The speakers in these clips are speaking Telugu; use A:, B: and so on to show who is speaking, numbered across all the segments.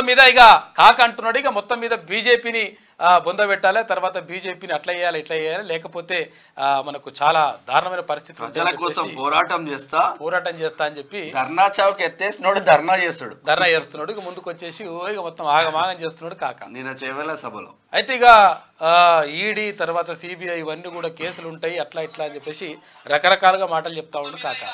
A: మొత్తం మీద ఇక కాక అంటున్నాడు ఇక మొత్తం మీద బీజేపీని బొంద పెట్టాలి తర్వాత బీజేపీని అట్లా చేయాలి ఇట్లా చేయాలి లేకపోతే ఆ, మనకు చాలా దారుణమైన పరిస్థితి
B: ప్రజల
A: ఉంటుందని
B: కోసం
A: చెప్పేసి
B: పోరాటం చేస్తా
A: పోరాటం చేస్తా అని చెప్పి
B: ధర్నా చౌక్ ఎత్తేసినోడు ధర్నా చేస్తాడు
A: ధర్నా చేస్తున్నాడు ఇక ముందుకు వచ్చేసి ఓ ఇక మొత్తం ఆగమాగం చేస్తున్నాడు కాక
B: నిన్న చేవేల సభలో
A: అయితే ఇక ఈడీ తర్వాత సిబిఐ ఇవన్నీ కూడా కేసులు ఉంటాయి అట్లా ఇట్లా అని చెప్పేసి రకరకాలుగా మాటలు చెప్తా ఉండు కాక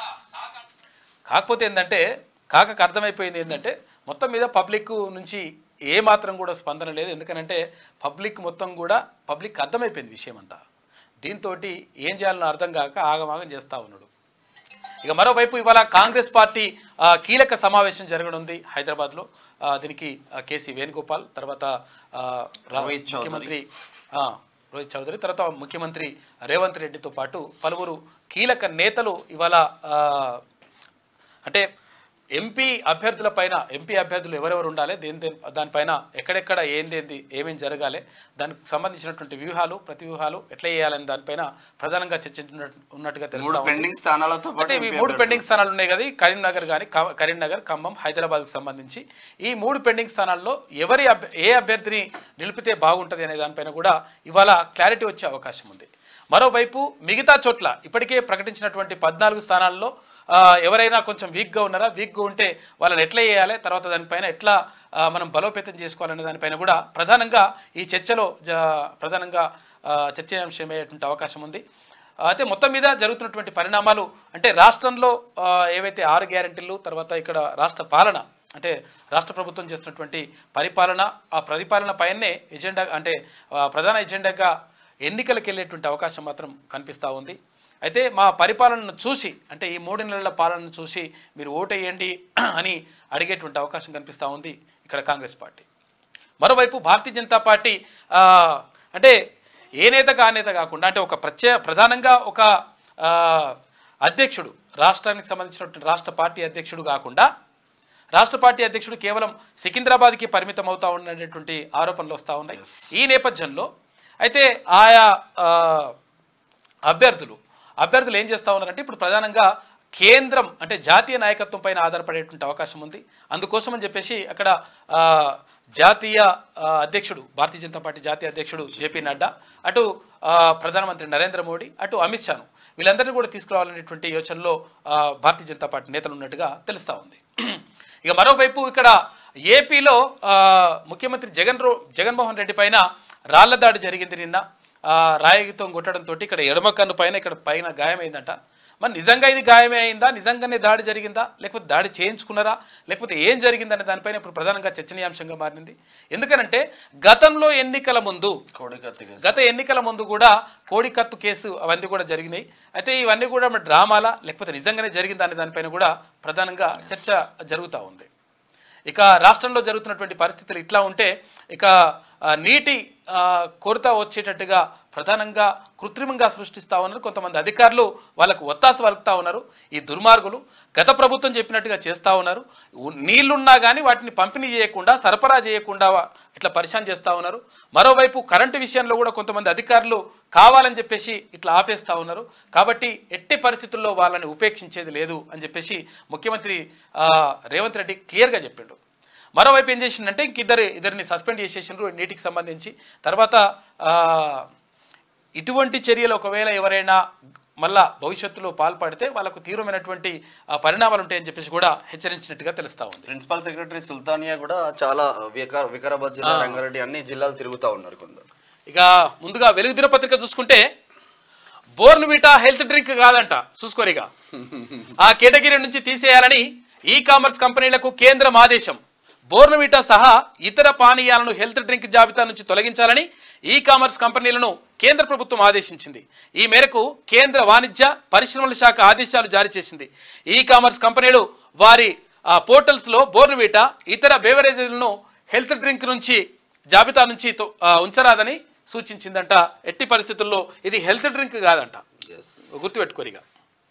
A: కాకపోతే ఏంటంటే కాకకు అర్థమైపోయింది ఏంటంటే మొత్తం మీద పబ్లిక్ నుంచి ఏ మాత్రం కూడా స్పందన లేదు ఎందుకనంటే పబ్లిక్ మొత్తం కూడా పబ్లిక్ అర్థమైపోయింది విషయం అంతా దీంతో ఏం చేయాలనో అర్థం కాక ఆగమాగం చేస్తూ ఉన్నాడు ఇక మరోవైపు ఇవాళ కాంగ్రెస్ పార్టీ ఆ, కీలక సమావేశం జరగనుంది హైదరాబాద్లో ఆ, దీనికి ఆ, కేసీ వేణుగోపాల్ తర్వాత ఆ, రా-
B: రోహిత్ చౌదరి.
A: ముఖ్యమంత్రి ఆ, రోహిత్ చౌదరి తర్వాత ముఖ్యమంత్రి రేవంత్ రెడ్డితో పాటు పలువురు కీలక నేతలు ఇవాళ ఆ, అంటే ఎంపీ అభ్యర్థుల పైన ఎంపీ అభ్యర్థులు ఎవరెవరు ఉండాలి దేని దేని దానిపైన ఎక్కడెక్కడ ఏందేంది ఏమేమి జరగాలి దానికి సంబంధించినటువంటి వ్యూహాలు ప్రతి వ్యూహాలు ఎట్లా చేయాలని దానిపైన ప్రధానంగా చర్చించినట్టు ఉన్నట్టుగా
B: మూడు
A: తెలుస్తా ఉంది.
B: పెండింగ్ స్థానాలతో పాటు
A: అంటే ఇవి
B: ఎంపీ
A: మూడు
B: అభ్యర్థులు.
A: పెండింగ్ స్థానాలు ఉన్నాయి కదా ఈ కరీంనగర్ కానీ కరీంనగర్ ఖమ్మం హైదరాబాద్కు సంబంధించి ఈ మూడు పెండింగ్ స్థానాల్లో ఎవరి అభ్య- ఏ అభ్యర్థిని నిలిపితే బాగుంటుంది అనే దానిపైన కూడా ఇవాళ క్లారిటీ వచ్చే అవకాశం ఉంది మరోవైపు మిగతా చోట్ల ఇప్పటికే ప్రకటించినటువంటి పద్నాలుగు స్థానాల్లో ఆ, ఎవరైనా కొంచెం వీక్గా ఉన్నారా వీక్గా ఉంటే వాళ్ళని ఎట్లా చేయాలి తర్వాత దానిపైన ఎట్లా ఆ, మనం బలోపేతం చేసుకోవాలనే దానిపైన కూడా ప్రధానంగా ఈ చర్చలో జ- ప్రధానంగా ఆ, చర్చనీయాంశమయ్యేటువంటి అవకాశం ఉంది అయితే మొత్తం మీద జరుగుతున్నటువంటి పరిణామాలు అంటే రాష్ట్రంలో ఆ, ఏవైతే ఆరు గ్యారెంటీలు తర్వాత ఇక్కడ రాష్ట్ర పాలన అంటే రాష్ట్ర ప్రభుత్వం చేస్తున్నటువంటి పరిపాలన ఆ పరిపాలన పైనే ఎజెండా అంటే ఆ, ప్రధాన ఎజెండాగా ఎన్నికలకు వెళ్ళేటువంటి అవకాశం మాత్రం కనిపిస్తూ ఉంది అయితే మా పరిపాలనను చూసి అంటే ఈ మూడు నెలల పాలనను చూసి మీరు ఓటేయండి అని అడిగేటువంటి అవకాశం కనిపిస్తూ ఉంది ఇక్కడ కాంగ్రెస్ పార్టీ మరోవైపు భారతీయ జనతా పార్టీ ఆ, అంటే ఏ నేత కా నేత కాకుండా అంటే ఒక ప్రత్యే ప్రధానంగా ఒక ఆ, అధ్యక్షుడు రాష్ట్రానికి సంబంధించినటువంటి రాష్ట్ర పార్టీ అధ్యక్షుడు కాకుండా రాష్ట్ర పార్టీ అధ్యక్షుడు కేవలం సికింద్రాబాద్కి పరిమితం అవుతా ఉన్నటువంటి ఆరోపణలు వస్తూ ఉన్నాయి ఈ నేపథ్యంలో అయితే ఆయా ఆ, అభ్యర్థులు అభ్యర్థులు ఏం చేస్తా ఉన్నారంటే ఇప్పుడు ప్రధానంగా కేంద్రం అంటే జాతీయ నాయకత్వం పైన ఆధారపడేటువంటి అవకాశం ఉంది అందుకోసం అని చెప్పేసి అక్కడ ఆ, జాతీయ ఆ, అధ్యక్షుడు భారతీయ జనతా పార్టీ జాతీయ అధ్యక్షుడు జేపీ నడ్డా అటు ఆ, ప్రధానమంత్రి నరేంద్ర మోడీ అటు అమిత్ షాను వీళ్ళందరినీ కూడా తీసుకురావాలనేటువంటి యోచనలో ఆ, భారతీయ జనతా పార్టీ నేతలు ఉన్నట్టుగా తెలుస్తూ ఉంది ఇక మరోవైపు ఇక్కడ ఏపీలో ఆ, ముఖ్యమంత్రి జగన్ రో జగన్మోహన్ రెడ్డి పైన రాళ్ల దాడి జరిగింది నిన్న ఆ, రాయితో కొట్టడంతో ఇక్కడ ఎడమ కన్ను పైన ఇక్కడ పైన గాయమైందంట మరి నిజంగా ఇది గాయమే అయిందా నిజంగానే దాడి జరిగిందా లేకపోతే దాడి చేయించుకున్నారా లేకపోతే ఏం జరిగిందనే దానిపైన ఇప్పుడు ప్రధానంగా చర్చనీయాంశంగా మారింది ఎందుకనంటే గతంలో ఎన్నికల ముందు
B: కోడికత్తి కేసు.
A: గత ఎన్నికల ముందు కూడా కోడికత్తు కేసు అవన్నీ కూడా జరిగినాయి అయితే ఇవన్నీ కూడా మరి డ్రామాలా లేకపోతే నిజంగానే జరిగిందా అనే దానిపైన కూడా ప్రధానంగా చర్చ జరుగుతూ ఉంది ఇక రాష్ట్రంలో జరుగుతున్నటువంటి పరిస్థితులు ఇట్లా ఉంటే ఇక ఆ, నీటి ఆ, కొరత వచ్చేటట్టుగా ప్రధానంగా కృత్రిమంగా సృష్టిస్తూ ఉన్నారు కొంతమంది అధికారులు వాళ్ళకు ఒత్తాస వలుకుతా ఉన్నారు ఈ దుర్మార్గులు గత ప్రభుత్వం చెప్పినట్టుగా చేస్తూ ఉన్నారు ఉ- నీళ్లున్నా కానీ వాటిని పంపిణీ చేయకుండా సరఫరా చేయకుండా వా- ఇట్లా పరిశాన్ చేస్తూ ఉన్నారు మరోవైపు కరెంటు విషయంలో కూడా కొంతమంది అధికారులు కావాలని చెప్పేసి ఇట్లా ఆపేస్తూ ఉన్నారు కాబట్టి ఎట్టి పరిస్థితుల్లో వాళ్ళని ఉపేక్షించేది లేదు అని చెప్పేసి ముఖ్యమంత్రి ఆ, రేవంత్ రెడ్డి క్లియర్గా చెప్పిండు మరోవైపు ఏం చేసిండంటే ఇంక ఇద్దరు ఇద్దరిని సస్పెండ్ చేసేసిండ్రు నీటికి సంబంధించి తర్వాత ఆ, ఇటువంటి చర్యలు ఒకవేళ ఎవరైనా మళ్ళా భవిష్యత్తులో పాల్పడితే వాళ్ళకు తీవ్రమైనటువంటి ఆ, పరిణామాలు ఉంటాయని చెప్పేసి కూడా హెచ్చరించినట్టుగా తెలుస్తా ఉంది
B: ప్రిన్సిపల్ సెక్రటరీ సుల్తానియా కూడా చాలా వికార వికారాబాద్ జిల్లా రంగారెడ్డి అన్ని జిల్లాలు తిరుగుతా ఉన్నారు కొందరు
A: ఇక ముందుగా వెలుగు దినపత్రిక చూసుకుంటే బోర్న్విటా హెల్త్ డ్రింక్ కాదంట చూసుకోరిగా ఆ కేటగిరీ నుంచి తీసేయాలని ఈ కామర్స్ కంపెనీలకు కేంద్రం ఆదేశం బోర్న్విటా సహా ఇతర పానీయాలను హెల్త్ డ్రింక్ జాబితా నుంచి తొలగించాలని ఈ కామర్స్ కంపెనీలను కేంద్ర ప్రభుత్వం ఆదేశించింది ఈ మేరకు కేంద్ర వాణిజ్య పరిశ్రమల శాఖ ఆదేశాలు జారీ చేసింది ఈ కామర్స్ కంపెనీలు వారి ఆ, పోర్టల్స్లో బోర్న్విటా ఇతర బేవరేజీలను హెల్త్ డ్రింక్ నుంచి జాబితా నుంచి తొ- ఆ, ఉంచరాదని సూచించిందంట ఎట్టి పరిస్థితుల్లో ఇది హెల్త్ డ్రింక్ కాదంట గుర్తుపెట్టుకోరిగా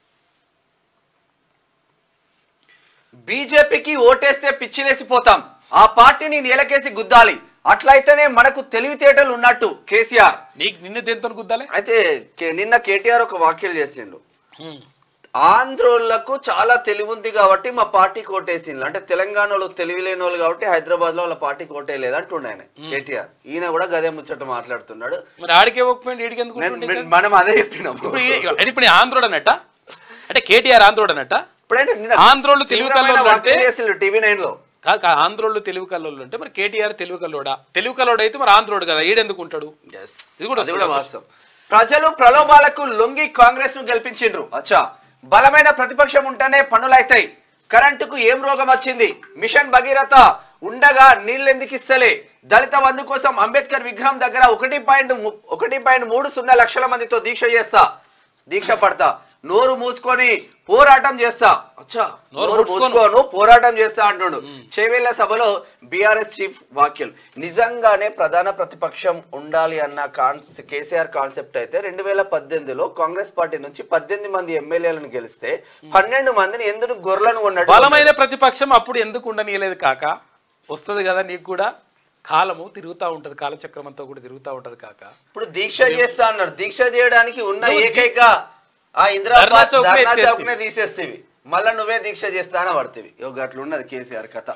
B: బీజేపీకి ఓటేస్తే పిచ్చిలేసిపోతాం ఆ పార్టీని నేలకేసి గుద్దాలి అట్లయితేనే మనకు తెలివితేటలు ఉన్నట్టు కేసీఆర్
A: నీకు నిన్ను దేంతో గుద్దాలే
B: అయితే కే- నిన్న కేటీఆర్ ఒక వ్యాఖ్యలు చేసిండు
A: హ్మ్.
B: ఆంధ్రోళ్లకు చాలా తెలివి ఉంది కాబట్టి మా పార్టీ కోటేసింది అంటే తెలంగాణలో తెలివి లేని వాళ్ళు కాబట్టి హైదరాబాద్ లో వాళ్ళ పార్టీ కోటేయలేదు అంటుండే ఆయన కేటీఆర్ ఈయన కూడా గదే ముచ్చట మాట్లాడుతున్నాడు
A: మరి ఆడికే ఒప్పుకోండి ఈడికి ఎందుకు
B: నేను-
A: ఒప్పుకోండి?
B: నేను- మనం అదే చెప్పినాము
A: ఇప్పుడు ఈ- అంటే ఇప్పుడు ఈ ఆంధ్రోడు అన్నట్ట అంటే కేటీఆర్ ఆంధ్రోడు అన్నట్ట
B: ఇప్పుడైతే నిన్న
A: ఆంధ్రోళ్ళు తెలివి
B: తీవ్రమైన
A: కల్లోళ్ళు అంటే-
B: వ్యాఖ్యలు చేసిండు టీవీ నైన్ లో
A: కాదు కాదు ఆంధ్రోళ్ళు తెలివి కల్లోళ్ళు అంటే మరి కేటీఆర్ తెలివి కల్లోడా తెలివి కల్లోడు అయితే మరి ఆంధ్రోడు కదా ఈడెందుకు ఉంటాడు ఇది కూడా
B: అది కూడా వాస్తవం ప్రజలు ప్రలోభాలకు లొంగి కాంగ్రెస్ ను గెలిపించిండ్రు అచ్చా బలమైన ప్రతిపక్షం ఉంటేనే పనులైతాయి కరెంటుకు ఏం రోగం వచ్చింది మిషన్ భగీరథ ఉండగా నీళ్ళెందుకు ఇస్తలే దళిత బంధు కోసం అంబేద్కర్ విగ్రహం దగ్గర ఒకటి పాయింట్ ఒకటి పాయింట్ మూడు సున్నా లక్షల మందితో దీక్ష చేస్తా దీక్ష పడతా నోరు మూసుకొని పోరాటం చేస్తా అచ్చా
A: నోరు
B: నోరు
A: మూసుకోను.
B: మూసుకోను పోరాటం చేస్తా అంటుడు చేవేళ్ల సభలో బీఆర్ఎస్ చీఫ్ వాక్యులు నిజంగానే ప్రధాన ప్రతిపక్షం ఉండాలి అన్న కాన్స్ కేసీఆర్ కాన్సెప్ట్ అయితే రెండు వేల పద్దెనిమిదిలో కాంగ్రెస్ పార్టీ నుంచి పద్దెనిమిది మంది ఎమ్మెల్యేలను గెలిస్తే పన్నెండు మందిని ఎందుకు గొర్రెలను కొన్నాడు
A: బలమైన ప్రతిపక్షం అప్పుడు ఎందుకు ఉండనీయలేదు కాక వస్తుంది కదా నీకు కూడా కాలము తిరుగుతూ ఉంటది కాలచక్రం అంతా కూడా తిరుగుతూ ఉంటది కాక
B: ఇప్పుడు దీక్ష చేస్తా అన్నారు దీక్ష చేయడానికి ఉన్న
A: నువ్వు
B: ఏకైక ఆ ఇందిరాబాద్
A: ధర్నా చౌక్నే
B: ధర్నా
A: ఎత్తేస్తివి.
B: చౌక్నే తీసేస్తేవి మళ్ళా నువ్వే దీక్ష చేస్తా అని పడుతుంది ఇక అట్లున్నది కేసీఆర్ కథ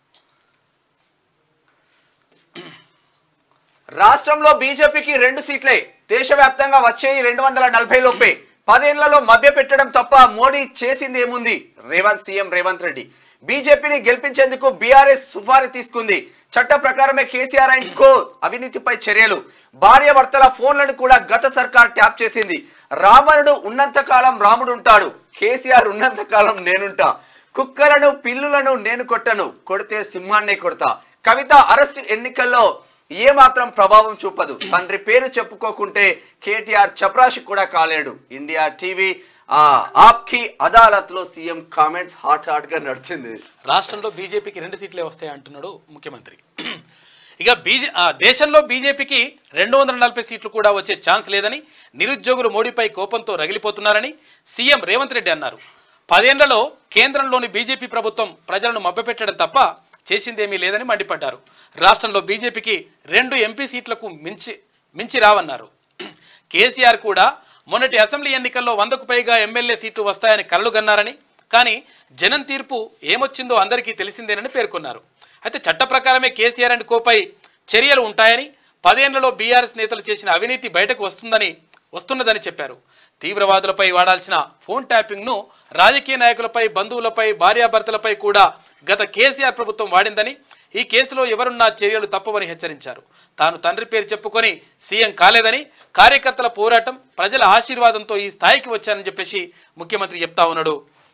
B: రాష్ట్రంలో బీజేపీకి రెండు సీట్లే దేశవ్యాప్తంగా వచ్చేది రెండు వందల నలభై లోపే పదేళ్లలో మభ్య పెట్టడం తప్ప మోడీ చేసింది ఏముంది రేవంత్ సీఎం రేవంత్ రెడ్డి బీజేపీని గెలిపించేందుకు బీఆర్ఎస్ సుపారీ తీసుకుంది చట్ట ప్రకారమే కేసీఆర్ అండ్ కో అవినీతిపై చర్యలు భార్య భర్తల ఫోన్లను కూడా గత సర్కార్ ట్యాప్ చేసింది రావణుడు ఉన్నంత కాలం రాముడు ఉంటాడు కేసీఆర్ ఉన్నంత కాలం నేనుంటా కుక్కలను పిల్లులను నేను కొట్టను కొడితే సింహాన్నే కొడతా కవిత అరెస్ట్ ఎన్నికల్లో ఏ మాత్రం ప్రభావం చూపదు తండ్రి పేరు చెప్పుకోకుంటే కేటీఆర్ చపరాషి కూడా కాలేడు ఇండియా టీవీ ఆ ఆప్కి అదాలత్ లో సీఎం కామెంట్స్ హాట్ హాట్ గా నడిచింది
A: రాష్ట్రంలో బీజేపీకి రెండు సీట్లే వస్తాయి అంటున్నాడు ముఖ్యమంత్రి ఇక బీజే ఆ, దేశంలో బీజేపీకి రెండు వందల నలభై సీట్లు కూడా వచ్చే ఛాన్స్ లేదని నిరుద్యోగులు మోడీపై కోపంతో రగిలిపోతున్నారని సీఎం రేవంత్ రెడ్డి అన్నారు పదేళ్లలో కేంద్రంలోని బీజేపీ ప్రభుత్వం ప్రజలను మభ్యపెట్టడం తప్ప చేసిందేమీ లేదని మండిపడ్డారు రాష్ట్రంలో బీజేపీకి రెండు ఎంపీ సీట్లకు మించి మించి రావన్నారు కేసీఆర్ కూడా మొన్నటి అసెంబ్లీ ఎన్నికల్లో వందకు పైగా ఎమ్మెల్యే సీట్లు వస్తాయని కలలు గన్నారని కానీ జనం తీర్పు ఏమొచ్చిందో అందరికీ తెలిసిందేనని పేర్కొన్నారు అయితే చట్ట ప్రకారమే కేసీఆర్ అండ్ కోపై చర్యలు ఉంటాయని పదేళ్లలో బీఆర్ఎస్ నేతలు చేసిన అవినీతి బయటకు వస్తుందని వస్తున్నదని చెప్పారు తీవ్రవాదులపై వాడాల్సిన ఫోన్ ట్యాపింగ్ను రాజకీయ నాయకులపై బంధువులపై భార్యాభర్తలపై కూడా గత కేసీఆర్ ప్రభుత్వం వాడిందని ఈ కేసులో ఎవరున్నా చర్యలు తప్పవని హెచ్చరించారు తాను తండ్రి పేరు చెప్పుకొని సీఎం కాలేదని కార్యకర్తల పోరాటం ప్రజల ఆశీర్వాదంతో ఈ స్థాయికి వచ్చానని చెప్పేసి ముఖ్యమంత్రి చెప్తా ఉన్నాడు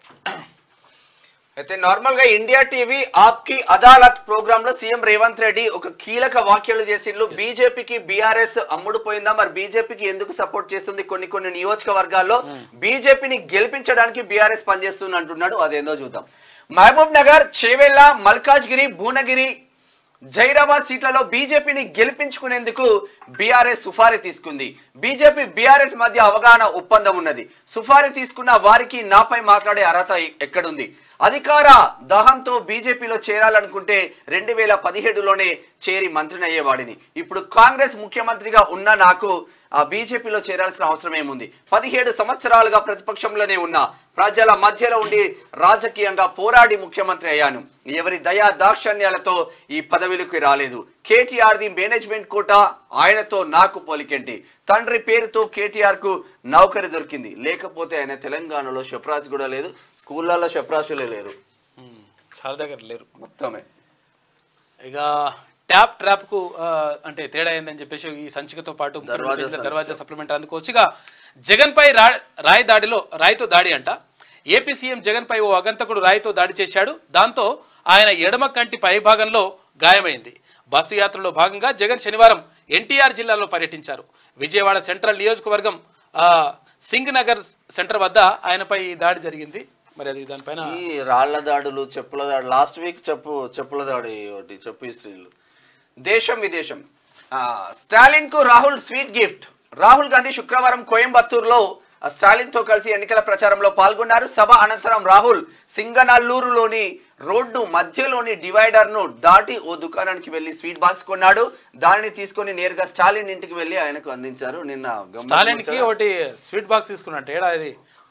B: అయితే నార్మల్ గా India TV Aap Ki Adalat programme లో సీఎం రేవంత్ రెడ్డి ఒక కీలక వ్యాఖ్యలు చేసిండ్రు బీజేపీకి బీఆర్ఎస్ అమ్ముడు పోయిందా మరి బీజేపీకి ఎందుకు సపోర్ట్ చేస్తుంది కొన్ని కొన్ని నియోజకవర్గాల్లో బీజేపీని గెలిపించడానికి బీఆర్ఎస్ పనిచేస్తుంది అంటున్నాడు అదేందో చూద్దాం మహబూబ్ నగర్ చేవెళ్ళ మల్కాజ్గిరి భువనగిరి జైరాబాద్ సీట్లలో బీజేపీని గెలిపించుకునేందుకు బీఆర్ఎస్ సుఫారీ తీసుకుంది బీజేపీ బీఆర్ఎస్ మధ్య అవగాహన ఒప్పందం ఉన్నది సుఫారీ తీసుకున్న వారికి నాపై మాట్లాడే అర్హత ఎక్కడుంది అధికార దాహంతో బీజేపీలో చేరాలనుకుంటే రెండు వేల పదిహేడులోనే చేరి మంత్రిని అయ్యేవాడిని ఇప్పుడు కాంగ్రెస్ ముఖ్యమంత్రిగా ఉన్న నాకు ఆ బీజేపీలో చేరాల్సిన అవసరం ఏముంది పదిహేడు సంవత్సరాలుగా ప్రతిపక్షంలోనే ఉన్నా ప్రజల మధ్యలో ఉండి రాజకీయంగా పోరాడి ముఖ్యమంత్రి అయ్యాను ఎవరి దయా దాక్షణ్యాలతో ఈ పదవిలోకి రాలేదు కేటీఆర్ ది మేనేజ్మెంట్ కోట ఆయనతో నాకు పోలికేంటి తండ్రి పేరుతో కేటీఆర్ కు నౌకరి దొరికింది లేకపోతే ఆయన తెలంగాణలో షప్రాజ్ కూడా లేదు స్కూళ్ళల్లో షప్రాజులే లేరు
A: ఉమ్, చాలా దగ్గర లేరు
B: మొత్తమే
A: ఇక ట్యాప్ ట్రాప్ కు ఆ, అంటే తేడా ఏందని చెప్పేసి ఈ సంచికతో పాటు ముప్పై
B: దర్వాజా
A: పేజీల
B: సంచిక.
A: దర్వాజా సప్లిమెంట్ అందుకోవచ్చు ఇక జగన్ పై రా రాయి దాడిలో రాయితో దాడి అంట ఏపీ సీఎం జగన్ పై ఓ అగంతకుడు రాయితో దాడి చేశాడు దాంతో ఆయన ఎడమ కంటి పై భాగంలో గాయమైంది బస్సు యాత్రలో భాగంగా జగన్ శనివారం ఎన్టీఆర్ జిల్లాలో పర్యటించారు విజయవాడ సెంట్రల్ నియోజకవర్గం ఆ, సింగ్ నగర్ సెంటర్ వద్ద ఆయనపై ఈ దాడి జరిగింది మరి అది దానిపైన
B: ఈ రాళ్ల దాడులు చెప్పుల దాడు లాస్ట్ వీక్ చెప్పు చెప్పుల దాడి ఒకటి చెప్పు ఈ స్త్రీలు దేశం విదేశం ఆ, స్టాలిన్ కు రాహుల్ స్వీట్ గిఫ్ట్ రాహుల్ గాంధీ శుక్రవారం కోయంబత్తూరులో ఆ, స్టాలిన్ తో కలిసి ఎన్నికల ప్రచారంలో పాల్గొన్నారు సభ అనంతరం రాహుల్ సింగనల్లూరులోని రోడ్డు మధ్యలోని డివైడర్ ను దాటి ఓ దుకాణానికి వెళ్లి స్వీట్ బాక్స్ కొన్నాడు దానిని తీసుకొని నేరుగా స్టాలిన్ ఇంటికి వెళ్లి ఆయనకు అందించారు నిన్న గమ్మత్తు
A: స్టాలిన్ కి
B: ముచ్చట.
A: ఒకటి స్వీట్ బాక్స్ తీసుకున్నట్టు ఏడా ఇది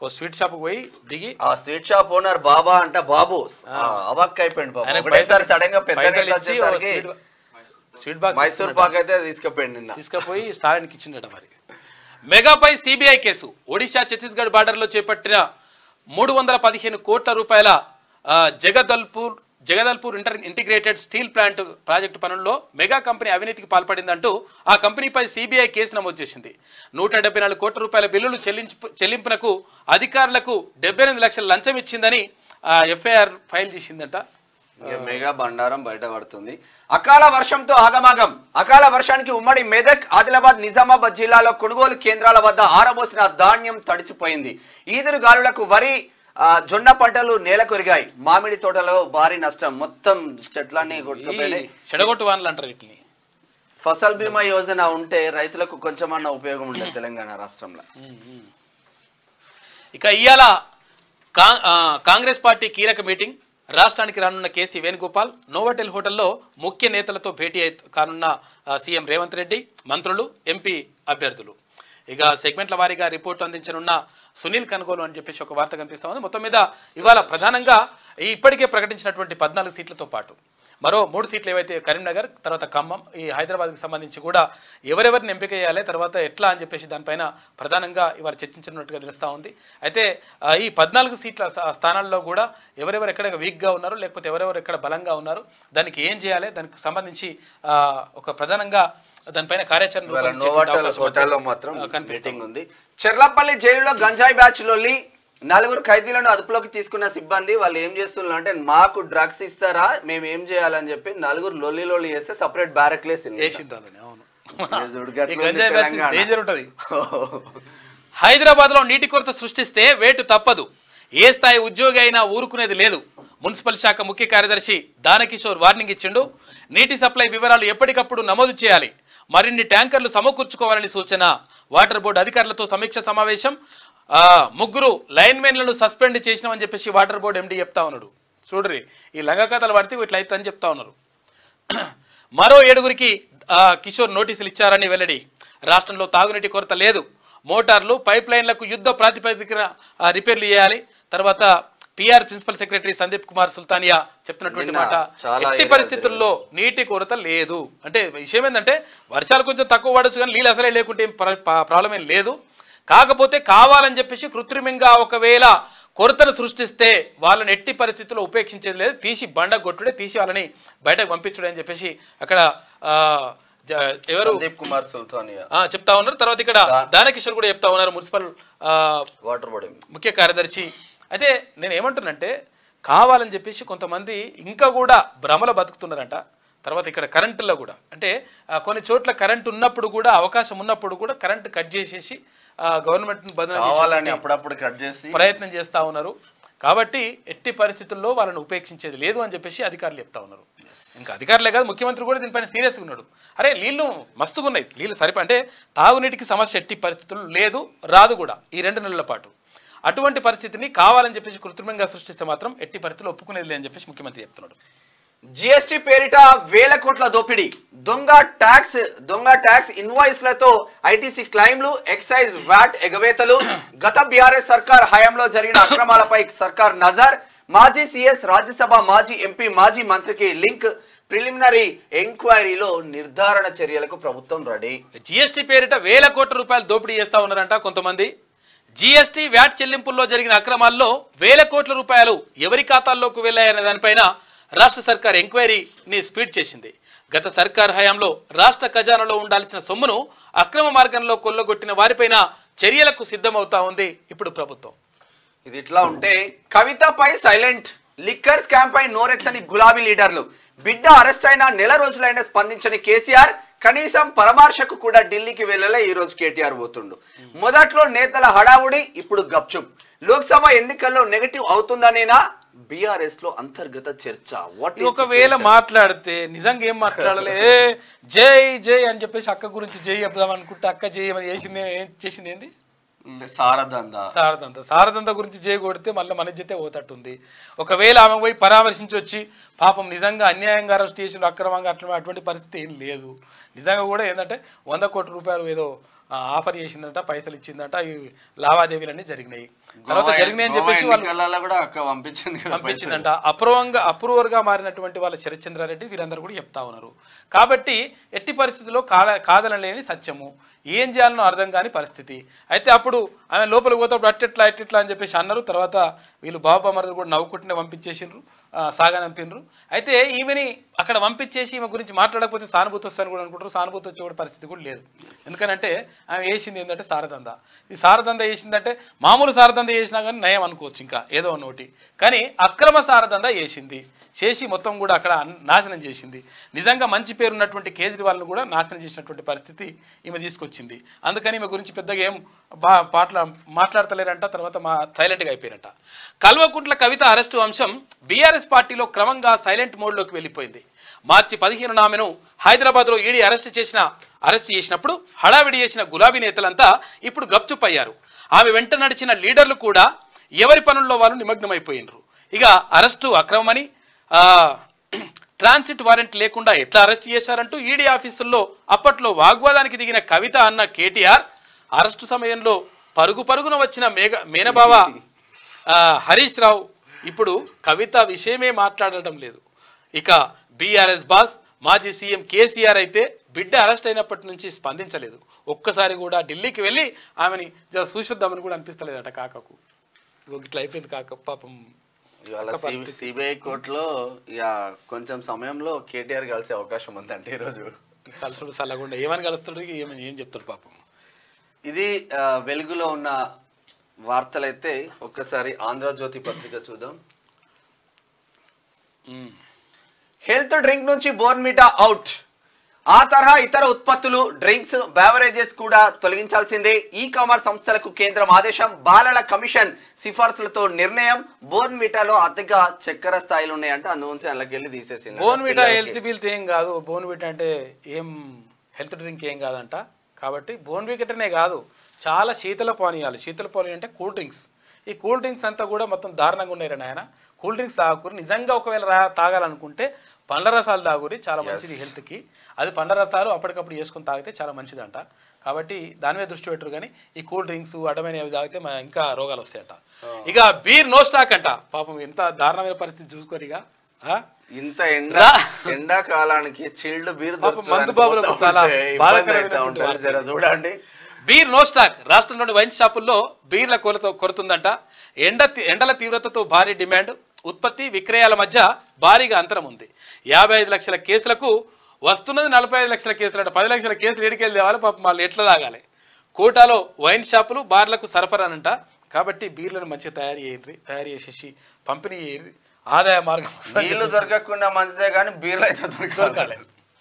A: ఓ స్వీట్ షాప్కి పోయి దిగి
B: ఆ స్వీట్ షాప్ ఓనర్ బాబా అంట బాబు ఆ, అవాక్ అయిపోయింది బాబు
A: ఆయనకు
B: ఒకటేసారి
A: పైసలు-
B: సడన్ గా పెద్ద
A: పైసలు
B: నేత
A: ఇచ్చి ఓ
B: వచ్చేసరికి
A: sweet sweet box
B: Mysore Pak అయితే తీసుకుపోయింది నిన్న
A: తీసుకుపోయి స్టాలిన్కి ఇచ్చిండట మరి మెగాపై సిబిఐ కేసు ఒడిశా ఛత్తీస్గఢ్ బార్డర్లో చేపట్టిన మూడు వందల పదిహేను కోట్ల రూపాయల ఆ, Jagdalpur Jagdalpur inter integrated steel plant project పనుల్లో మెగా కంపెనీ అవినీతికి పాల్పడిందంటూ ఆ కంపెనీపై సిబిఐ కేసు నమోదు చేసింది నూట డెబ్బై నాలుగు కోట్ల రూపాయల బిల్లులు చెల్లించు చెల్లింపునకు అధికారులకు డెబ్బై ఎనిమిది లక్షల లంచం ఇచ్చిందని ఎఫ్ఐఆర్ ఫైల్ చేసిందంట
B: ఇక మెగా బండారం బయటపడుతుంది అకాల వర్షంతో ఆగమాగం అకాల వర్షానికి ఉమ్మడి మెదక్ ఆదిలాబాద్ నిజామాబాద్ జిల్లాలో కొనుగోలు కేంద్రాల వద్ద ఆరబోసిన ధాన్యం తడిసిపోయింది ఈదురు గాలులకు వరి ఆ, జొన్న పంటలు నేల కొరిగాయి మామిడి తోటలో భారీ నష్టం మొత్తం చెట్లన్నీ
A: ఈ
B: కొట్టుకుపోయినాయి
A: చెడగొట్టు వానలు అంటారు వీటిని
B: ఫసల్ బీమా యోజన ఉంటే రైతులకు కొంచెమన్నా ఉపయోగం ఉండదు తెలంగాణ రాష్ట్రంలో
A: ఇక ఇవాళ కా ఆ, కాంగ్రెస్ పార్టీ కీలక మీటింగ్ రాష్ట్రానికి రానున్న కేసీ వేణుగోపాల్ నోవటెల్ హోటల్లో ముఖ్య నేతలతో భేటీ అయి కానున్న ఆ, సీఎం రేవంత్ రెడ్డి మంత్రులు ఎంపీ అభ్యర్థులు ఇక సెగ్మెంట్ల వారీగా రిపోర్టు అందించనున్న సునీల్ కనుగోలు అని చెప్పేసి ఒక వార్త కనిపిస్తా ఉంది మొత్తం మీద ఇవాళ ప్రధానంగా ఈ ఇప్పటికే ప్రకటించినటువంటి పద్నాలుగు సీట్లతో పాటు మరో మూడు సీట్లు ఏవైతే కరీంనగర్ తర్వాత ఖమ్మం ఈ హైదరాబాద్కి సంబంధించి కూడా ఎవరెవరిని ఎంపిక చేయాలి తర్వాత ఎట్లా అని చెప్పేసి దానిపైన ప్రధానంగా ఇవాళ చర్చించినట్టుగా తెలుస్తూ ఉంది అయితే ఆ, ఈ పద్నాలుగు సీట్ల స్థా- స్థానాల్లో కూడా ఎవరెవరు ఎక్కడ వీక్గా ఉన్నారు లేకపోతే ఎవరెవరు ఎక్కడ బలంగా ఉన్నారు దానికి ఏం చేయాలి దానికి సంబంధించి ఆ, ఒక ప్రధానంగా దానిపైన కార్యాచరణ
B: ఇవాళ
A: రూపొందించే
B: నోవాటల్
A: అవకాశం అయితే,
B: హోటల్లో మాత్రం
A: ఆ, కనిపిస్తా
B: మీటింగ్ ఉంది చెర్లపల్లి జైలులో గంజాయి బ్యాచ్ లొల్లి నలుగురు ఖైదీలను అదుపులోకి తీసుకున్న సిబ్బంది వాళ్ళు ఏం చేస్తున్నారు అంటే మాకు డ్రగ్స్ ఇస్తారా మేము ఏం చేయాలని చెప్పి నలుగురు లొల్లి లొల్లి చేస్తే సపరేట్ బ్యారక్ లేసింది
A: చేసిండ్రాలని, అవును
B: చూడు
A: ఈ
B: గట్ల ఉంది
A: గంజాయి బ్యాచ్
B: తెలంగాణ.
A: డేంజర్ ఉంటుంది హైదరాబాద్లో నీటి కొరత సృష్టిస్తే వేటు తప్పదు ఏ స్థాయి ఉద్యోగి అయినా ఊరుకునేది లేదు మున్సిపల్ శాఖ ముఖ్య కార్యదర్శి దానకిషోర్ వార్నింగ్ ఇచ్చిండు నీటి సప్లై వివరాలు ఎప్పటికప్పుడు నమోదు చేయాలి మరిన్ని ట్యాంకర్లు సమకూర్చుకోవాలని సూచన వాటర్ బోర్డు అధికారులతో సమీక్ష సమావేశం ఆ, ముగ్గురు లైన్మెన్లను సస్పెండ్ చేసినామని చెప్పేసి వాటర్ బోర్డు ఎండీ చెప్తా ఉన్నాడు చూడ్రి ఈ లంగ కథలు పడితే ఇట్లా అవుతుందని చెప్తా ఉన్నారు మరో ఏడుగురికి ఆ, కిషోర్ నోటీసులు ఇచ్చారని వెల్లడి రాష్ట్రంలో తాగునీటి కొరత లేదు మోటార్లు పైప్ లైన్లకు యుద్ధ ప్రాతిపదికన ఆ, రిపేర్లు చేయాలి తర్వాత PR principal secretary Sandeep Kumar Sultania చెప్తున్నటువంటి
B: నిన్న
A: మాట
B: చాలా
A: ఎట్టి
B: ఏరియాలు
A: పరిస్థితుల్లో నీటి కొరత లేదు అంటే విషయం ఏంటంటే వర్షాలు కొంచెం తక్కువ పడవచ్చు కానీ నీళ్ళు అసలే లేకుంటే ఏం ప్ర- ప- ప్రాబ్లం ఏం లేదు కాకపోతే కావాలని చెప్పేసి కృత్రిమంగా ఒకవేళ కొరతను సృష్టిస్తే వాళ్ళని ఎట్టి పరిస్థితుల్లో ఉపేక్షించేది లేదు తీసి బండ కొట్టుడే తీసి వాళ్ళని బయటకు పంపించుడే అని చెప్పేసి అక్కడ ఆ, జ- ఎవరు
B: సందీప్ కుమార్ సుల్తానియా
A: ఆ, చెప్తా ఉన్నారు తర్వాత ఇక్కడ దానకిషోర్ కూడా చెప్తా ఉన్నారు మున్సిపల్ ఆ,
B: వాటర్ బోర్డు
A: ముఖ్య కార్యదర్శి అయితే నేను ఏమంటున్నానంటే కావాలని చెప్పేసి కొంతమంది ఇంకా కూడా భ్రమలో బతుకుతున్నారంట తర్వాత ఇక్కడ కరెంటులో కూడా అంటే ఆ, కొన్ని చోట్ల కరెంట్ ఉన్నప్పుడు కూడా అవకాశం ఉన్నప్పుడు కూడా కరెంట్ కట్ చేసేసి గవర్నమెంట్
B: కావాలని అప్పుడప్పుడు కట్ చేసి
A: ప్రయత్నం చేస్తా ఉన్నారు కాబట్టి ఎట్టి పరిస్థితుల్లో వాళ్ళని ఉపేక్షించేది లేదు అని చెప్పేసి అధికారులు చెప్తా ఉన్నారు ఇంకా అధికారులే కాదు ముఖ్యమంత్రి కూడా దీనిపైన సీరియస్గా ఉన్నాడు అరే నీళ్లు మస్తుగా ఉన్నాయి నీళ్లు సరిపో అంటే తాగునీటికి సమస్య ఎట్టి పరిస్థితుల్లో లేదు రాదు కూడా ఈ రెండు నెలల పాటు అటువంటి పరిస్థితిని కావాలని చెప్పేసి కృత్రిమంగా సృష్టిస్తే మాత్రం ఎట్టి పరిస్థితుల్లో ఒప్పుకునేది లేదని చెప్పేసి ముఖ్యమంత్రి చెప్తున్నాడు
B: జిఎస్టి పేరిట వేల కోట్ల దోపిడీ దొంగ ట్యాక్స్ దొంగ ట్యాక్స్ ఇన్వాయిస్లతో ఐటీసీ క్లైమ్లు ఎక్సైజ్ వ్యాట్ ఎగవేతలు గత బీఆర్ఎస్ సర్కార్ హయాంలో జరిగిన అక్రమాలపై సర్కార్ నజర్ మాజీ సీఎస్ రాజ్యసభ మాజీ ఎంపీ మాజీ మంత్రికి లింక్ ప్రిలిమినరీ ఎంక్వైరీలో నిర్ధారణ చర్యలకు ప్రభుత్వం రెడీ
A: జిఎస్టీ పేరిట వేల కోట్ల రూపాయలు దోపిడీ చేస్తా ఉన్నారంట కొంతమంది జిఎస్టీ వ్యాట్ చెల్లింపుల్లో జరిగిన అక్రమాల్లో వేల కోట్ల రూపాయలు ఎవరి ఖాతాల్లోకి వెళ్ళాయనే దానిపైన రాష్ట్ర సర్కార్ ఎంక్వైరీని స్పీడ్ చేసింది గత సర్కార్ హయాంలో రాష్ట్ర ఖజానాలో ఉండాల్సిన సొమ్మును అక్రమ మార్గంలో కొల్లగొట్టిన వారిపైన చర్యలకు సిద్ధమవుతా ఉంది ఇప్పుడు ప్రభుత్వం
B: ఇది ఇట్లా ఉంటే కవితపై సైలెంట్ లిక్కర్ స్కామ్ పై నోరెత్తని గులాబీ లీడర్లు బిడ్డ అరెస్ట్ అయిన నెల రోజులైన స్పందించని కేసీఆర్ కనీసం పరామర్శకు కూడా ఢిల్లీకి వెళ్ళలే ఈ రోజు కేటీఆర్ పోతుండు మొదట్లో నేతల హడావుడి ఇప్పుడు గప్చుప్ లోక్సభ ఎన్నికల్లో నెగటివ్ అవుతుందనేనా బీఆర్ఎస్ లో అంతర్గత చర్చ వాట్
A: ఒకవేళ మాట్లాడితే నిజంగా ఏం మాట్లాడలే ఏ, జై జై అని చెప్పేసి అక్క గురించి జై చెప్దాం అనుకుంటే అక్క జై అని చేసింది ఏం చేసింది ఏంది
B: సారదంద
A: శారదంత శారదంత గురించి జై కొడితే మళ్ళీ మన జతే పోతట్టుంది ఒకవేళ ఆమె పోయి పరామర్శించి వచ్చి పాపం నిజంగా అన్యాయంగా అరెస్ట్ చేసిన అక్రమంగా అట్లా అటువంటి పరిస్థితి ఏం లేదు నిజంగా కూడా ఏంటంటే వంద కోట్ల రూపాయలు ఏదో ఆ, ఆఫర్ చేసిందంట పైసలు ఇచ్చిందంట ఈ లావాదేవీలన్నీ జరిగినాయి తర్వాత
B: గోవా-
A: జరిగినాయి అని
B: గోవా
A: చెప్పేసి వాళ్ళు
B: ఎన్నికలలో కూడా అక్క పంపించింది కదా పైసలు.
A: పంపించిందంట అప్రూవంగా అప్రూవర్గా మారినటువంటి వాళ్ళ శరత్చంద్రారెడ్డి వీళ్ళందరూ కూడా చెప్తా ఉన్నారు కాబట్టి ఎట్టి పరిస్థితుల్లో కాద కాదనలేని సత్యము ఏం చేయాలనో అర్థం కాని పరిస్థితి అయితే అప్పుడు ఆమె లోపలికి పోతే అట్టెట్లా అట్టెట్లా అని చెప్పేసి అన్నారు తర్వాత వీళ్ళు బాబా మరదలు కూడా నవ్వుకుంటూనే పంపించేసిండ్రు ఆ, సాగనంపినరు అయితే ఈమెని అక్కడ పంపించేసి ఈమె గురించి మాట్లాడకపోతే సానుభూతి వస్తుందని కూడా అనుకుంటారు సానుభూతి వచ్చే కూడా పరిస్థితి కూడా లేదు ఎందుకనంటే ఆమె వేసింది ఏంటంటే సారదంద ఈ సారదంద వేసిందంటే మామూలు సారదంద చేసినా కానీ నయం అనుకోవచ్చు ఇంకా ఏదో నోటి కానీ అక్రమ సారదంద వేసింది చేసి మొత్తం కూడా అక్కడ అన్- నాశనం చేసింది నిజంగా మంచి పేరు ఉన్నటువంటి కేజ్రీవాల్ను కూడా నాశనం చేసినటువంటి పరిస్థితి ఈమె తీసుకొచ్చింది అందుకని ఈమె గురించి పెద్దగా ఏం బా పాటల మాట్లాడతలేరంట తర్వాత మా సైలెంట్గా అయిపోయినట్ట కల్వకుంట్ల కవిత అరెస్టు అంశం బీఆర్ఎస్ పార్టీలో క్రమంగా సైలెంట్ మోడ్లోకి వెళ్ళిపోయింది మార్చి పదిహేను ఆమెను హైదరాబాద్లో ఈడీ అరెస్ట్ చేసిన అరెస్ట్ చేసినప్పుడు హడావిడి చేసిన గులాబీ నేతలంతా ఇప్పుడు గప్చుప్ అయ్యారు ఆమె వెంట నడిచిన లీడర్లు కూడా ఎవరి పనుల్లో వాళ్ళు నిమగ్నమైపోయినరు ఇక అరెస్టు అక్రమమని ఆ, ట్రాన్సిట్ వారెంట్ లేకుండా ఎట్లా అరెస్ట్ చేశారంటూ ఈడీ ఆఫీసుల్లో అప్పట్లో వాగ్వాదానికి దిగిన కవిత అన్న కేటీఆర్ అరెస్టు సమయంలో పరుగు పరుగున వచ్చిన మేఘ మేనబావ ఆ, హరీష్ రావు ఇప్పుడు కవిత విషయమే మాట్లాడడం లేదు ఇక బీఆర్ఎస్ బాస్ మాజీ సీఎం కేసీఆర్ అయితే బిడ్డ అరెస్ట్ అయినప్పటి నుంచి స్పందించలేదు ఒక్కసారి కూడా ఢిల్లీకి వెళ్ళి ఆమెని జర చూసొద్దామని కూడా అనిపిస్తలేదట కాకకు ఇగో ఇట్లా అయిపోయింది కాక పాపం
B: ఇవాళ సిబిఐ కోర్టులో ఇక కొంచెం సమయంలో కేటీఆర్ కలిసే అవకాశం ఉందంటే ఈరోజు
A: కలుసుడు సల్లగుండా ఏమని కలుస్తాడు ఏమని ఏం చెప్తాడు పాపం
B: ఇది ఆ, వెలుగులో ఉన్న వార్తలైతే ఒక్కసారి ఆంధ్రజ్యోతి పత్రిక చూద్దాం
A: ఉమ్.
B: హెల్త్ డ్రింక్ నుంచి బోర్మిటా అవుట్ ఆ తరహా ఇతర ఉత్పత్తులు డ్రింక్స్ బెవరేజెస్ కూడా తొలగించాల్సిందే ఈ కామర్స్ సంస్థలకు కేంద్రం ఆదేశం బాలల కమిషన్ సిఫార్సులతో నిర్ణయం బోర్మిటాలో అతిగా చక్కెర స్థాయిలు ఉన్నాయంటే అందుగురించి అందులోకి వెళ్ళి తీసేసింది
A: బోన్విటా హెల్త్ బిల్త్ ఏం కాదు బోన్విటా అంటే ఏం హెల్త్ డ్రింక్ ఏం కాదంట కాబట్టి బోన్విటనే కాదు చాలా శీతల పానీయాలు శీతల పానీయాలు అంటే కూల్ డ్రింక్స్ ఈ కూల్ డ్రింక్స్ అంతా కూడా మొత్తం దారుణంగా ఉన్నాయి నాయన కూల్ డ్రింక్స్ తాగుకుని నిజంగా ఒకవేళ రా తాగాలనుకుంటే పండ్ల రసాలు తాగురి చాలా మంచిది హెల్త్కి అది పండ్ల రసాలు అప్పటికప్పుడు చేసుకుని తాగితే చాలా మంచిదంట కాబట్టి దాని మీద దృష్టి పెట్టరు కానీ ఈ కూల్ డ్రింక్స్ అడ్డమైనవి తాగితే మ- ఇంకా రోగాలు వస్తాయంట ఇక బీర్ నో స్టాక్ అంట పాపం ఎంత దారుణమైన పరిస్థితి చూసుకోరు ఇక ఆ?
B: ఇంత ఎండ ఎండాకాలానికి చిల్డ్ బీర్
A: పాపం మందు బాబులకు చాలా బాధాకరమైనటువంటి వార్త.
B: జర చూడండి
A: బీర్ నో స్టాక్ రాష్ట్రంలోని వైన్ షాపుల్లో బీర్ల కొరత కొరుతుందంట ఎండ తీ- ఎండల తీవ్రతతో భారీ డిమాండ్ ఉత్పత్తి విక్రయాల మధ్య భారీగా అంతరం ఉంది యాభై ఐదు లక్షల కేసులకు వస్తున్నది నలభై ఐదు లక్షల కేసులు అంటే పది లక్షల కేసులు ఎడికెళ్ళి తేవాలి పాపం వాళ్ళు ఎట్లా తాగాలి కోటాలో వైన్ షాపులు బార్లకు సరఫరానంట కాబట్టి బీర్లను మంచిగా తయారు చేయండి తయారు చేసేసి పంపిణీ చేయండి ఆదాయ మార్గం వస్తుంది.
B: నీళ్లు దొరకకుండా మంచిదే కానీ బీర్లు అయితే దొరకాలి
A: దొరకాలి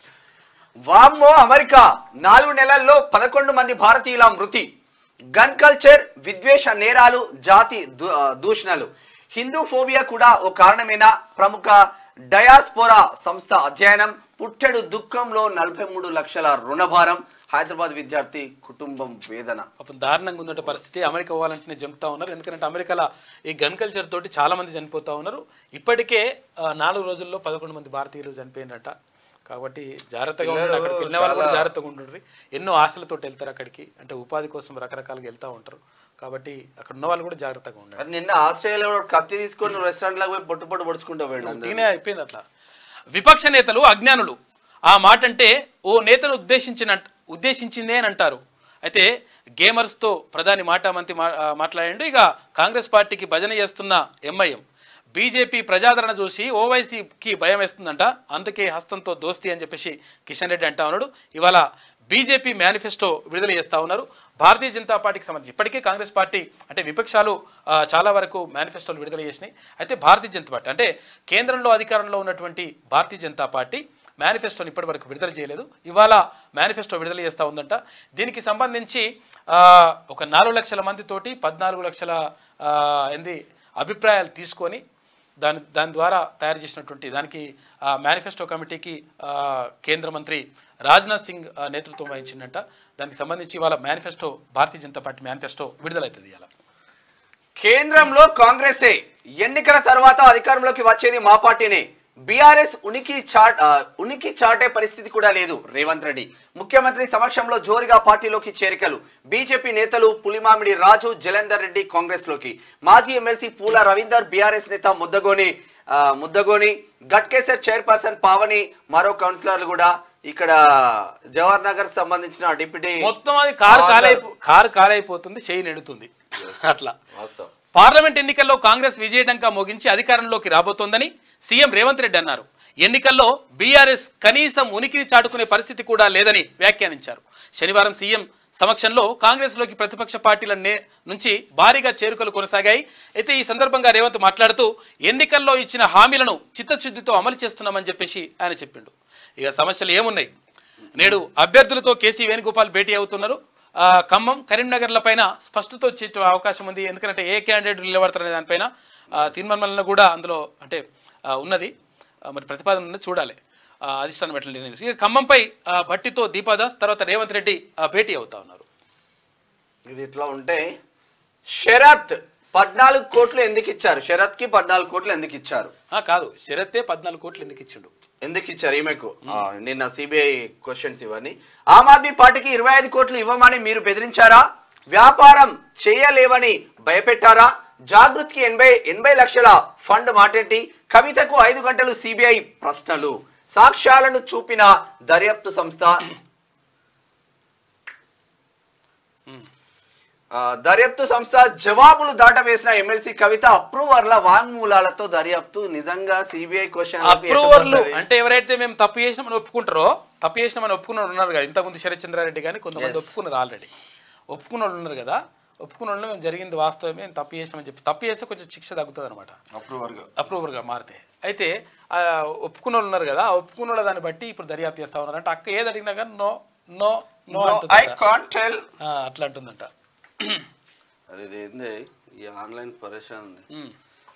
B: వామ్మో అమెరికా నాలుగు నెలల్లో పదకొండు మంది భారతీయుల మృతి గన్ కల్చర్ విద్వేష నేరాలు జాతి దూ- ఆ, దూషణలు హిందూ ఫోబియా కూడా ఓ కారణమేనా ప్రముఖ డయాస్పోరా సంస్థ అధ్యయనం పుట్టెడు దుఃఖంలో నలభై మూడు లక్షల రుణభారం హైదరాబాద్ విద్యార్థి కుటుంబం వేదన
A: పాపం దారుణంగా ఉందంటే పరిస్థితి అమెరికా పోవాలంటేనే జంపుతా ఉన్నారు ఎందుకంటే అమెరికాలో ఈ గన్ కల్చర్ తోటి చాలా మంది చనిపోతా ఉన్నారు ఇప్పటికే ఆ, నాలుగు రోజుల్లో పదకొండు మంది భారతీయులు చనిపోయినట కాబట్టి జాగ్రత్తగా ఉండండి అక్కడికి వెళ్ళిన వాళ్ళు కూడా జాగ్రత్తగా ఉండండి ఎన్నో ఆశలతో వెళ్తారు అక్కడికి అంటే ఉపాధి కోసం రకరకాలుగా వెళ్తూ ఉంటారు కాబట్టి అక్కడ ఉన్న వాళ్ళు కూడా జాగ్రత్తగా ఉండండి
B: మరి నిన్న ఆస్ట్రేలియాలో కత్తి తీసుకొని రెస్టారెంట్ లాగా పోయి పొట్టు పొట్టు పొడుచుకుంటూ పోయిండు అందరూ.
A: దీనే అయిపోయింది అట్లా విపక్ష నేతలు అజ్ఞానులు ఆ మాట అంటే ఓ నేతను ఉద్దేశించిన ఉద్దేశించిందే అని అంటారు అయితే గేమర్స్తో ప్రధాని మాట మంత్రి మా- ఆ, మాట్లాడండి ఇక కాంగ్రెస్ పార్టీకి భజన చేస్తున్న ఎంఐఎం బీజేపీ ప్రజాదరణ చూసి ఓవైసీకి భయం వేస్తుందంట అందుకే హస్తంతో దోస్తి అని చెప్పేసి కిషన్ రెడ్డి అంటా ఉన్నాడు ఇవాళ బీజేపీ మేనిఫెస్టో విడుదల చేస్తా ఉన్నారు భారతీయ జనతా పార్టీకి సంబంధించి ఇప్పటికే కాంగ్రెస్ పార్టీ అంటే విపక్షాలు ఆ, చాలా వరకు మేనిఫెస్టోలు విడుదల చేసినాయి అయితే భారతీయ జనతా పార్టీ అంటే కేంద్రంలో అధికారంలో ఉన్నటువంటి భారతీయ జనతా పార్టీ మేనిఫెస్టోని ఇప్పటి వరకు విడుదల చేయలేదు ఇవాళ మేనిఫెస్టో విడుదల చేస్తూ ఉందంట దీనికి సంబంధించి ఆ, ఒక నాలుగు లక్షల మందితోటి పద్నాలుగు లక్షల ఆ, ఏంది అభిప్రాయాలు తీసుకొని దాని దాని ద్వారా తయారు చేసినటువంటి దానికి ఆ, మేనిఫెస్టో కమిటీకి ఆ, కేంద్ర మంత్రి రాజ్నాథ్ సింగ్ ఆ, నేతృత్వం వహించిందంట దానికి సంబంధించి ఇవాళ manifesto Bharatiya Janata party manifesto విడుదలవుతుంది ఇవాళ
B: కేంద్రంలో కాంగ్రెసే ఎన్నికల తర్వాత అధికారంలోకి వచ్చేది మా పార్టీనే బీఆర్ఎస్ ఉనికి చాట్ ఆ, ఉనికి చాటే పరిస్థితి కూడా లేదు రేవంత్ రెడ్డి ముఖ్యమంత్రి సమక్షంలో జోరుగా పార్టీలోకి చేరికలు బీజేపీ నేతలు పులిమామిడి రాజు జలంధర్ రెడ్డి కాంగ్రెస్ లోకి మాజీ ఎమ్మెల్సీ పూల రవీందర్ బీఆర్ఎస్ నేత ముద్దగోని ఆ, ముద్దగోని గట్కేసర్ చైర్పర్సన్ పావని మరో కౌన్సిలర్లు కూడా ఇక్కడ జవహర్ నగర్ కి సంబంధించిన డిప్యూటీ
A: మొత్తం అది కారు కాలైపో కారు కాలైపోతుంది చేయి నెడుతుంది అట్లా
B: వాస్తవం.
A: పార్లమెంట్ ఎన్నికల్లో కాంగ్రెస్ విజయడంకా మోగించి అధికారంలోకి రాబోతోందని సీఎం రేవంత్ రెడ్డి అన్నారు ఎన్నికల్లో బీఆర్ఎస్ కనీసం ఉనికిని చాటుకునే పరిస్థితి కూడా లేదని వ్యాఖ్యానించారు శనివారం సీఎం సమక్షంలో కాంగ్రెస్లోకి ప్రతిపక్ష పార్టీల నే నుంచి భారీగా చేరుకలు కొనసాగాయి అయితే ఈ సందర్భంగా రేవంత్ మాట్లాడుతూ ఎన్నికల్లో ఇచ్చిన హామీలను చిత్తశుద్ధితో అమలు చేస్తున్నామని చెప్పేసి ఆయన చెప్పిండు ఇక సమస్యలు ఏమున్నాయి నేడు అభ్యర్థులతో కేసీ వేణుగోపాల్ భేటీ అవుతున్నారు ఆ, ఖమ్మం కరీంనగర్ల పైన స్పష్టత వచ్చే అవకాశం ఉంది ఎందుకంటే ఏ క్యాండిడేట్ నిలబడతారనే దానిపైన ఆ, తీర్మానం కూడా అందులో అంటే ఆ, ఉన్నది ఆ, మరి ప్రతిపాదన ఉన్నది చూడాలి ఆ, అధిష్టానం ఎట్లా నిర్ణయిస్తుంది ఇక ఖమ్మంపై ఆ, భట్టితో దీపాదాస్ తర్వాత రేవంత్ రెడ్డి ఆ, భేటీ అవుతా ఉన్నారు
B: ఇది ఇట్లా ఉంటే షరత్ పద్నాలుగు కోట్లు ఎందుకు ఇచ్చారు షరత్ కి పద్నాలుగు కోట్లు ఎందుకు ఇచ్చారు
A: ఆ, కాదు శరత్తే పద్నాలుగు కోట్లు ఎందుకు ఇచ్చిండు
B: ఎందుకు ఇచ్చారు ఈమెకు ఆ, నిన్న సిబిఐ క్వశ్చన్స్ ఇవన్నీ ఆమ్ ఆద్మీ పార్టీకి ఇరవై ఐదు కోట్లు ఇవ్వమని మీరు బెదిరించారా వ్యాపారం చేయలేవని భయపెట్టారా జాగృతికి ఎనభై ఎనభై లక్షల ఫండ్ మాటేటి కవితకు ఐదు గంటలు సిబిఐ ప్రశ్నలు సాక్ష్యాలను చూపిన దర్యాప్తు సంస్థ ఆ, దర్యాప్తు సంస్థ జవాబులు దాటవేసిన ఎమ్మెల్సీ కవిత అప్రూవర్ల వాంగ్మూలాలతో దర్యాప్తు నిజంగా సిబిఐ క్వశ్చన్
A: అప్రూవర్లు అంటే ఎవరైతే మేము తప్పు చేసినామని ఒప్పుకుంటారో తప్పు చేసినామని ఒప్పుకున్న వాళ్ళు ఉన్నారు కదా ఇంతకుముందు శరత్చంద్రారెడ్డి కానీ కొంతమంది
B: Yes.
A: ఒప్పుకున్నారు ఆల్రెడీ ఒప్పుకున్న వాళ్ళు ఉన్నారు కదా ఒప్పుకున్న వాళ్ళు మేము జరిగింది వాస్తవమే మేము తప్పు చేసినామని చెప్పి తప్పు చేస్తే కొంచెం శిక్ష తగ్గుతుంది అనమాట
B: అప్రూవర్
A: అప్రూవర్గా మారితే అయితే ఆ ఒప్పుకున్న వాళ్ళు ఉన్నారు కదా ఆ ఒప్పుకున్న వాళ్ళ దాన్ని బట్టి ఇప్పుడు దర్యాప్తు చేస్తా ఉన్నారు అంటే అక్క ఏది అడిగినా కానీ no no no
B: I can't tell
A: అట్లా అంటుందంట
B: అరే ఇది ఏంది ఈ ఆన్లైన్ పరేషాన్ ఉంది
A: ఉమ్.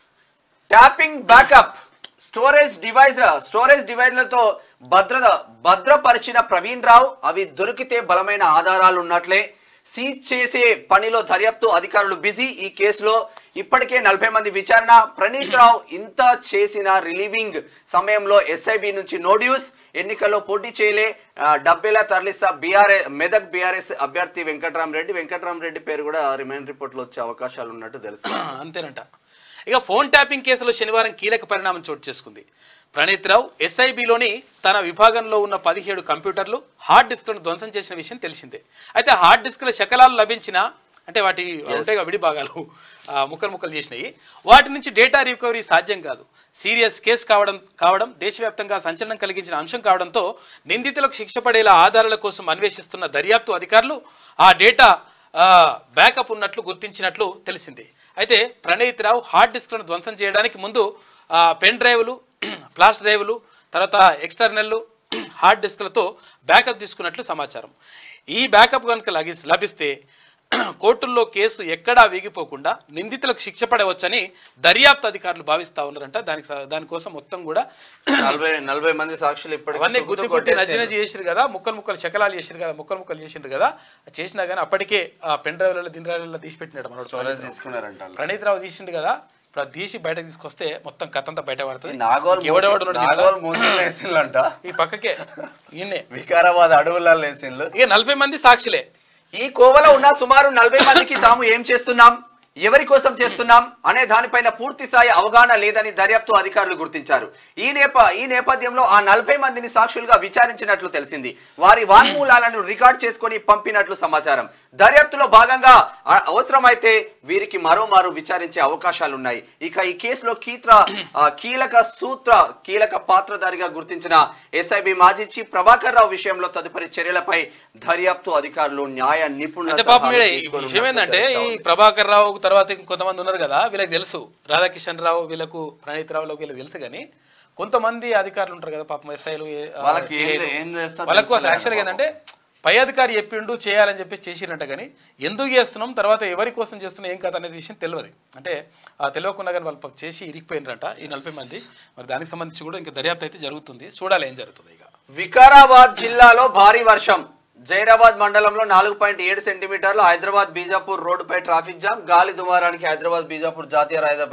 B: Tapping backup storage device storage డివైజ్లతో భద్రత భద్రపరిచిన ప్రవీణ్ రావు అవి దొరికితే బలమైన ఆధారాలు ఉన్నట్లే సీజ్ చేసే పనిలో దర్యాప్తు అధికారులు బిజీ ఈ కేసులో ఇప్పటికే నలభై మంది విచారణ ప్రణీత్ రావు ఇంత చేసిన రిలీవింగ్ సమయంలో ఎస్ఐబి నుంచి నోడ్యూస్ ఎన్నికల్లో పోటీ చేయలే ఆ, డబ్బేలా తరలిస్తా బీఆర్ఎస్ మెదక్ బీఆర్ఎస్ అభ్యర్థి వెంకట్రామరెడ్డి వెంకట్రామరెడ్డి పేరు కూడా రిమైండ్ రిపోర్ట్లో వచ్చే అవకాశాలు ఉన్నట్టు తెలుసు
A: అంతేనంట ఇక ఫోన్ ట్యాపింగ్ కేసులో శనివారం కీలక పరిణామం చోటు చేసుకుంది ప్రణీత్ రావు ఎస్ఐబిలోని తన విభాగంలో ఉన్న పదిహేడు కంప్యూటర్లు హార్డ్ డిస్క్లను ధ్వంసం చేసిన విషయం తెలిసిందే అయితే హార్డ్ డిస్క్ల శకలాలు లభించిన అంటే వాటి ఉంటాయి కదా విడి భాగాలు ఆ, ముక్కలు ముక్కలు చేసినాయి వాటి నుంచి డేటా రికవరీ సాధ్యం కాదు సీరియస్ కేసు కావడం కావడం దేశవ్యాప్తంగా సంచలనం కలిగించిన అంశం కావడంతో నిందితులకు శిక్ష పడేలా ఆధారాల కోసం అన్వేషిస్తున్న దర్యాప్తు అధికారులు ఆ డేటా ఆ, బ్యాకప్ ఉన్నట్లు గుర్తించినట్లు తెలిసింది అయితే ప్రణీత్ రావు హార్డ్ డిస్క్లను ధ్వంసం చేయడానికి ముందు ఆ, పెన్ డ్రైవ్లు ఫ్లాష్ డ్రైవ్లు తర్వాత ఎక్స్టర్నల్ హార్డ్ డిస్క్లతో బ్యాకప్ తీసుకున్నట్లు సమాచారం ఈ బ్యాకప్ కనుక లగి లభిస్తే కోర్టుల్లో కేసు ఎక్కడా వీగిపోకుండా నిందితులకు శిక్ష పడవచ్చని దర్యాప్తు అధికారులు భావిస్తా ఉన్నారంట దానికి స- దానికోసం మొత్తం కూడా
B: నలభై నలభై మంది సాక్షులు ఇప్పటికీ
A: అవన్నీ
B: తుక్కుతూ
A: గుద్ది కొట్టి
B: కొట్టేశారు.
A: నచ్చిన చేసిరు కదా ముక్కలు ముక్కలు శకలాలు చేసిరు కదా ముక్కలు ముక్కలు చేసిండ్రు కదా అది చేసినా కానీ అప్పటికే ఆ పెన్ డ్రైవ్లలో దిన్ డ్రైవ్లలో తీసి పెట్టినాడు మనోడు
B: స్టోరేజ్ తీసుకున్నారంట వాళ్ళు.
A: ప్రణీత్ రావు తీసిండు కదా ఇప్పుడు అది తీసి బయటకు తీసుకొస్తే మొత్తం కథ అంతా బయట
B: ఈ
A: పడుతుంది
B: నాగోల్
A: ఎవడెవడు
B: మోసి-
A: ఉన్నాడు
B: నాగోల్ మోసిన్లు వేసిండ్లంట
A: ఈ పక్కకే ఈయన్నే
B: వికారాబాద్ అడవులలో వేసిండ్లు
A: ఇక నలభై మంది సాక్షులే
B: ఈ కోవలో ఉన్న సుమారు నలభై మందికి తాము ఏం చేస్తున్నాం ఎవరి కోసం చేస్తున్నాం అనే దానిపైన పూర్తి స్థాయి అవగాహన లేదని దర్యాప్తు అధికారులు గుర్తించారు ఈ నేప ఈ నేపథ్యంలో ఆ నలభై మందిని సాక్షులుగా విచారించినట్లు తెలిసింది వారి వాంగ్మూలాలను రికార్డ్ చేసుకొని పంపినట్లు సమాచారం దర్యాప్తులో భాగంగా ఆ- అవసరమైతే వీరికి మరోమారు విచారించే అవకాశాలున్నాయి ఇక ఈ కేసులో కీత్ర ఆ, కీలక సూత్ర కీలక పాత్రధారిగా గుర్తించిన ఎస్ఐబి మాజీ చీఫ్ ప్రభాకర్ రావు విషయంలో తదుపరి చర్యలపై దర్యాప్తు అధికారులు న్యాయ నిపుణుల
A: అంటే పాపం
B: సలహాలు
A: ఈడ ఈ
B: తీసుకోనున్నట్లు
A: విషయం ఏంటంటే ఈ
B: తెలుస్తా ఉంది.
A: ప్రభాకర్ రావు తర్వాత ఇంకొంతమంది ఉన్నారు కదా వీళ్ళకి తెలుసు రాధాకిషన్ రావు వీళ్ళకు ప్రణీత్ రావులకు వీళ్ళకి తెలుసు కానీ కొంతమంది అధికారులు ఉంటారు కదా పాపం ఎస్ఐలు
B: వాళ్ళకి ఏం- ఏం చేస్తారో
A: వాళ్ళకు
B: తెలుస్తలేదు
A: యాక్చువల్గా ఏంటంటే పై అధికారి చెప్పిండు చేయాలని చెప్పి చేసినట్ట కానీ ఎందుకు చేస్తున్నాం తర్వాత ఎవరి కోసం చేస్తున్నాం ఏం కథ అనేది విషయం తెలియదు అంటే ఆ తెలియకుండా కానీ వాళ్ళు పాపం చేసి ఇరిగిపోయినరట ఈ నలభై మంది మరి దానికి సంబంధించి కూడా ఇంకా దర్యాప్తు అయితే జరుగుతుంది చూడాలి ఏం జరుగుతుంది ఇక
B: వికారాబాద్ జిల్లాలో భారీ వర్షం జైరాబాద్ మండలంలో నాలుగు పాయింట్ ఏడు సెంటీమీటర్లు హైదరాబాద్ బీజాపూర్ రోడ్డుపై ట్రాఫిక్ జామ్ గాలి దుమారానికి హైదరాబాద్ బీజాపూర్ జాతీయ రహదారిపై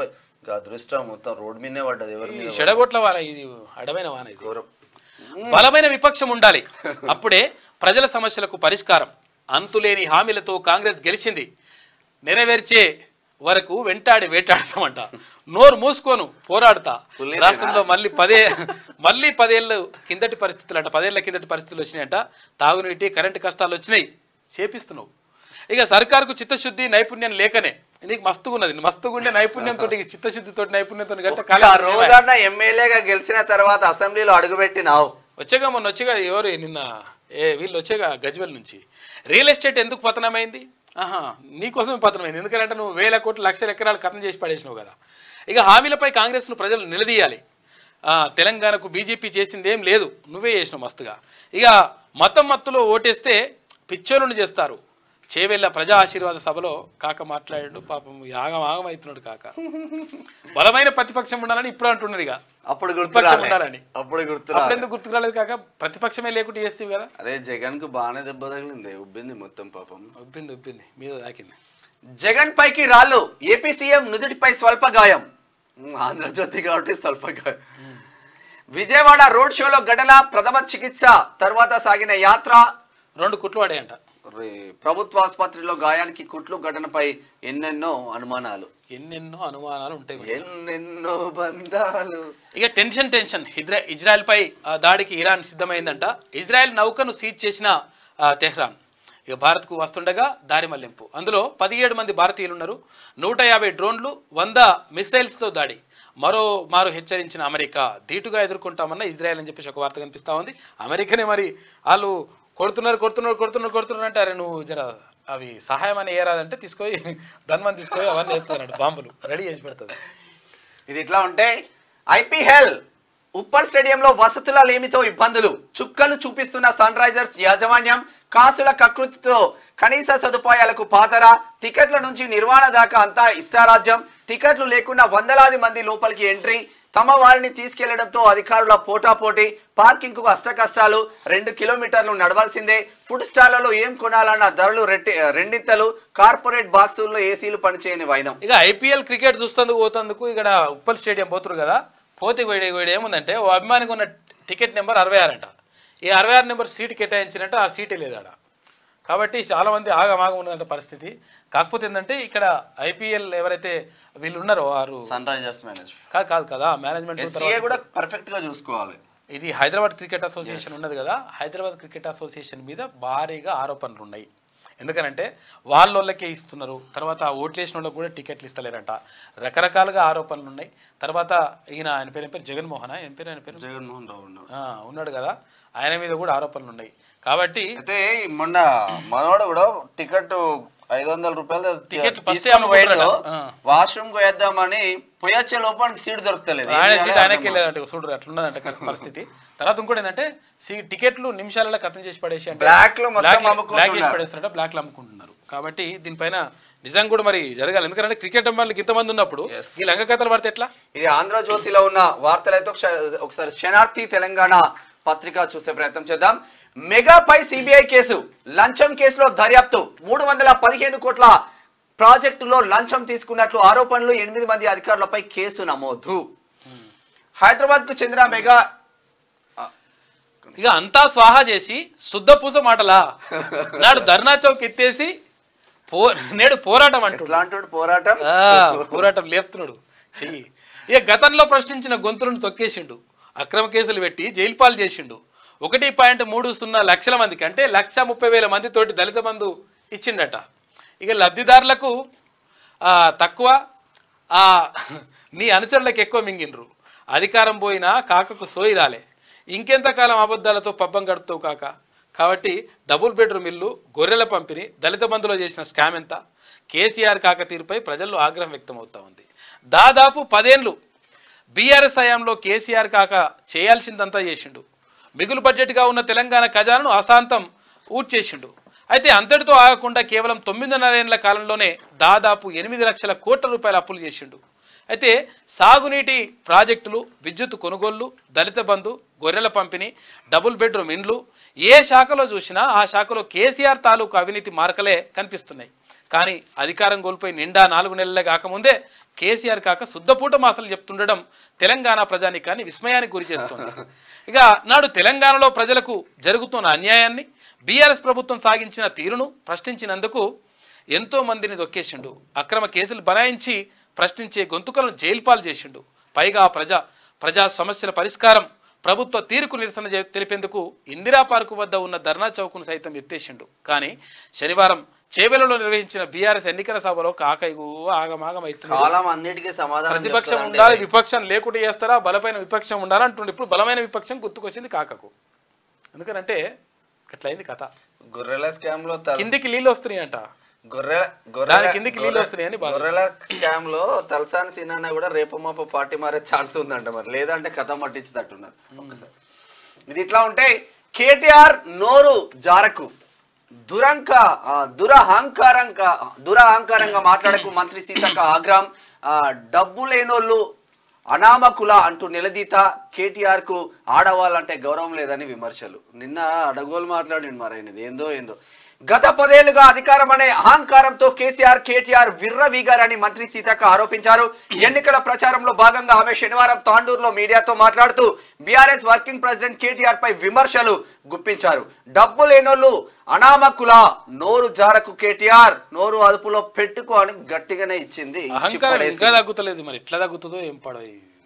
B: ఇంకా అదృష్టం మొత్తం రోడ్ మీదనే పడ్డది ఎవరి మీద
A: చెడగొట్ల వాన ఇది అడమైన వాన ఇది
B: ఘోరం.
A: బలమైన విపక్షం ఉండాలి అప్పుడే ప్రజల సమస్యలకు పరిష్కారం అంతులేని హామీలతో కాంగ్రెస్ గెలిచింది నెరవేర్చే వరకు వెంటాడి వేటాడతామంట నోరు మూసుకోను పోరాడతా
B: పుల్లేదేనా?
A: రాష్ట్రంలో మళ్ళీ పదే మళ్ళీ పదేళ్ళు కిందటి పరిస్థితులు అంట పదేళ్ల కిందటి పరిస్థితులు వచ్చినాయంట తాగునీటి కరెంటు కష్టాలు వచ్చినాయి చేపిస్తున్నావు ఇక సర్కారుకు చిత్తశుద్ధి నైపుణ్యం లేకనే నీకు మస్తుగా ఉన్నది మస్తుగా ఉండే నైపుణ్యంతో చిత్తశుద్ధితో నైపుణ్యంతో గట్ట
B: ఒక్క రోజన్నా ఎమ్మెల్యేగా గెలిచిన తర్వాత అసెంబ్లీలో అడుగుపెట్టినావు
A: వచ్చేగా మొన్న వచ్చేగా ఎవరు నిన్న ఏ వీళ్ళు వచ్చేగా గజ్వెల్ నుంచి రియల్ ఎస్టేట్ ఎందుకు పతనమైంది ఆహా నీకోసమే పతనమైంది ఎందుకంటే నువ్వు వేల కోట్ల లక్షల ఎకరాలు కథం చేసి పడేసినావు కదా ఇక హామీలపై కాంగ్రెస్ను ప్రజలు నిలదీయాలి ఆ, తెలంగాణకు బీజేపీ చేసింది ఏం లేదు నువ్వే చేసినావు మస్తుగా ఇక మతం మత్తులో ఓటేస్తే పిచ్చోళ్ళను చేస్తారు చేవెళ్ళ ప్రజా ఆశీర్వాద సభలో కాక మాట్లాడాడు పాపం ఆగం ఆగం అవుతున్నాడు కాక బలమైన ప్రతిపక్షం ఉండాలని ఇప్పుడు అంటున్నాడు ఇక
B: అప్పుడు గుర్తు
A: విపక్షం
B: రాలే.
A: ఉండాలని.
B: అప్పుడు గుర్తు
A: అప్పుడు
B: రాలే.
A: ఎందుకు గుర్తుకు రాలేదు కాక ప్రతిపక్షమే లేకుండా చేస్తే కదా
B: అరే జగన్ కు బాగానే దెబ్బ తగిలింది ఉబ్బింది మొత్తం పాపం
A: ఉబ్బింది ఉబ్బింది మీద దాకింది
B: జగన్ పైకి రాళ్ళు ఏపీ సీఎం నుదుటిపై స్వల్ప గాయం ఉమ్, ఆంధ్రజ్యోతి కాబట్టి స్వల్ప గాయం విజయవాడ రోడ్ షోలో ఘటన ప్రథమ చికిత్స తర్వాత సాగిన యాత్ర
A: రెండు కుట్లు పడాయంట
B: రే, ప్రభుత్వ ఆసుపత్రిలో గాయానికి కుట్లు ఘటనపై ఎన్నెన్నో అనుమానాలు
A: ఎన్నెన్నో అనుమానాలు ఉంటాయి మరి.
B: ఎన్నెన్నో బంధాలు
A: ఇక టెన్షన్ టెన్షన్ ఇజ్రా ఇజ్రాయెల్ పై ఆ, దాడికి ఇరాన్ సిద్ధమైందంట ఇజ్రాయెల్ నౌకను సీజ్ చేసిన ఆ, తెహ్రాన్ ఇక భారత్కు వస్తుండగా దారి మళ్లింపు అందులో పదిహేడు మంది భారతీయులు ఉన్నారు నూట యాభై డ్రోన్లు వంద మిసైల్స్తో దాడి మరో మారు హెచ్చరించిన అమెరికా ధీటుగా ఎదుర్కొంటామన్న ఇజ్రాయెల్ అని చెప్పేసి ఒక వార్త కనిపిస్తా ఉంది అమెరికానే మరి వాళ్ళు కొడుతున్నారు కొడుతున్నారు కొడుతున్నారు కొడుతున్నారు అంటే అరే నువ్వు జర అవి సహాయం అని ఏ రాదంటే తీసుకొని ధన్వన్ తీసుకొని అవన్నీ వేస్తున్నాడు బాంబులు రెడీ చేసి పెడుతుంది
B: ఇది ఇట్లా ఉంటే ఐపీఎల్ ఉప్పల్ స్టేడియంలో వసతుల లేమితో ఇబ్బందులు చుక్కలు చూపిస్తున్న సన్ రైజర్స్ యాజమాన్యం కాసుల కకృతితో కనీస సదుపాయాలకు పాతర టికెట్ల నుంచి నిర్వహణ దాకా అంతా ఇష్టారాజ్యం టికెట్లు లేకుండా వందలాది మంది లోపలికి ఎంట్రీ తమ వారిని తీసుకెళ్లడంతో అధికారుల పోటాపోటీ పార్కింగ్ కు అష్ట కష్టాలు రెండు కిలోమీటర్లు నడవాల్సిందే ఫుడ్ స్టాళ్లలో ఏం కొనాలన్న ధరలు రెట్టి రెండింతలు కార్పొరేట్ బాక్సుల్లో ఏసీలు పనిచేయని వైనం
A: ఇక ఐపీఎల్ క్రికెట్ చూస్తందుకు పోతందుకు ఇక్కడ ఉప్పల్ స్టేడియం పోతురు కదా పోతే వీడి వీడు ఏముందంటే ఓ అభిమానికి ఉన్న టికెట్ నెంబర్ అరవై ఆరు అంట ఈ అరవై ఆరు నెంబర్ సీట్ కేటాయించినట్టు ఆ సీటే లేదు ఆడ కాబట్టి చాలా మంది ఆగమాగం ఉన్నదంట పరిస్థితి కాకపోతే ఏంటంటే ఇక్కడ ఐపీఎల్ ఎవరైతే వీళ్ళు ఉన్నారో వారు
B: సన్ రైజర్స్ మేనేజ్మెంట్
A: కాదు కాదు కదా మేనేజ్మెంట్
B: ఎస్సీఏ కూడా పర్ఫెక్ట్ గా చూసుకోవాలి
A: ఇది హైదరాబాద్ క్రికెట్ అసోసియేషన్ ఉన్నది కదా హైదరాబాద్ క్రికెట్ అసోసియేషన్ మీద భారీగా ఆరోపణలు ఉన్నాయి ఎందుకనంటే వాళ్ళోళ్ళకే ఇస్తున్నారు తర్వాత ఓట్లేసిన వాళ్ళకి కూడా టికెట్లు ఇస్తలేరంట రకరకాలుగా ఆరోపణలు ఉన్నాయి తర్వాత ఈయన ఆయన పేరు ఏం పేరు జగన్మోహన్ ఆయన పేరు ఆయన పేరు
B: జగన్మోహన్ రావు ఉన్నాడు
A: ఆ, ఉన్నాడు కదా ఆయన మీద కూడా ఆరోపణలు ఉన్నాయి కాబట్టి
B: అయితే ఈ మొన్న మనోడు కూడా టికెట్ ఐదు వందల రూపాయలు
A: టికెట్ first
B: తీసుకొని
A: అమ్ముకుంటారట.
B: పోయిండు
A: ఆ.
B: వాష్రూమ్ పోయేద్దామని పోయొచ్చే లోపానికి సీట్ దొరకలేదు ఏం
A: ఆయన
B: చేయాలో
A: తీసి ఆయనకే
B: అర్థం
A: లేదంటే చూడరు అట్లున్నదంట కథ పరిస్థితి తర్వాత ఇంకోటి ఏంటంటే సీ- టికెట్లు నిమిషాలలో కథం చేసి పడేసి అంటే
B: Black లో మొత్తం
A: బ్లాక్
B: అమ్ముకుంటున్నారు.
A: చేసి పడేస్తారట బ్లాక్ లో అమ్ముకుంటున్నారు కాబట్టి దీనిపైన నిజంగా కూడా మరి జరగాలి ఎందుకంటే క్రికెట్ అమ్మాయిలకి ఇంతమంది ఉన్నప్పుడు ఈ లంగ కథలు పడితే ఎట్లా
B: ఇది ఆంధ్రజ్యోతిలో ఉన్న వార్తలైతే ఒకసారి ఒకసారి శనార్థి తెలంగాణ పత్రిక చూసే ప్రయత్నం చేద్దాం మెగాపై సిబిఐ కేసు లంచం కేసులో దర్యాప్తు మూడు వందల పదిహేను కోట్ల ప్రాజెక్టులో లంచం తీసుకున్నట్లు ఆరోపణలు ఎనిమిది మంది అధికారులపై కేసు నమోదు హైదరాబాద్ కు చెందిన మెగా
A: ఇక అంతా స్వాహా చేసి శుద్ధ పూస మాటలా నాడు ధర్నా చౌక్ ఎత్తేసి పో నేడు పోరాటం అంటున్నాడు
B: ఇట్లాంటి పోరాటం
A: ఆ, పోరాటం లేపుతున్నాడు చెయ్యి ఇక గతంలో ప్రశ్నించిన గొంతులను తొక్కేసిండు అక్రమ కేసులు పెట్టి జైలు పాలు చేసిండు ఒకటి పాయింట్ మూడు సున్నా లక్షల మందికి అంటే లక్ష ముప్పై వేల మంది తోటి దళిత బంధు ఇచ్చిండట ఇక లబ్ధిదారులకు ఆ, తక్కువ ఆ, నీ అనుచరులకు ఎక్కువ మింగిండ్రు అధికారం పోయినా కాకకు సోయి రాలే ఇంకెంతకాలం అబద్ధాలతో పబ్బం గడుపుతావు కాక కాబట్టి డబుల్ బెడ్రూమ్ ఇల్లు గొర్రెల పంపిణీ దళిత బంధులో చేసిన స్కామ్ ఎంత కేసీఆర్ కాక తీరుపై ప్రజల్లో ఆగ్రహం వ్యక్తమవుతా ఉంది దాదాపు పదేండ్లు బీఆర్ఎస్ హయాంలో కేసీఆర్ కాక చేయాల్సిందంతా చేసిండు మిగులు బడ్జెట్గా ఉన్న తెలంగాణ ఖజానాను అశాంతం ఊడ్చేసిండు అయితే అంతటితో ఆగకుండా కేవలం తొమ్మిదిన్నరేళ్ల కాలంలోనే దాదాపు ఎనిమిది లక్షల కోట్ల రూపాయల అప్పులు చేసిండు అయితే సాగునీటి ప్రాజెక్టులు విద్యుత్ కొనుగోళ్లు దళిత బంధు గొర్రెల పంపిణీ డబుల్ బెడ్రూమ్ ఇండ్లు ఏ శాఖలో చూసినా ఆ శాఖలో కేసీఆర్ తాలూకు అవినీతి మార్కలే కనిపిస్తున్నాయి కానీ అధికారం కోల్పోయి నిండా నాలుగు నెలలే కాకముందే కేసీఆర్ కాక శుద్ధపూట మాసలు చెప్తుండడం తెలంగాణ ప్రజానికాన్ని విస్మయానికి గురి చేస్తుంది ఇక నాడు తెలంగాణలో ప్రజలకు జరుగుతున్న అన్యాయాన్ని బీఆర్ఎస్ ప్రభుత్వం సాగించిన తీరును ప్రశ్నించినందుకు ఎంతో మందిని దొక్కేసిండు అక్రమ కేసులు బనాయించి ప్రశ్నించే గొంతుకలను జైలు పాలు చేసిండు పైగా ప్రజా ప్రజా సమస్యల పరిష్కారం ప్రభుత్వ తీరుకు నిరసన చే- తెలిపేందుకు ఇందిరా పార్కు వద్ద ఉన్న ధర్నా చౌక్ను సైతం ఎత్తేసిండు కానీ శనివారం చేవెలలో నిర్వహించిన బీఆర్ఎస్ ఎన్నికల సభలో కాకైగు ఆగమాగమైతుంది
B: కాలం అన్నిటికీ సమాధానం
A: ప్రతిపక్షం
B: చెప్తారండి.
A: ఉండాలి విపక్షం లేకుండా చేస్తారా బలమైన విపక్షం ఉండాలి అంటుండే ఇప్పుడు బలమైన విపక్షం గుర్తుకొచ్చింది కాకకు ఎందుకనంటే అట్లయింది కథ
B: గొర్రెల స్కామ్ లో తల-
A: కిందికి నీళ్ళు వస్తున్నాయి అంట
B: గొర్రె
A: దాని
B: గొర్రెల
A: కిందికి నీళ్ళు వస్తున్నాయని బాధ.
B: గొర్రెల స్కామ్ లో తలసాని సినాన్న కూడా రేపు మాపు పార్టీ మారే ఛాన్స్ ఉందంట మరి లేదంటే కథ పట్టించుతట్టున్నారు ఒక్కసారి ఇది ఇట్లా ఉంటే కేటీఆర్ నోరు జారకు దురంక ఆ, దురహంకారంగా దురహంకారంగా మాట్లాడకు మంత్రి సీతక్క ఆగ్రహం ఆ, డబ్బు లేనోళ్ళు అనామకుల అంటూ నిలదీత కేటీఆర్ కు ఆడవాళ్ళంటే గౌరవం లేదని విమర్శలు నిన్న అడగోలు మాట్లాడిండు మరి ఆయనది ఏందో ఏందో గత పదేళ్లుగా అధికారం అనే అహంకారంతో కేసీఆర్ కేటీఆర్ విర్రవీగారని మంత్రి సీతక్క ఆరోపించారు ఎన్నికల ప్రచారంలో భాగంగా ఆమె శనివారం తాండూరులో మీడియాతో మాట్లాడుతూ బీఆర్ఎస్ వర్కింగ్ ప్రెసిడెంట్ కేటీఆర్ పై విమర్శలు గుప్పించారు డబ్బు లేనోళ్ళు అనామకుల నోరు జారకు కేటీఆర్ నోరు అదుపులో పెట్టుకో అని గట్టిగానే ఇచ్చింది ఇచ్చి
A: అహంకారం
B: పడేసి.
A: ఇంకా తగ్గుతలేదు మరి ఎట్లా తగ్గుతుందో ఏం పడవ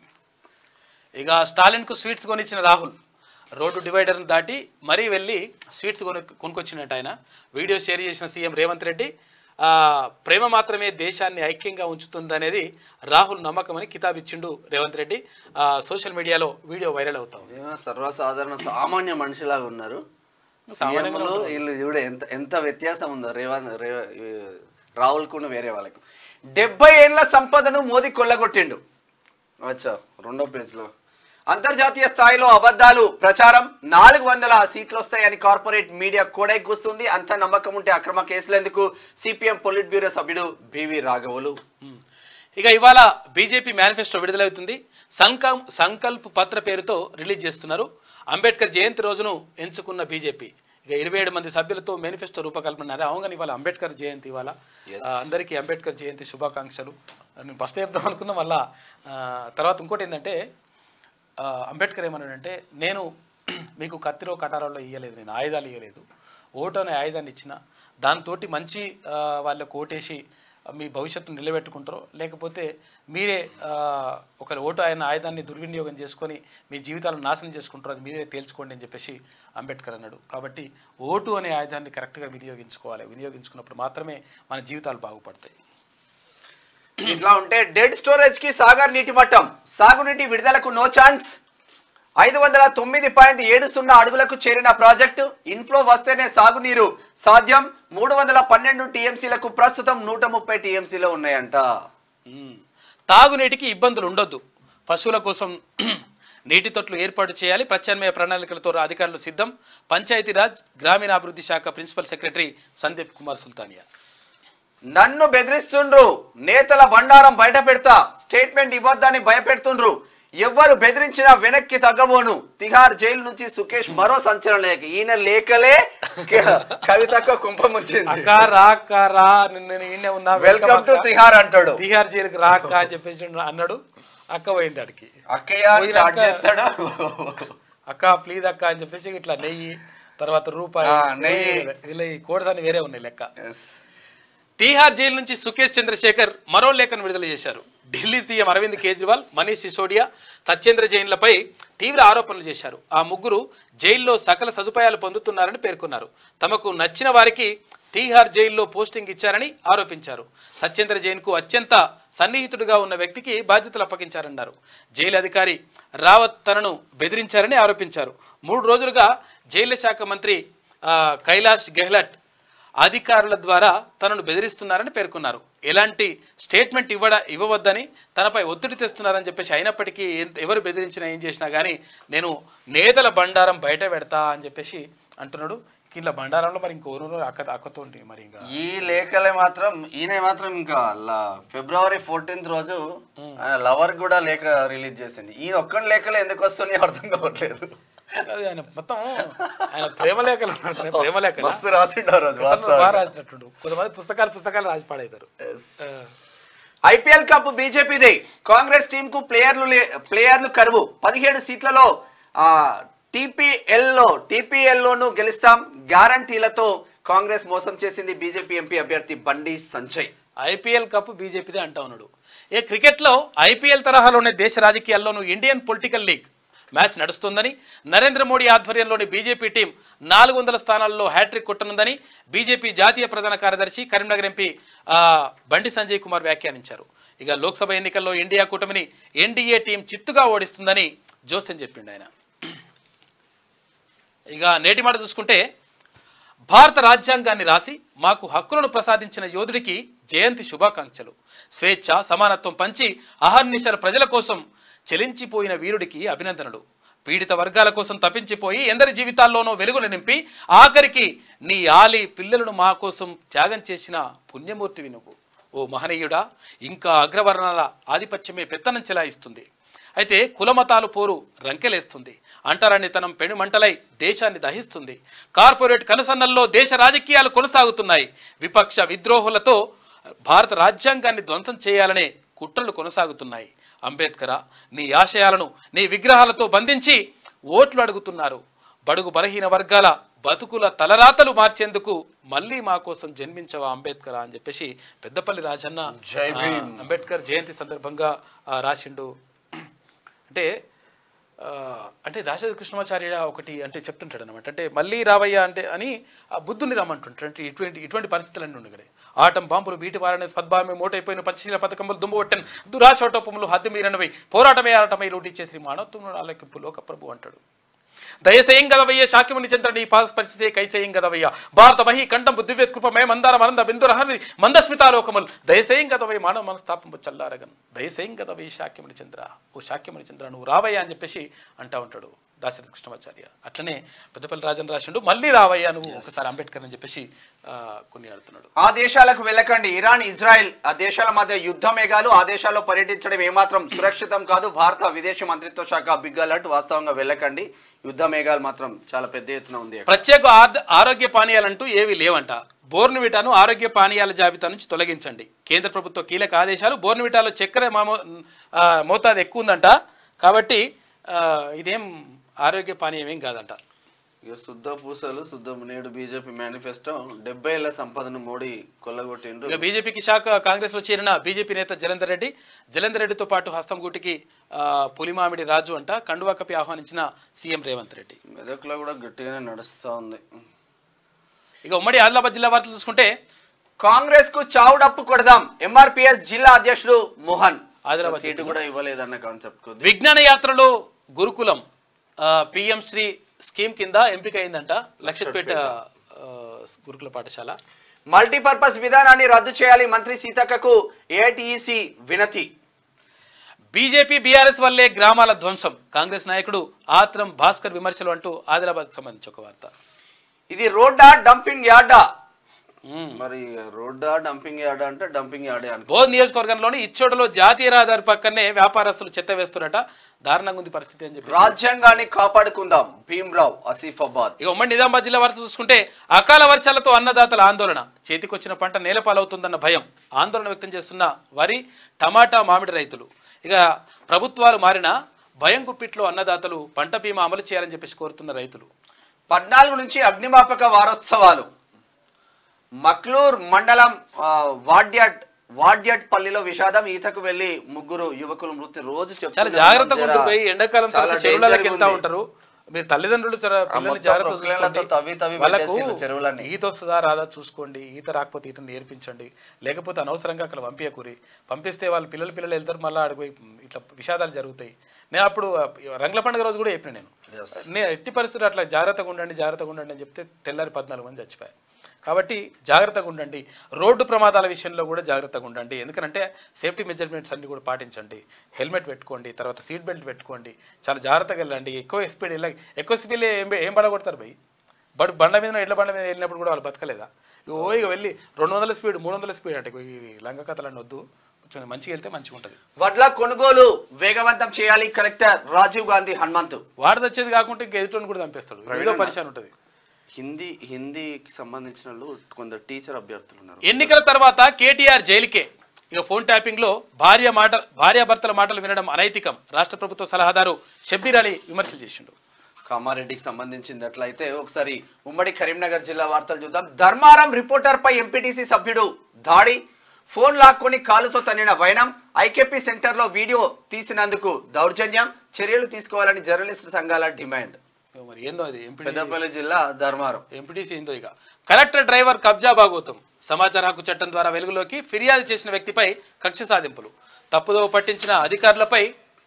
A: ఇక స్టాలిన్ కు స్వీట్స్ కొనిచ్చిన రాహుల్ రోడ్డు డివైడర్ని దాటి మరీ వెళ్ళి స్వీట్స్ కొను కొనుక్కొచ్చినట్టు ఆయన వీడియో షేర్ చేసిన సీఎం రేవంత్ రెడ్డి ఆ, ప్రేమ మాత్రమే దేశాన్ని ఐక్యంగా ఉంచుతుందనేది రాహుల్ నమ్మకం అని కితాబ్ ఇచ్చిండు రేవంత్ రెడ్డి ఆ, సోషల్ మీడియాలో వీడియో వైరల్ అవుతా ఉంది
B: ఏమో సర్వసాధారణ సామాన్య మనిషిలాగా ఉన్నారు
A: సామాన్యంగా
B: సీఎంలు వీళ్ళు చూడ ఎంత ఎంత వ్యత్యాసం ఉందో రేవంత్ రే- ఈ రాహుల్ కును వేరే వాళ్ళకి డెబ్బై ఏళ్ల సంపదను మోదీ కొల్లగొట్టిండు అచ్చా రెండో పేజ్లో అంతర్జాతీయ స్థాయిలో అబద్ధాలు ప్రచారం నాలుగు వందల సీట్లు వస్తాయని కార్పొరేట్ మీడియా కూస్తుంది అంత నమ్మకం ఉంటే అక్రమ కేసులు ఎందుకు సిపిఎం పొలిట్ బ్యూరో సభ్యుడు బివి రాఘవులు
A: ఉమ్. ఇక ఇవాళ బీజేపీ మేనిఫెస్టో విడుదలవుతుంది సంకం సంకల్ప్ పత్ర పేరుతో రిలీజ్ చేస్తున్నారు అంబేద్కర్ జయంతి రోజును ఎంచుకున్న బీజేపీ ఇక ఇరవై ఏడు మంది సభ్యులతో మేనిఫెస్టో రూపకల్పన అవును ఇవాళ అంబేద్కర్ జయంతి ఇవాళ
B: Yes.
A: ఆ, అందరికీ అంబేద్కర్ జయంతి శుభాకాంక్షలు నేను ఫస్ట్ చెప్దాం అనుకున్నా మళ్ళా ఆ, తర్వాత ఇంకోటి ఏంటంటే ఆ, అంబేద్కర్ ఏమన్నాడంటే నేను మీకు కత్తిలో కటారాల్లో ఇవ్వలేదు నేను ఆయుధాలు ఇవ్వలేదు ఓటు అనే ఆయుధాన్ని ఇచ్చిన దాంతో మంచి ఆ, వాళ్ళకు ఓటేసి మీ భవిష్యత్తును నిలబెట్టుకుంటారో లేకపోతే మీరే ఆ, ఒక ఓటు అయిన ఆయుధాన్ని దుర్వినియోగం చేసుకొని మీ జీవితాలను నాశనం చేసుకుంటారో అది మీరే తేల్చుకోండి అని చెప్పేసి అంబేద్కర్ అన్నాడు కాబట్టి ఓటు అనే ఆయుధాన్ని కరెక్ట్గా వినియోగించుకోవాలి వినియోగించుకున్నప్పుడు మాత్రమే మన జీవితాలు బాగుపడతాయి
B: ఇట్లా ఉంటే డెడ్ స్టోరేజ్ కి సాగర్ నీటి మట్టం సాగునీటి విడుదలకు నో ఛాన్స్ ఐదు వందల తొమ్మిది పాయింట్ ఏడు సున్నా అడుగులకు చేరిన ప్రాజెక్టు ఇన్ఫ్లో వస్తేనే సాగునీరు సాధ్యం మూడు వందల పన్నెండు టీఎంసీలకు ప్రస్తుతం నూట ముప్పై టీఎంసీలో ఉన్నాయంట
A: మ్మ్. తాగునీటికి ఇబ్బందులు ఉండొద్దు పశువుల కోసం నీటి తొట్లు ఏర్పాటు చేయాలి ప్రత్యామ్నాయ ప్రణాళికలతో అధికారులు సిద్ధం పంచాయతీరాజ్ గ్రామీణాభివృద్ధి శాఖ ప్రిన్సిపల్ సెక్రటరీ సందీప్ కుమార్ సుల్తానియా
B: నన్ను బెదిరిస్తుండ్రు నేతల బండారం బయట పెడతా స్టేట్మెంట్ ఇవ్వద్దని భయపెడుతుండ్రు ఎవ్వరు బెదిరించినా వెనక్కి తగ్గబోను తిహార్ జైలు నుంచి సుకేష్ మరో సంచలన లేఖ ఈయన లేఖలే క- కవితక్క కుంభముచ్చింది
A: అక్క రా అక్క రా నిన్న నేను ఈయనే ఉన్నా
B: వెల్కమ్ టు తిహార్ అంటాడు
A: తిహార్ జైలుకి రా అక్క అని చెప్పేసి అన్నాడు అక్క పోయింది అడికి
B: అక్కయ్య చాట్ చేస్తాడు
A: అక్క ప్లీజ్ అక్క అని చెప్పేసి ఇట్లా నెయ్యి తర్వాత రూపాయి
B: ఆ, నెయ్యి.
A: ఇలా ఈ కోడదాన్ని వేరే ఉన్నాయి లెక్క
B: Yes.
A: తీహార్ జైలు నుంచి సుకేష్ చంద్రశేఖర్ మరో లేఖను విడుదల చేశారు ఢిల్లీ సీఎం అరవింద్ కేజ్రీవాల్ మనీష్ సిసోడియా సత్యేంద్ర జైన్లపై తీవ్ర ఆరోపణలు చేశారు ఆ ముగ్గురు జైల్లో సకల సదుపాయాలు పొందుతున్నారని పేర్కొన్నారు తమకు నచ్చిన వారికి తీహార్ జైల్లో పోస్టింగ్ ఇచ్చారని ఆరోపించారు సత్యేంద్ర జైన్కు అత్యంత సన్నిహితుడిగా ఉన్న వ్యక్తికి బాధ్యతలు అప్పగించారన్నారు జైలు అధికారి రావత్ తనను బెదిరించారని ఆరోపించారు మూడు రోజులుగా జైళ్ల శాఖ మంత్రి ఆ, కైలాష్ గెహ్లట్ అధికారుల ద్వారా తనను బెదిరిస్తున్నారని పేర్కొన్నారు ఎలాంటి స్టేట్మెంట్ ఇవ్వడ ఇవ్వవద్దని తనపై ఒత్తిడి తెస్తున్నారని చెప్పేసి అయినప్పటికీ ఎంత- ఎవరు బెదిరించినా ఏం చేసినా కానీ నేను నేతల బండారం బయట పెడతా అని చెప్పేసి అంటున్నాడు ఇట్లా బండారంలో మరి ఇంకో అక్క అక్కతో మరి ఇంకా
B: ఈ లేఖలే మాత్రం ఈయన మాత్రం ఇంకా ల- ఫిబ్రవరి ఫోర్టీన్త్ రోజు ఆయన లవర్ కూడా లేఖ రిలీజ్ చేసింది ఈయన ఒక్కడి లేఖలు ఎందుకు వస్తున్నాయి అర్థం కావట్లేదు
A: అది ఆయన మొత్తం ఆయన ప్రేమలేఖలు ఉన్నాయి, ప్రేమలేఖలు
B: మస్తు రాసిండు ఆ రోజు వాస్తవం
A: బాగా రాసినట్టు కొంతమంది పుస్తకాలు పుస్తకాలు రాసి పాడవుతారు
B: ఐపీఎల్ కప్ బీజేపీదే కాంగ్రెస్ టీం కు ప్లేయర్లు లే- ప్లేయర్లు కరువు పదిహేడు సీట్లలో టీపీఎల్ లో టీపీఎల్ లోను గెలుస్తాం గ్యారంటీలతో కాంగ్రెస్ మోసం చేసింది బీజేపీ ఎంపీ అభ్యర్థి బండి సంజయ్
A: ఐపీఎల్ కప్ బీజేపీదే అంటా ఉన్నాడు ఏ క్రికెట్లో ఐపీఎల్ తరహాలోనే దేశ రాజకీయాల్లోనూ ఇండియన్ పొలిటికల్ లీగ్ మ్యాచ్ నడుస్తుందని నరేంద్ర మోడీ ఆధ్వర్యంలోని బీజేపీ టీం నాలుగు వందల స్థానాల్లో హ్యాట్రిక్ కొట్టనుందని బీజేపీ జాతీయ ప్రధాన కార్యదర్శి కరీంనగర్ ఎంపీ ఆ, బండి సంజయ్ కుమార్ వ్యాఖ్యానించారు ఇక లోక్సభ ఎన్నికల్లో ఇండియా కూటమిని ఎన్డీఏ టీం చిత్తుగా ఓడిస్తుందని జోసెన్ చెప్పిండు ఆయన ఇక నేటి మాట చూసుకుంటే భారత రాజ్యాంగాన్ని రాసి మాకు హక్కులను ప్రసాదించిన యోధుడికి జయంతి శుభాకాంక్షలు స్వేచ్ఛ సమానత్వం పంచి అహర్నిశల ప్రజల కోసం చెలించిపోయిన వీరుడికి అభినందనలు పీడిత వర్గాల కోసం తప్పించిపోయి ఎందరి జీవితాల్లోనో వెలుగులు నింపి ఆఖరికి నీ ఆలి పిల్లలను మా కోసం త్యాగం చేసిన పుణ్యమూర్తివి నువ్వు ఓ మహనీయుడా ఇంకా అగ్రవర్ణాల ఆధిపత్యమే పెత్తనం చెలాయిస్తుంది అయితే కులమతాలు పోరు రంకెలేస్తుంది అంటరానితనం పెనుమంటలై దేశాన్ని దహిస్తుంది కార్పొరేట్ కనుసన్నల్లో దేశ రాజకీయాలు కొనసాగుతున్నాయి విపక్ష విద్రోహులతో భారత రాజ్యాంగాన్ని ధ్వంసం చేయాలనే కుట్రలు కొనసాగుతున్నాయి అంబేద్కర నీ ఆశయాలను నీ విగ్రహాలతో బంధించి ఓట్లు అడుగుతున్నారు బడుగు బలహీన వర్గాల బతుకుల తలరాతలు మార్చేందుకు మళ్ళీ మా కోసం జన్మించవా అంబేద్కర్ అని చెప్పేసి పెద్దపల్లి రాజన్న
B: జై
A: ఆ,
B: భీమ్.
A: అంబేద్కర్ జయంతి సందర్భంగా ఆ, రాసిండు అంటే ఆ, అంటే రాజేంద్ర కృష్ణమాచార్య ఒకటి అంటే చెప్తుంటాడు అనమాట అంటే మళ్ళీ రావయ్య అంటే అని ఆ బుద్ధుని రమ్మంటుంటాడు అంటే ఇటువంటి ఇటువంటి పరిస్థితులన్నీ ఉండగడే ఆటం బాంబులు బీటి వారని సద్భావమే మోటైపోయిన పంచశీల పథకములు దుమ్ము దురాశోటోపములు హద్దు మీరనవై పోరాటమే ఆరాటమై లూటి చేసి మానవత్వం ఆలకింపు లోక ప్రభు అంటాడు దయసేయం గదవయ్య శాక్యముని చంద్ర నీ పాస్ పరిస్థితే కైసేయం గదవయ్య భారత మహి కంఠం దివ్య కృపమే మందార మనంద బిందురహరి మందస్మితాలోకములు దయసేయం గదవయ్య మానవ మనస్తాపంపు చల్లారగన్ దయసేయం గదవయ్య శాక్యముని చంద్ర ఓ శాక్యముని చంద్ర నువ్వు రావయ్యా అని చెప్పేసి అంటా ఉంటాడు దాశరథ కృష్ణమాచార్య అట్లనే పెద్దపల్లి రాజన్ రాసిండు మళ్ళీ రావయ్యా నువ్వు ఒకసారి అంబేద్కర్ అని చెప్పేసి ఆ, కొన్ని ఆడుతున్నాడు
B: ఆ దేశాలకు వెళ్ళకండి ఇరాన్ ఇజ్రాయెల్ ఆ దేశాల మధ్య యుద్ధ మేఘాలు ఆ దేశాల్లో పర్యటించడం ఏమాత్రం సురక్షితం కాదు భారత విదేశీ మంత్రిత్వ శాఖ బిగ్ అలర్ట్ వాస్తవంగా వెళ్ళకండి యుద్ధ మేఘాలు మాత్రం చాలా పెద్ద ఎత్తున ఉంది
A: ప్రత్యేక ఆర్- ఆరోగ్య పానీయాలంటూ ఏవి లేవంట బోర్న్విటాను ఆరోగ్య పానీయాల జాబితా నుంచి తొలగించండి కేంద్ర ప్రభుత్వ కీలక ఆదేశాలు బోర్న్విటాలో చక్కెర మామో ఆ, మోతాదు ఎక్కువ ఉందంట కాబట్టి ఆ, ఇదేం ఆరోగ్య పానీయం ఏం కాదంట
B: ఇక శుద్ధ పూసలు శుద్ధ నేడు బీజేపీ మేనిఫెస్టో డెబ్బై ఏళ్ల సంపదను మోడీ కొల్లగొట్టిండ్రు
A: ఇక బీజేపీకి శాఖ కాంగ్రెస్లో చేరిన బీజేపీ నేత జలంధర్ రెడ్డి జలంధర్ రెడ్డితో పాటు హస్తం గూటికి ఆ, పులిమామిడి రాజు అంట కండువా కప్పి ఆహ్వానించిన సీఎం రేవంత్ రెడ్డి
B: మెదక్లో కూడా గట్టిగానే నడుస్తా ఉంది
A: ఇక ఉమ్మడి ఆదిలాబాద్ జిల్లా వార్తలు చూసుకుంటే
B: కాంగ్రెస్ కు చావుడప్పు కొడదాం ఎంఆర్పిఎస్ జిల్లా అధ్యక్షుడు మోహన్
A: ఆదిలాబాద్
B: సీటు కూడా ఇవ్వలేదన్న కాన్సెప్ట్ కొద్ది
A: విజ్ఞాన యాత్రలో గురుకులం పిఎం శ్రీ స్కీమ్ కింద ఎంపిక అయిందంట లక్షపేట ఆ, గురుకుల పాఠశాల
B: మల్టీపర్పస్ విధానాన్ని రద్దు చేయాలి మంత్రి సీతక్కకు ఏఐటిఈసి వినతి
A: బీజేపీ బీఆర్ఎస్ వల్లే గ్రామాల ధ్వంసం కాంగ్రెస్ నాయకుడు ఆత్రం భాస్కర్ విమర్శలు అంటూ ఆదిలాబాద్ సంబంధించి ఒక వార్త
B: ఇది రోడ్డా డంపింగ్ యార్డా
A: మ్మ్.
B: మరి రోడ్డా డంపింగ్ యార్డా అంటే డంపింగ్ యార్డే అనుకో
A: బోధ్ నియోజకవర్గంలోని ఇచ్చోటలో జాతీయ రహదారి పక్కనే వ్యాపారస్తులు చెత్త వేస్తున్నట దారుణంగా ఉంది పరిస్థితి అని చెప్పి
B: రాజ్యాంగాన్ని కాపాడుకుందాం భీమ్రావ్ ఆసిఫాబాద్
A: ఇక ఉమ్మడి నిజామాబాద్ జిల్లా వార్త చూసుకుంటే అకాల వర్షాలతో అన్నదాతల ఆందోళన చేతికొచ్చిన పంట నేలపాలవుతుందన్న భయం ఆందోళన వ్యక్తం చేస్తున్న వరి టమాటా మామిడి రైతులు ఇక ప్రభుత్వాలు మారిన భయం గుప్పిట్లో అన్నదాతలు పంట బీమా అమలు చేయాలని చెప్పేసి కోరుతున్న రైతులు
B: పద్నాలుగు నుంచి అగ్నిమాపక వారోత్సవాలు మక్లూర్ మండలం ఆ, వాడ్యాట్ వాడ్యాట్ పల్లిలో విషాదం ఈతకు వెళ్లి ముగ్గురు యువకులు మృతి రోజు
A: చాలా
B: చెప్తున్నారు.
A: జాగ్రత్తగా
B: జర
A: ఉంటుంది పోయి ఎండాకాలం
B: చాలా
A: తర్వాత చెరువులకి
B: danger
A: వెళ్తా
B: ఉంది.
A: ఉంటారు మీరు తల్లిదండ్రులు జర పిల్లల్ని
B: మొత్తం
A: జాగ్రత్త
B: ప్రొక్లేన్లతో
A: చూసుకోండి
B: తవ్వి తవ్వి
A: వాళ్ళకు
B: పెట్టేసిండ్రు చెరువులన్నీ.
A: ఈత వస్తుందా రాదా చూసుకోండి ఈత రాకపోతే ఈతను నేర్పించండి లేకపోతే అనవసరంగా అక్కడ పంపించకూరి పంపిస్తే వాళ్ళు పిల్లలు పిల్లలు వెళ్తారు మళ్ళీ అడిగి ఇట్లా విషాదాలు జరుగుతాయి నేను అప్పుడు ఆ, రంగుల పండుగ రోజు కూడా చెప్పిన నేను నేను ఎట్టి పరిస్థితులు అట్లా జాగ్రత్తగా ఉండండి జాగ్రత్తగా ఉండండి అని చెప్తే తెల్లారి పద్నాలుగు మంది చచ్చిపోయారు కాబట్టి జాగ్రత్తగా ఉండండి రోడ్డు ప్రమాదాల విషయంలో కూడా జాగ్రత్తగా ఉండండి ఎందుకంటే సేఫ్టీ మెజర్మెంట్స్ అన్ని కూడా పాటించండి హెల్మెట్ పెట్టుకోండి తర్వాత సీట్ బెల్ట్ పెట్టుకోండి చాలా జాగ్రత్తగా వెళ్ళండి ఎక్కువ స్పీడ్ వెళ్ళ ఎక్కువ స్పీడ్ ఏం ఏం పడగొడతారు భయ్ బట్ బండ మీద ఎడ్ల బండ మీద వెళ్ళినప్పుడు కూడా వాళ్ళు బతకలేదా ఓ ఇక వెళ్ళి రెండు వందల స్పీడ్ మూడు వందల స్పీడ్ అంటే ఈ లంగ కథలన్నీ వద్దు కొంచెం మంచిగా వెళ్తే మంచిగా ఉంటుంది
B: వడ్ల కొనుగోలు వేగవంతం చేయాలి కలెక్టర్ రాజీవ్ గాంధీ హనుమంతు
A: వాడు తెచ్చేది కాకుండా ఇంకా ఎదుటి కూడా చంపేస్తాడు ఏదో పరిచయం ఉంటుంది
C: హిందీ హిందీకి సంబంధించిన వాళ్ళు కొందరు టీచర్ అభ్యర్థులు ఉన్నారు
A: ఎన్నికల తర్వాత కేటీఆర్ జైలుకే ఇక ఫోన్ ట్యాపింగ్ లో భార్య మాట భార్యాభర్తల మాటలు వినడం అనైతికం రాష్ట్ర ప్రభుత్వ సలహాదారు షబ్బీర్ అలీ విమర్శలు చేసిండు
B: కామారెడ్డికి సంబంధించింది అట్లయితే ఒకసారి ఉమ్మడి కరీంనగర్ జిల్లా వార్తలు చూద్దాం ధర్మారం రిపోర్టర్ పై ఎంపీటీసీ సభ్యుడు దాడి ఫోన్ లాక్కొని కాలుతో తన్నిన వైనం ఐకేపీ సెంటర్ లో వీడియో తీసినందుకు దౌర్జన్యం చర్యలు తీసుకోవాలని జర్నలిస్టు సంఘాల డిమాండ్
A: ఇక మరి ఏందో అది ఎంపీ
B: పెద్దపల్లి జిల్లా ధర్మారం
A: ఎంపీటీసీ ఏందో ఇక కలెక్టర్ డ్రైవర్ కబ్జా భాగోతం సమాచార హక్కు చట్టం ద్వారా వెలుగులోకి ఫిర్యాదు చేసిన వ్యక్తిపై కక్ష సాధింపులు తప్పుదో పట్టించిన అధికారులపై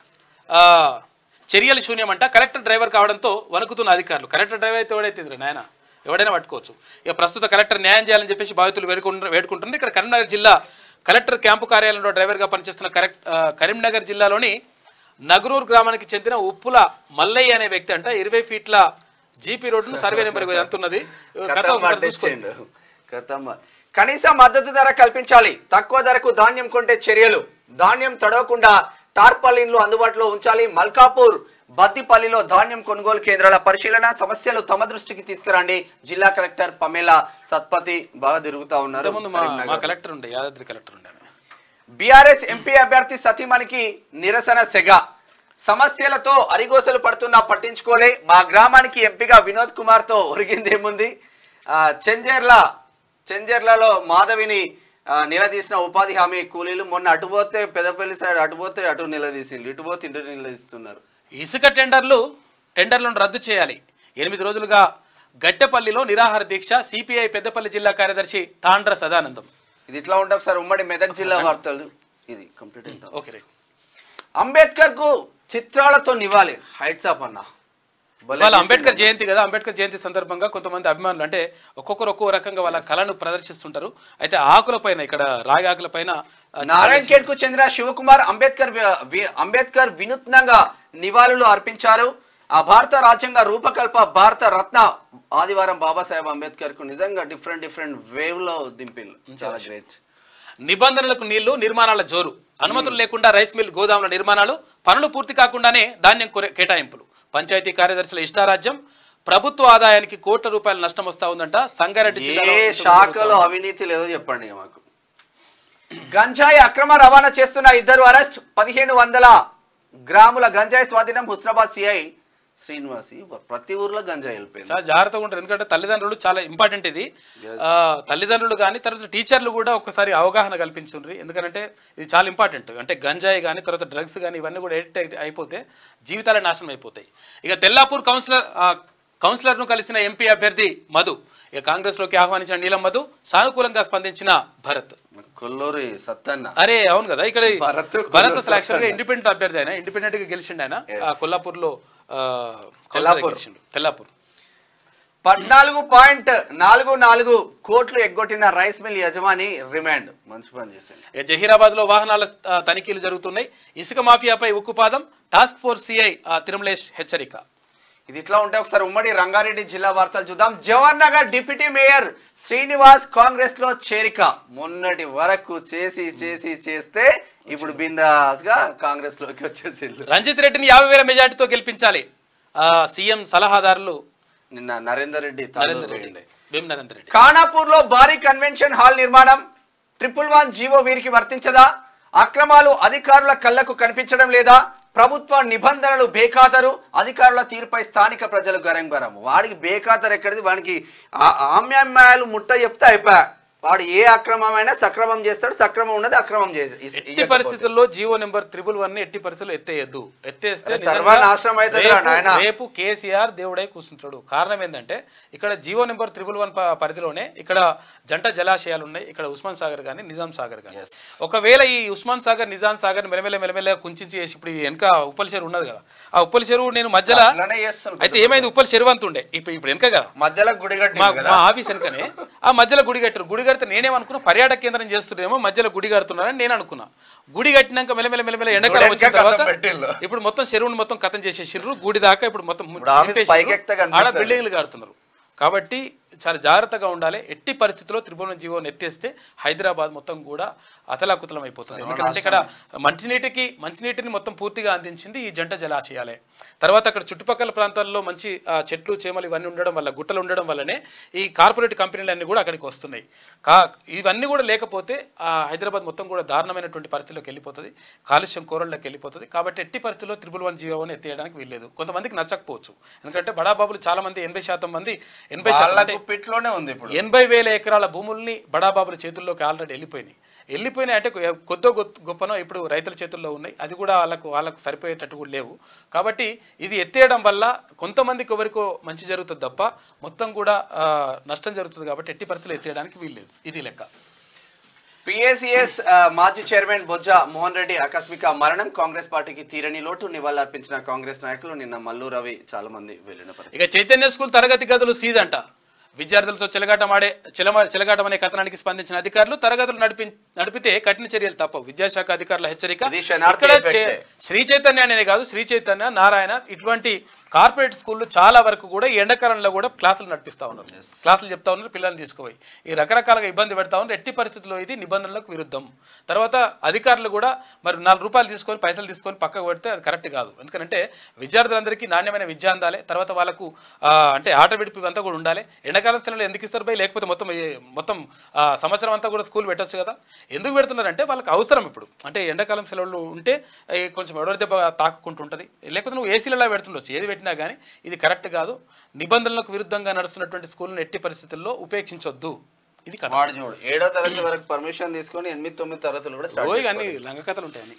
A: ఆ, చర్యలు శూన్యమంట కలెక్టర్ డ్రైవర్ కావడంతో వణుకుతున్న అధికారులు కలెక్టర్ డ్రైవర్ అయితే ఎవడైతే నాయన ఎవడైనా పట్టుకోవచ్చు ఇక ప్రస్తుత కలెక్టర్ న్యాయం చేయాలని చెప్పేసి బాధితులు వేడుకుంటు వేడుకుంటున్నారు ఇక్కడ కరీంనగర్ జిల్లా కలెక్టర్ క్యాంపు కార్యాలయంలో డ్రైవర్గా పనిచేస్తున్న కరెక్ట్ ఆ, కరీంనగర్ జిల్లాలోని నగరూరు గ్రామానికి చెందిన ఉప్పుల మల్లయ్య అనే వ్యక్తి అంట ఇరవై ఫీట్ల జీపీ రోడ్డును సర్వే నెంబర్ ఎంత ఉన్నది కథ
B: కథం
A: ఒకసారి చూసుకోండి.
B: పట్టించిండు. కథం. కనీస మద్దతు ధర కల్పించాలి తక్కువ ధరకు ధాన్యం కొంటే చర్యలు ధాన్యం తడవకుండా టార్పాలిన్లు అందుబాటులో ఉంచాలి మల్కాపూర్ బద్దిపల్లిలో ధాన్యం కొనుగోలు కేంద్రాల పరిశీలన సమస్యలు తమ దృష్టికి తీసుకురండి జిల్లా కలెక్టర్ పమేలా సత్పతి బాగా తిరుగుతా ఉన్నారు
A: ఇంతకుముందు మా మా
B: కరీంనగర్.
A: కలెక్టర్ ఉండే యాదాద్రి కలెక్టర్ ఉండే ఆమె.
B: బీఆర్ఎస్ ఎంపీ అభ్యర్థి సతీమణికి నిరసన సెగ సమస్యలతో అరిగోసలు పడుతున్నా పట్టించుకోలే మా గ్రామానికి ఎంపీగా వినోద్ కుమార్ తో ఒరిగిందేముంది ఆ, చెంజర్ల చెంజర్లలో మాధవిని ఆ, నిలదీసిన ఉపాధి హామీ కూలీలు మొన్న అటుపోతే పెదపల్లి సైడ్ అటుపోతే అటు నిలదీసిండ్రు ఇటుపోతే ఇటు నిలదీస్తున్నారు
A: ఇసుక టెండర్లు టెండర్లను రద్దు చేయాలి ఎనిమిది రోజులుగా గట్టెపల్లిలో నిరాహార దీక్ష సిపిఐ పెద్దపల్లి జిల్లా కార్యదర్శి తాండ్ర సదానందం
B: ఇది ఇట్లా ఉంటే ఒకసారి ఉమ్మడి మెదక్ జిల్లా వార్తలు ఇది కంప్లీట్ అయిందా
A: ఓకే రైట్
B: అంబేద్కర్ కు చిత్రాలతో నివ్వాలి హైట్స్ అప్ అన్న భలే
A: వాళ్ళ
B: చేసిండు.
A: అంబేద్కర్ జయంతి కదా అంబేద్కర్ జయంతి సందర్భంగా కొంతమంది అభిమానులు అంటే ఒక్కొక్కరు ఒక్కో రకంగా వాళ్ళ కళను ప్రదర్శిస్తుంటారు అయితే ఆకుల పైన ఇక్కడ రాగి ఆకుల పైన ఆ,
B: నారాయణ్ ఖేడ్ కు చెందిన శివకుమార్ అంబేద్కర్ వి- వి- అంబేద్కర్ వినూత్నంగా నివాళులు అర్పించారు ఆ భారత రాజ్యాంగ రూపకల్ప భారత రత్న ఆదివారం బాబాసాహెబ్ అంబేద్కర్ కు నిజంగా డిఫరెంట్ డిఫరెంట్ వేవ్ లో దింపిల్లు చాలా గ్రేట్
A: నిబంధనలకు నీళ్లు నిర్మాణాల జోరు అనుమతులు లేకుండా రైస్ మిల్ గోదాముల నిర్మాణాలు పనులు పూర్తి కాకుండానే ధాన్యం కొరే- కేటాయింపులు పంచాయతీ కార్యదర్శుల ఇష్టారాజ్యం ప్రభుత్వ ఆదాయానికి కోట్ల రూపాయల నష్టం వస్తా ఉందంట సంగారెడ్డి జిల్లాలో
B: ఏ
A: ఇంతకు
B: శాఖలో అవినీతి లేదో చెప్పండి ఇక మాకు గంజాయి అక్రమ రవాణా చేస్తున్న ఇద్దరు అరెస్ట్ పదిహేను వందల గ్రాముల గంజాయి స్వాధీనం హుస్నాబాద్ సిఐ శ్రీనివాసి ప్రతి ఊర్లో గంజాయి వెళ్ళిపోయింది
A: చాలా జాగ్రత్తగా ఉంటారు ఎందుకంటే తల్లిదండ్రులు చాలా ఇంపార్టెంట్ ఇది ఆ, తల్లిదండ్రులు కానీ తర్వాత టీచర్లు కూడా ఒకసారి అవగాహన కల్పించుండ్రి ఎందుకంటే ఇది చాలా ఇంపార్టెంట్ అంటే గంజాయి కానీ తర్వాత డ్రగ్స్ కానీ ఇవన్నీ కూడా ఎడిక్ట్ అయి- అయిపోతే జీవితాలే నాశనం అయిపోతాయి ఇక తెల్లాపూర్ కౌన్సిలర్ ఆ, కౌన్సిలర్ను కలిసిన ఎంపీ అభ్యర్థి మధు ఇక కాంగ్రెస్లోకి ఆహ్వానించిన నీలం మధు సానుకూలంగా స్పందించిన భరత్
B: కొల్లూరి సత్తన్న
A: అరే అవును కదా ఇక్కడ
B: భరత్
A: భరత్ అసలు యాక్చువల్గా ఇండిపెండెంట్ అభ్యర్థి ఆయన ఇండిపెండెంట్ గా గెలిచిండు ఆయన ఆ, కొల్లాపూర్లో ఆ, కౌన్సిలర్
B: తెల్లాపూర్.
A: గెలిచిండు తెల్లాపూర్
B: పద్నాలుగు పాయింట్ నాలుగు నాలుగు కోట్లు ఎగ్గొట్టిన రైస్ మిల్ యజమాని రిమాండ్ మంచి పని చేసింది
A: ఇక జహీరాబాద్ లో వాహనాల ఆ, తనిఖీలు జరుగుతున్నాయి ఇసుక మాఫియాపై ఉక్కుపాదం టాస్క్ ఫోర్స్ సిఐ తిరుమలేష్ హెచ్చరిక
B: ఇది ఇట్లా ఉంటే ఒకసారి ఉమ్మడి రంగారెడ్డి జిల్లా వార్తలు చూద్దాం Jawahar Nagar deputy mayor Srinivas Congress లో చేరిక మొన్నటి వరకు చేసి చేసి చేస్తే ఇప్పుడు బిందాస్ గా కాంగ్రెస్ లోకి వచ్చేసిండ్రు
A: రంజిత్ రెడ్డిని యాభై వేల మెజార్టీతో గెలిపించాలి ఆ, సీఎం సలహాదారులు
B: నిన్న నరేందర్ రెడ్డి
A: నరేందర్ రెడ్డి భీమ్ నరేందర్ రెడ్డి
B: ఖానాపూర్ లో భారీ కన్వెన్షన్ హాల్ నిర్మాణం ట్రిపుల్ వన్ జీవో వీరికి వర్తించదా అక్రమాలు అధికారుల కళ్లకు కనిపించడం లేదా ప్రభుత్వ నిబంధనలు బేఖాతరు అధికారుల తీరుపై స్థానిక ప్రజలు గరంగరం వాడికి బేఖాతరు ఎక్కడిది వాడికి ఆ- ఆమ్యామ్యాలు ముట్ట చెప్తే అయిపోయా వాడు ఏ అక్రమమైనా సక్రమం చేస్తాడు సక్రమం ఉన్నది అక్రమం చేసి
A: ఎట్టి పరిస్థితుల్లో జీవో నెంబర్ త్రిబుల్ వన్ ఎట్టి పరిస్థితుల్లో ఎత్తేయద్దు ఎత్తేస్తే
B: అరే
A: నిజంగా
B: సర్వనాశనం అవుతుందిరా
A: రేపు-
B: నాయనా.
A: రేపు కేసీఆర్ దేవుడై కూర్చుంటాడు కారణం ఏంటంటే ఇక్కడ జీవో నెంబర్ త్రిబుల్ వన్ ప- పరిధిలోనే ఇక్కడ జంట జలాశయాలు ఉన్నాయి ఇక్కడ ఉస్మాన్ సాగర్ కానీ నిజాం సాగర్ కానీ
B: Yes.
A: ఒకవేళ ఈ ఉస్మాన్ సాగర్ నిజాం సాగర్ మెలమెల మెలమెల కుంచించి వేసి ఇప్పుడు ఈ వెనక ఉప్పల్ చెరువు ఉన్నది కదా ఆ ఉప్పల్ చెరువు నేను మధ్యలో
B: అట్లనే చేస్తాను
A: అయితే ఏమైంది ఉప్పల్ చెరువు అంత ఉండే ఇప్పుడు ఇప్పుడు వెనక కదా
B: మధ్యలో గుడి కట్టి
A: మా మా ఆఫీస్ వెనుకనే ఆ మధ్యలో గుడి కట్టారు గుడి కడితే నేనేమనుకున్నా పర్యాటక కేంద్రం చేస్తున్నారేమో మధ్యలో గుడి కడుతున్నారని నేను అనుకున్నా గుడి కట్టినాక మెల్లమెల్ల మెల్లమెల్ల ఎండాకాలం
B: గుడి
A: వచ్చిన
B: వెనక
A: తర్వాత
B: కథం పెట్టిండ్రు.
A: ఇప్పుడు మొత్తం చెరువుని మొత్తం కథం చేసేసిర్రు గుడి దాకా ఇప్పుడు మొత్తం
B: ఇప్పుడు ఆఫీస్
A: నింపేసిర్రు.
B: పైకెక్కితే
A: ఆడ
B: కనిపిస్తది.
A: బిల్డింగ్లు కడుతున్నారు కాబట్టి చాలా జాగ్రత్తగా ఉండాలి ఎట్టి పరిస్థితుల్లో త్రిభువన జీవో ఎత్తేస్తే హైదరాబాద్ మొత్తం కూడా అతలాకుతలం అయిపోతుంది ఎందుకంటే ఇక్కడ మంచినీటికి మంచినీటిని మొత్తం పూర్తిగా అందించింది ఈ జంట జలాశయాలే తర్వాత అక్కడ చుట్టుపక్కల ప్రాంతాల్లో మంచి ఆ, చెట్లు చేమలు ఇవన్నీ ఉండడం వల్ల గుట్టలు ఉండడం వల్లనే ఈ కార్పొరేట్ కంపెనీలన్నీ కూడా అక్కడికి వస్తున్నాయి కా ఇవన్నీ కూడా లేకపోతే ఆ హైదరాబాద్ మొత్తం కూడా దారుణమైనటువంటి పరిస్థితిలోకి వెళ్ళిపోతుంది కాలుష్యం కూరల్లోకి వెళ్ళిపోతుంది కాబట్టి ఎట్టి పరిస్థితుల్లో త్రిబుల్ వన్ జీవోని ఎత్తేయడానికి వీల్లేదు కొంతమందికి నచ్చకపోవచ్చు ఎందుకంటే బడాబాబులు చాలా మంది ఎనభై శాతం మంది ఎనభై శాతం అంటే
C: వాళ్ళకు పిట్లోనే ఉంది ఇప్పుడు
A: ఎనభై వేల ఎకరాల భూముల్ని బడాబాబుల చేతుల్లోకి ఆల్రెడీ వెళ్ళిపోయినాయి వెళ్ళిపోయినాయి అంటే కొ- కొద్దో గొప్ప- గొప్పనో ఇప్పుడు రైతుల చేతుల్లో ఉన్నాయి అది కూడా వాళ్ళకు వాళ్ళకు సరిపోయేటట్టు కూడా లేవు కాబట్టి ఇది ఎత్తేయడం వల్ల కొంతమందికి ఎవరికో మంచి జరుగుతుంది తప్ప మొత్తం కూడా ఆ, నష్టం జరుగుతుంది కాబట్టి ఎట్టి పరిస్థితులు ఎత్తేయడానికి వీల్లేదు ఇది లెక్క
B: పిఎసిఎస్ మాజీ చైర్మన్ బొజ్జ మోహన్ రెడ్డి ఆకస్మిక మరణం కాంగ్రెస్ పార్టీకి తీరని లోటు నివాళులర్పించిన కాంగ్రెస్ నాయకులు నిన్న మల్లు రవి చాలా మంది వెళ్ళిన పరిస్థితి
A: ఇక చైతన్య స్కూల్ తరగతి గదులు సీజ్ అంట విద్యార్థులతో చెలగాటమాడే చెలమ చెలగాటం అనే కథనానికి స్పందించిన అధికారులు తరగతులు నడిపి నడిపితే కఠిన చర్యలు తప్పవు విద్యాశాఖ అధికారుల హెచ్చరిక
B: ఇది శనార్థి
A: ఇక్కడ
B: ఎఫెక్టే.
A: చే- శ్రీ చైతన్య అనేది కాదు శ్రీ చైతన్య నారాయణ ఇటువంటి కార్పొరేట్ స్కూళ్ళు చాలా వరకు కూడా ఈ ఎండాకాలంలో కూడా క్లాసులు నడిపిస్తా ఉన్నారు క్లాసులు చెప్తా ఉన్నారు పిల్లల్ని తీసుకుపోయి ఈ రకరకాలుగా ఇబ్బంది పెడతా ఉన్నారు ఎట్టి పరిస్థితుల్లో ఇది నిబంధనలకు విరుద్ధం తర్వాత అధికారులు కూడా మరి నాలుగు రూపాయలు తీసుకొని పైసలు తీసుకొని పక్కకు పెడితే అది కరెక్ట్ కాదు ఎందుకంటే విద్యార్థులందరికీ నాణ్యమైన విద్య అందాలి తర్వాత వాళ్ళకు ఆ, అంటే ఆట విడిపి అంతా కూడా ఉండాలి ఎండాకాలం సెలవులు ఎందుకు ఇస్తారు పోయి లేకపోతే మొత్తం ఈ- మొత్తం ఆ, సంవత్సరం అంతా కూడా స్కూల్ పెట్టొచ్చు కదా ఎందుకు పెడుతున్నారంటే వాళ్ళకి అవసరం ఇప్పుడు అంటే ఎండాకాలం సెలవులు ఉంటే ఈ కొంచెం ఎవరి దెబ్బ తాకుకుంటుంటుంది లేకపోతే నువ్వు ఏసీలలో పెడుతుండొచ్చు ఏది పెట్టినా కానీ ఇది కరెక్ట్ కాదు నిబంధనలకు విరుద్ధంగా నడుస్తున్నటువంటి స్కూల్ని ఎట్టి పరిస్థితుల్లో ఉపేక్షించొద్దు ఇది కథ
B: వాడు చూడు ఏడో తరగతి వరకు పర్మిషన్ తీసుకొని ఎనిమిది తొమ్మిది తరగతులు కూడా స్టార్ట్
A: ఓయ్ అన్ని లంగ కథలు ఉంటాయని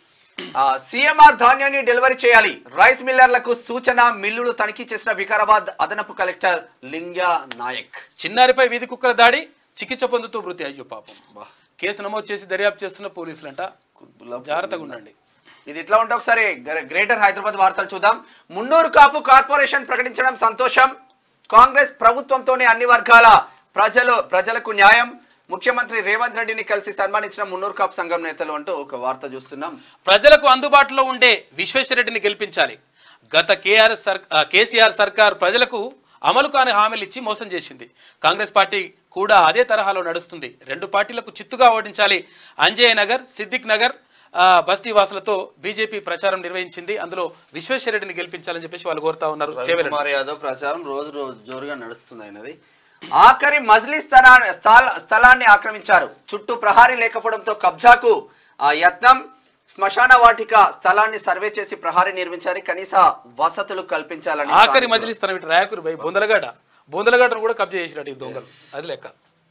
B: సీఎంఆర్ ధాన్యాన్ని డెలివరీ చేయాలి రైస్ మిల్లర్లకు సూచన మిల్లులు తనిఖీ చేసిన వికారాబాద్ అదనపు కలెక్టర్ లింగా నాయక్
A: చిన్నారిపై వీధి కుక్కల దాడి చికిత్స పొందుతూ మృతి అయ్యో పాపం కేసు నమోదు చేసి దర్యాప్తు చేస్తున్న పోలీసులంట జాగ్రత్తగా ఉండండి
B: ఇది ఇట్లా ఉంటే ఒకసారి గ్రే- గ్రేటర్ హైదరాబాద్ వార్తలు చూద్దాం మున్నూరు కాపు కార్పొరేషన్ ప్రకటించడం సంతోషం కాంగ్రెస్ ప్రభుత్వంతోనే అన్ని వర్గాల ప్రజలు ప్రజలకు న్యాయం ముఖ్యమంత్రి రేవంత్ రెడ్డిని కలిసి సన్మానించిన మున్నూరు కాపు సంఘం నేతలు అంటూ ఒక వార్త చూస్తున్నాం
A: ప్రజలకు అందుబాటులో ఉండే విశ్వేశ్వరరెడ్డిని గెలిపించాలి గత కేఆర్ఎస్ సర్ ఆ, కేసీఆర్ సర్కార్ ప్రజలకు అమలు కాని హామీలు ఇచ్చి మోసం చేసింది కాంగ్రెస్ పార్టీ కూడా అదే తరహాలో నడుస్తుంది రెండు పార్టీలకు చిత్తుగా ఓడించాలి అంజయ్య నగర్ సిద్దిక్ నగర్ ఆ, బస్తీ వాసులతో బీజేపీ ప్రచారం నిర్వహించింది అందులో విశ్వేశ్వరరెడ్డిని గెలిపించాలని చెప్పేసి వాళ్ళు కోరుతా ఉన్నారు చేవెళ్ళ
B: కుమార్ యాదవ్ ప్రచారం రోజు రోజు జోరుగా నడుస్తుంది అయినది ఆఖరి మజిలీ స్థలా స్థల- స్థలాన్ని ఆక్రమించారు చుట్టూ ప్రహారీ లేకపోవడంతో కబ్జాకు ఆ యత్నం శ్మశాన వాటిక స్థలాన్ని సర్వే చేసి ప్రహారీ నిర్మించాలి కనీస వసతులు కల్పించాలని
A: ఆఖరి
B: స్థానికులు.
A: మజిలీస్ తన రాయకురు పోయి బొందలగడ్డ బొందలగడ్డను కూడా కబ్జా చేసినట్టు ఈ దొంగలు అది లెక్క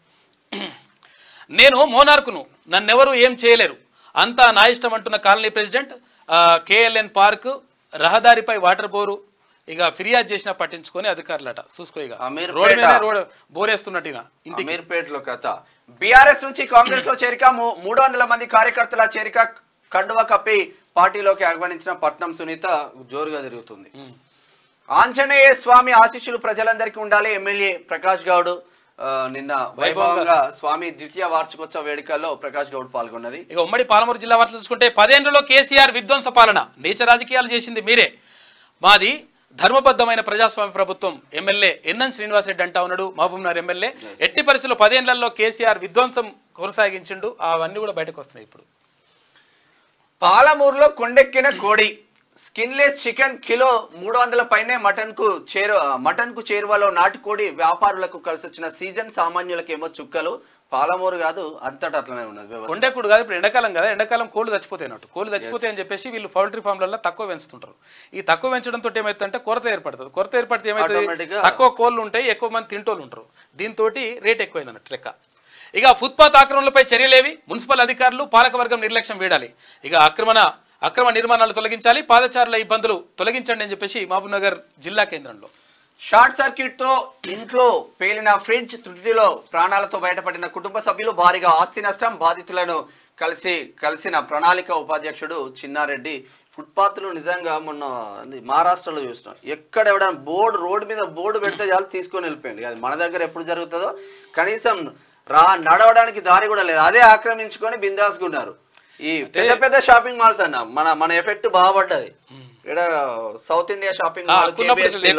A: నేను మోనార్కును నన్నెవరు ఏం చేయలేరు అంతా నా ఇష్టం అంటున్న కాలనీ ప్రెసిడెంట్ కేఎల్ఎన్ పార్క్ రహదారిపై వాటర్ బోరు ఇక ఫిర్యాదు చేసినా పట్టించుకొని అధికారులట చూసుకో ఇక
B: అమీర్పేట.
A: రోడ్ మీద రోడ్ బోరేస్తున్నట్టు ఈయన. ఇంటికి
B: అమీర్పేటలో కథ బీఆర్ఎస్ నుంచి కాంగ్రెస్ లో చేరిక మూ- మూడు వందల మంది కార్యకర్తల చేరిక కండువా కప్పి పార్టీలోకి ఆహ్వానించిన పట్నం సునీత జోరుగా తిరుగుతుంది ఆంజనేయ స్వామి ఆశీస్సులు ప్రజలందరికీ ఉండాలి ఎమ్మెల్యే ప్రకాష్ గౌడ్ ఆ, నిన్న వైభవంగా స్వామి ద్వితీయ వార్షికోత్సవ వేడుకల్లో ప్రకాష్ గౌడ్ పాల్గొన్నది
A: ఇక ఉమ్మడి పాలమూరు జిల్లా వార్తలు చూసుకుంటే పదేళ్లలో కేసీఆర్ విధ్వంస పాలన నీచ రాజకీయాలు చేసింది మీరే మాది ధర్మబద్ధమైన ప్రజాస్వామ్య ప్రభుత్వం ఎమ్మెల్యే ఎన్ఎన్ శ్రీనివాసరెడ్డి అంటా ఉన్నాడు మహబూబ్నగర్ ఎమ్మెల్యే ఎట్టి పరిస్థితుల్లో పదేళ్లలో కేసీఆర్ విధ్వంసం కొనసాగించిండు అవన్నీ కూడా బయటకు వస్తున్నాయి ఇప్పుడు
B: పాలమూరులో కొండెక్కిన కోడి స్కిన్లెస్ చికెన్ కిలో మూడు వందల పైనే మటన్ కు చేరు మటన్ కు చేరువలో నాటుకోడి వ్యాపారులకు కలిసి వచ్చిన సీజన్ సామాన్యులకేమో చుక్కలు పాలమూరు కాదు అంతటా అట్లనే ఉన్నది వ్యవస్థ.
A: కొండెక్కుడు కాదు ఇప్పుడు ఎండాకాలం కదా ఎండాకాలం కోళ్ళు చచ్చిపోతాయి అన్నట్టు కోళ్ళు చచ్చిపోతాయి అని చెప్పేసి వీళ్ళు పౌల్ట్రీ ఫామ్లలో తక్కువ పెంచుతుంటారు ఈ తక్కువ పెంచడంతో ఏమైతుందంటే కొరత ఏర్పడుతుంది కొరత ఏర్పడితే ఏమైతుంది
B: Automatic గా-
A: తక్కువ కోళ్ళు ఉంటాయి ఎక్కువ మంది తింటోళ్ళు ఉంటారు దీంతో రేట్ ఎక్కువైంది అన్నట్టు లెక్క ఇక ఫుట్పాత్ ఆక్రమణలపై చర్యలేవి మున్సిపల్ అధికారులు పాలకవర్గం నిర్లక్ష్యం వీడాలి ఇక ఆక్రమణ అక్రమ నిర్మాణాలు తొలగించాలి పాదచారుల ఇబ్బందులు తొలగించండి అని చెప్పేసి మహబూబ్నగర్ జిల్లా కేంద్రంలో
B: షార్ట్ సర్క్యూట్ తో ఇంట్లో పేలిన ఫ్రిడ్జ్ త్రుటిలో ప్రాణాలతో బయటపడిన కుటుంబ సభ్యులు భారీగా ఆస్తి నష్టం బాధితులను కలిసి కలిసిన ప్రణాళిక ఉపాధ్యక్షుడు చిన్నారెడ్డి ఫుట్పాత్లు నిజంగా మొన్న అది మహారాష్ట్రలో చూసినాం ఎక్కడ ఎవడైనా బోర్డు రోడ్డు మీద బోర్డు పెడితే చాలు తీసుకొని వెళ్ళిపోయింది అది మన దగ్గర ఎప్పుడు జరుగుతుందో కనీసం రా నడవడానికి దారి కూడా లేదు అదే ఆక్రమించుకొని బిందాసుకున్నారు ఈ పెద్ద పెద్ద షాపింగ్ మాల్స్ అన్న మన మన ఎఫెక్ట్ బాగా పడ్డది ఇక్కడ సౌత్ ఇండియా షాపింగ్
A: ఆ,
B: మాల్
A: అక్కున్నప్పుడు
B: KBSP లో
A: లేకుండే.